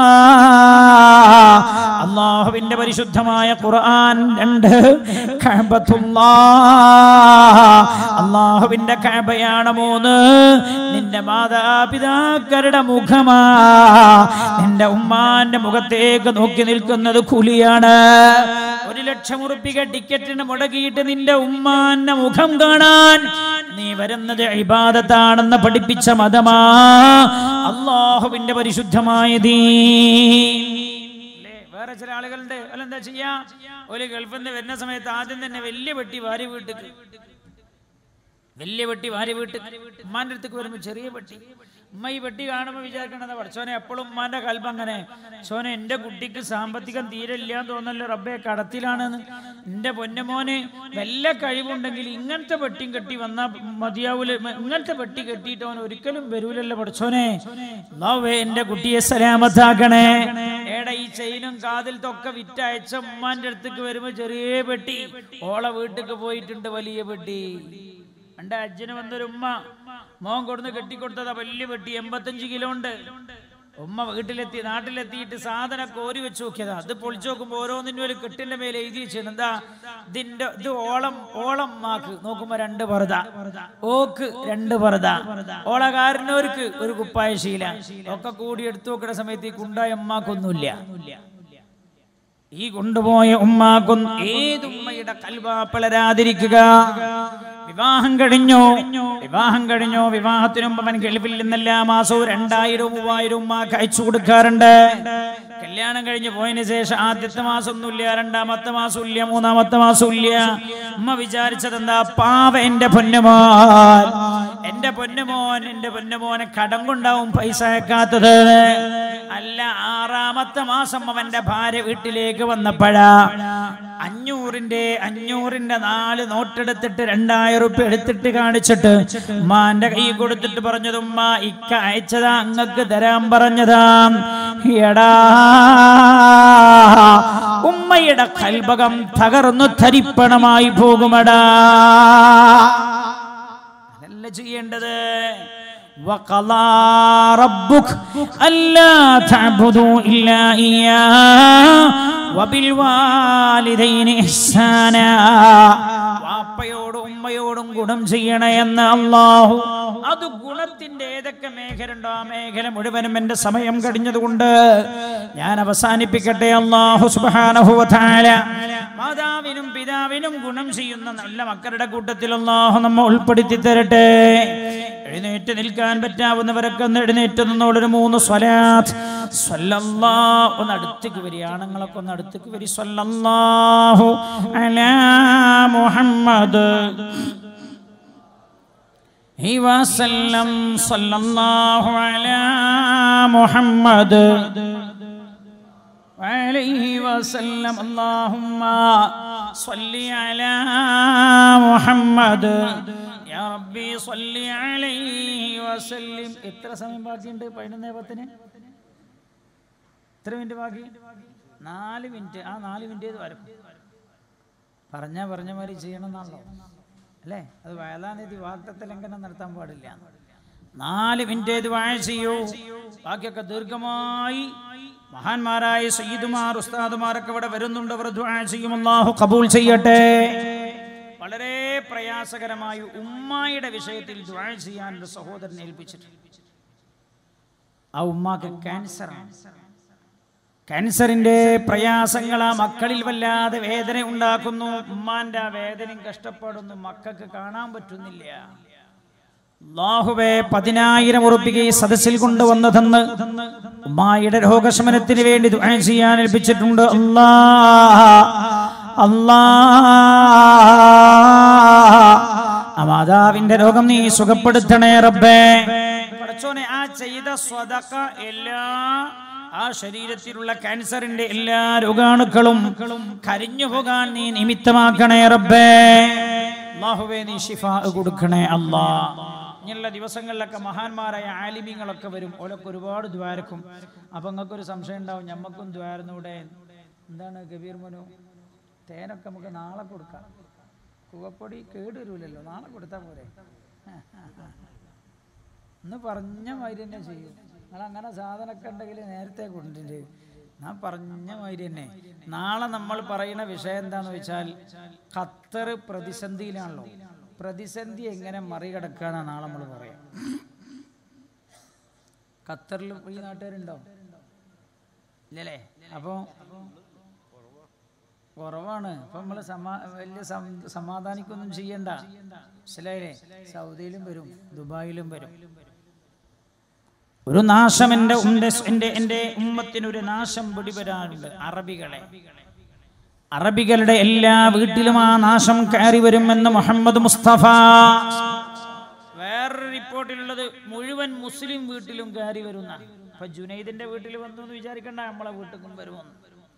[SPEAKER 2] അള്ളാഹുവിന്റെ പരിശുദ്ധമായ ഖുർആൻ രണ്ട് കഅബത്തുള്ള അള്ളാഹുവിന്റെ കഅബയാണ് മൂന്ന് നിന്റെ മാതാപിതാക്കളുടെ മുഖമാ നിന്റെ ഉമ്മാന്റെ മുഖത്തേക്ക് നോക്കി നിൽക്കുന്നത് കൂലിയാണ് ഒരു ലക്ഷം ഉറുപ്പിക ടിക്കറ്റിന് മുടക്കിയിട്ട് നിന്റെ ഉമ്മാന്റെ മുഖം കാണാൻ നീ വരുന്നത് ഇബാദത്താണെന്ന് പഠിപ്പിച്ച മതമാ അള്ളാഹുവിന്റെ പരിശുദ്ധമായ ദീൻ അല്ലേ? വേറെ ചില ആളുകളുണ്ട് അല്ലെന്താ ചെയ്യാ ഒരു ഗൾഫിൽ നിന്ന് വരുന്ന സമയത്ത് ആദ്യം തന്നെ വലിയ വെട്ടി വാരി വീട്ടിക്ക് വലിയ വെട്ടി വാരി വീട്ട് ഉമ്മാന്റെ അടുത്തേക്ക് വരുമ്പോ ചെറിയ വെട്ടി ഉമ്മ ഈ വെട്ടി കാണുമ്പോൾ വിചാരിക്കണത് പഠിച്ചോനെ എപ്പോഴും ഉമ്മാന്റെ കൽപ്പം അങ്ങനെ സോനെ എന്റെ കുട്ടിക്ക് സാമ്പത്തികം തീരെ ഇല്ലാന്ന് തോന്നല്ലോ റബ്ബെ കടത്തിലാണെന്ന് എന്റെ പൊന്നമോന് വല്ല കഴിവുണ്ടെങ്കിൽ ഇങ്ങനത്തെ വെട്ടിയും കെട്ടി വന്നാ മതിയാവൂല ഇങ്ങനത്തെ വെട്ടി കെട്ടിയിട്ട് അവൻ ഒരിക്കലും വരൂലല്ലോ പഠിച്ചോനെ അല്ലാഹുവേ എന്റെ കുട്ടിയെ സലാമത്താക്കണേ ഏടാ ഈ ചെയിനും കാതിലത്തൊക്കെ വിറ്റയച്ച ഉമ്മാന്റെ അടുത്തേക്ക് വരുമ്പോ ചെറിയ പെട്ടി ഓളെ വീട്ടിക്ക് പോയിട്ടുണ്ട് വലിയ പെട്ടി എന്റെ അച്ഛന് വന്നൊരു ഉമ്മ മോൻ കൊടുന്ന് കെട്ടിക്കൊടുത്തതാ വലിയ പെട്ടി എൺപത്തഞ്ച് കിലോ ഉണ്ട് ഉമ്മ വീട്ടിലെത്തി നാട്ടിലെത്തിയിട്ട് സാധനം കോരി വെച്ച് നോക്കിയതാ അത് പൊളിച്ചു നോക്കുമ്പോ ഓരോന്നിനും ഒരു കെട്ടിന്റെ മേലെ എഴുതി വെച്ചിരുന്നു എന്താ ഇതിന്റെ ഇത് ഓളം ഓളം മാക്ക് നോക്കുമ്പോ രണ്ട് പറത ഓക്ക് രണ്ട് പറത ഓളകാരനോർക്ക് ഒരു കുപ്പായ ശീല ഒക്കെ കൂടി എടുത്തു നോക്കുന്ന സമയത്ത് ഈ കുണ്ടായ ഉമ്മാക്കൊന്നുമില്ല ഈ കൊണ്ടുപോയ ഉമ്മാക്കും ഏതുമ്മയുടെ കൽവാ പിളരാതിരിക്കുക വിവാഹം കഴിഞ്ഞു വിവാഹം കഴിഞ്ഞു വിവാഹത്തിനു മുമ്പ് അവൻ ഗൾഫിൽ നിന്ന് എല്ലാ മാസവും രണ്ടായിരവും മൂവായിരവും ഉമ്മാക്ക് അയച്ചു കൊടുക്കാറുണ്ട് കല്യാണം കഴിഞ്ഞ് പോയതിനു ശേഷം ആദ്യത്തെ മാസം ഒന്നുമില്ല രണ്ടാമത്തെ മാസം ഇല്ല മൂന്നാമത്തെ മാസം ഇല്ല ഉമ്മ വിചാരിച്ചത് എന്താ പാവ എന്റെ പൊന്നുമോൻ എന്റെ പൊന്നുമോൻ എന്റെ പൊന്നുമോനെ കടം കൊണ്ടാവും പൈസ അയക്കാത്തത് അല്ല ആറാമത്തെ മാസം അവന്റെ ഭാര്യ വീട്ടിലേക്ക് വന്നപ്പോഴാ അഞ്ഞൂറിന്റെ അഞ്ഞൂറിന്റെ നാല് നോട്ടെടുത്തിട്ട് രണ്ടായിരം റുപ്യ എടുത്തിട്ട് കാണിച്ചിട്ട് ഉമ്മാന്റെ കൈ കൊടുത്തിട്ട് പറഞ്ഞത് ഉമ്മ ഇക്ക അയച്ചതാ അങ്ങക്ക് തരാൻ പറഞ്ഞതാ എടാ ഉമ്മയുടെ കൽഭകം തകർന്നു ധരിപ്പണമായി പോകുമടാ അതല്ല ചെയ്യേണ്ടത് وقضى ربك ألا تعبدوا إلا إياه وبالوالدين إحسانا വാപ്പയോടും ഉമ്മയോടും ഗുണം ചെയ്യണേ എന്ന് അള്ളാഹു അത് ഗുണത്തിന്റെ ഏതൊക്കെ മേഖല ഉണ്ടോ ആ മേഖല മുഴുവനും എന്റെ സമയം കഴിഞ്ഞതുകൊണ്ട് ഞാൻ അവസാനിപ്പിക്കട്ടെ അള്ളാഹു സുബാനഹുല മാതാവിനും പിതാവിനും ഗുണം ചെയ്യുന്ന നല്ല മക്കളുടെ കൂട്ടത്തിൽ അള്ളാഹു നമ്മ ഉൾപ്പെടുത്തി തരട്ടെ എഴുന്നേറ്റ് നിൽക്കാൻ പറ്റാവുന്നവരൊക്കെ ഒന്ന് എഴുന്നേറ്റ് നിന്നോളൊരു മൂന്ന് സ്വലാത്ത് സ്വല്ലല്ലാ ഒന്ന് അടുത്തേക്ക് വരി ആണുങ്ങളൊക്കെ ഒന്ന് അടുത്തേക്ക് വരി സ്വല്ലല്ലാഹു അലാ മുഹമ്മദ് وسلم صلى الله على محمد عليه وسلم اللهم صل على محمد يا ربي صل عليه وسلم എത്ര സമയം ബാക്കിയുണ്ട് പതിനൊന്നേ പത്തിന് എത്ര മിനിറ്റ് ബാക്കി നാല് മിനിറ്റ് ആ നാല് മിനിറ്റ് ഇത് വരും പറഞ്ഞ പറഞ്ഞ മാതിരി ചെയ്യണമെന്നാണല്ലോ അല്ലേ അത് വയലാനിധി വാഗ്ദത്ത ലംഘനം നടത്താൻ പാടില്ല നാല് മിനിറ്റ് ഇത് വാഴ ചെയ്യൂ ബാക്കിയൊക്കെ ദീർഘമായി മഹാന്മാരായ സയ്യിദുമാർ ഉസ്താദുമാരൊക്കെ ഇവിടെ വരുന്നുണ്ട് അവർ ദുആ ചെയ്യും അല്ലാഹു കബൂൽ ചെയ്യട്ടെ വളരെ പ്രയാസകരമായ ഉമ്മായുടെ വിഷയത്തിൽ ദുആ ചെയ്യാൻ ഒരു സഹോദരനെ ഏൽപ്പിച്ചിട്ടുണ്ട് ആ ഉമ്മാക്ക് ക്യാൻസറാണ് ക്യാൻസറിന്റെ പ്രയാസങ്ങൾ ആ മക്കളിൽ വല്ലാതെ വേദന ഉണ്ടാക്കുന്നു ഉമ്മാന്റെ ആ വേദനയും കഷ്ടപ്പാടൊന്നും മക്കൾക്ക് കാണാൻ പറ്റുന്നില്ല അള്ളാഹുവേ പതിനായിരം ഉറുപ്പിക ഈ സദസ്സിൽ കൊണ്ടുവന്നതെന്ന് ഉമ്മായുടെ രോഗശമനത്തിന് വേണ്ടി ദുആ ചെയ്യാൻ ഏൽപ്പിച്ചിട്ടുണ്ട് അല്ലാ അല്ലാ ആ മാതാവിന്റെ രോഗം നീ സുഖപ്പെടുത്തണേ റബ്ബേ പടച്ചോനെ ആ ചെയ്ത സ്വതക്ക എല്ലാ ആ ശരീരത്തിലുള്ള ക്യാൻസറിന്റെ എല്ലാ രോഗാണുക്കളും കരിഞ്ഞു പോകാൻ നീ നിമിത്തമാക്കണേ റബ്ബേ അല്ലാഹുവേ നീ ഷിഫ കൊടുക്കണേ അല്ലാ ഇങ്ങനെയുള്ള ദിവസങ്ങളിലൊക്കെ മഹാന്മാരായ ആലിമ്യങ്ങളൊക്കെ വരും ഓലൊക്കെ ഒരുപാട് ദ്വാരക്കും അപ്പൊ നിങ്ങൾക്കൊരു സംശയം ഉണ്ടാവും ഞമ്മക്കും ദ്വാരന്നൂടെ എന്താണ് കബീർ മനു തേനൊക്കെ നമുക്ക് നാളെ കൊടുക്കാം കൂവപ്പൊടി കേട് വരൂലല്ലോ നാളെ കൊടുത്താൽ പോരെ ഇന്ന് പറഞ്ഞ മാതിരി തന്നെ ചെയ്യും നിങ്ങൾ അങ്ങനെ സാധനമൊക്കെ ഉണ്ടെങ്കിൽ നേരത്തെ കൊണ്ടിട്ട് ഞാൻ പറഞ്ഞ മാതിരി തന്നെ നാളെ നമ്മൾ പറയുന്ന വിഷയം എന്താന്ന് വെച്ചാൽ ഖത്തർ പ്രതിസന്ധിയിലാണല്ലോ പ്രതിസന്ധി എങ്ങനെ മറികടക്കാന്നാണ് നാളെ നമ്മൾ പറയാം ഖത്തറിൽ ഈ നാട്ടുകാരുണ്ടോ ഇല്ലല്ലേ അപ്പോൾ കുറവാണ് അപ്പൊ നമ്മൾ സമാ വലിയ സം- സമാധാനിക്കൊന്നും ചെയ്യണ്ട മനസ്സിലായില്ലേ സൗദിയിലും വരും ദുബായിലും വരും ഒരു നാശം എൻ്റെ ഉന്റെ എൻ്റെ എൻ്റെ ഉമ്മത്തിന് ഒരു നാശം പിടിപെടാനുണ്ട് അറബികളെ അറബികളുടെ എല്ലാ വീട്ടിലും ആ നാശം കയറി വരുമെന്ന് മുഹമ്മദ് മുസ്തഫ വേറൊരു റിപ്പോർട്ടിലുള്ളത് മുഴുവൻ മുസ്ലിം വീട്ടിലും കയറി വരുന്ന ഇപ്പൊ ജുനൈദിന്റെ വീട്ടിൽ വന്നു എന്ന് വിചാരിക്കണ്ട നമ്മളെ വീട്ടിലും വരുമെന്ന്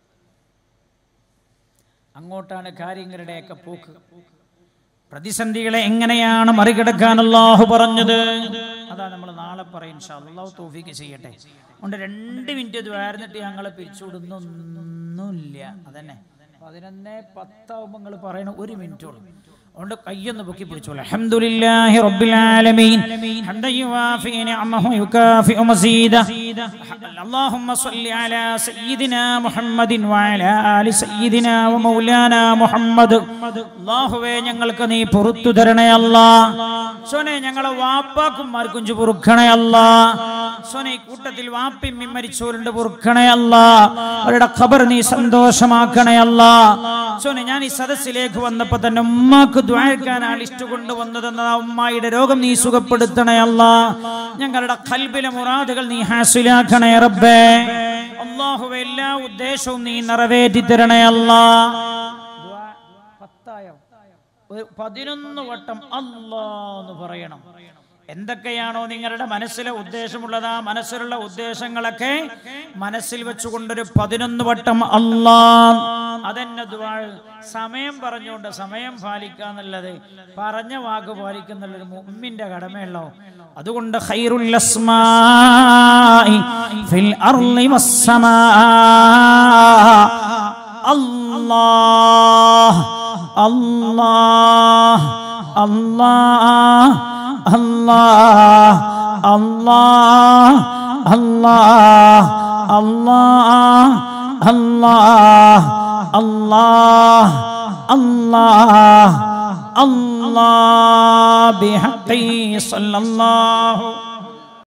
[SPEAKER 2] അങ്ങോട്ടാണ് കാര്യങ്ങളുടെയൊക്കെ പോക്ക് പ്രതിസന്ധികളെ എങ്ങനെയാണ് മറികടക്കാൻ അള്ളാഹു പറഞ്ഞത് അതാ നമ്മൾ നാളെ പറയും ഇൻഷാ അല്ലാ. അള്ളാഹു തോഫിക്ക് ചെയ്യട്ടെ അതുകൊണ്ട് രണ്ട് മിനിറ്റ് ഇത് വേർന്നിട്ട് ഞങ്ങളെ പിരിച്ചുവിടുന്നൊന്നുമില്ല അതന്നെ പതിനൊന്ന് പത്താവുമ്പോൾ നിങ്ങൾ പറയണ ഒരു മിനിറ്റോളം അതുകൊണ്ട് കയ്യൊന്ന് പൊക്കി പിടിച്ചോളൂ അൽഹംദുലില്ലാഹി റബ്ബിൽ ആലമീൻ ഹംദൻ യുവാഫി നിഅമഹു യുകാഫിഉ മസീദ اللهم صل على سيدنا محمد وعلى آل سيدنا ومولانا محمد അല്ലാഹുവേ ഞങ്ങൾക്ക് നീ പുറത്തു തരണേ അല്ലാ സോനെ ഞങ്ങളെ വാപ്പാക്കും മാർക്കും പൊറുക്കണേ അല്ലാ സോനെ ഈ കൂട്ടത്തിൽ വാപ്പിയും മരിച്ചവരുണ്ട് പൊറുക്കണേ അല്ലാ അവരുടെ ഖബർ നീ സന്തോഷമാക്കണേ അല്ലാ സോനെ ഞാൻ ഈ സദസ്സിലേക്ക് വന്നപ്പോ തന്നെ ഉമ്മാക്ക് ദ്വാരക്കാനാണ് ഇഷ്ടം കൊണ്ടുവന്നതെന്ന ആ ഉമ്മായുടെ രോഗം നീ സുഖപ്പെടുത്തണേ അല്ലാ ഞങ്ങളുടെ കൽബിലെ മുറാദുകൾ നീ ഹാസിലാക്കണേ റബ്ബേ അള്ളാഹു എല്ലാ ഉദ്ദേശവും നീ നിറവേറ്റി തരണേ അല്ലാ പത്തായോ ഒരു പതിനൊന്ന് വട്ടം അല്ലാ എന്ന് പറയണം എന്തൊക്കെയാണോ നിങ്ങളുടെ മനസ്സിലെ ഉദ്ദേശമുള്ളത് ആ മനസ്സിലുള്ള ഉദ്ദേശങ്ങളൊക്കെ മനസ്സിൽ വെച്ചുകൊണ്ടൊരു പതിനൊന്ന് വട്ടം അല്ലാ അതെന്നെ ദുആ സമയം പറഞ്ഞുകൊണ്ട് സമയം പാലിക്കുക എന്നുള്ളത് പറഞ്ഞ വാക്ക് പാലിക്കുന്നുള്ളൊരു മുമ്മിന്റെ കടമയുള്ളോ അതുകൊണ്ട് ഖൈറുൽ അസ്മാഇ ഫിൽ അർളി വസ്സമാ അല്ലാഹ് അല്ലാഹ് അല്ലാഹ് അല്ലാഹ് അല്ലാഹ് അല്ലാഹ് അല്ലാഹ് അല്ലാഹ് അല്ലാഹ് അല്ലാഹ് അല്ലാഹ് ബിഹഖി സല്ലല്ലാഹു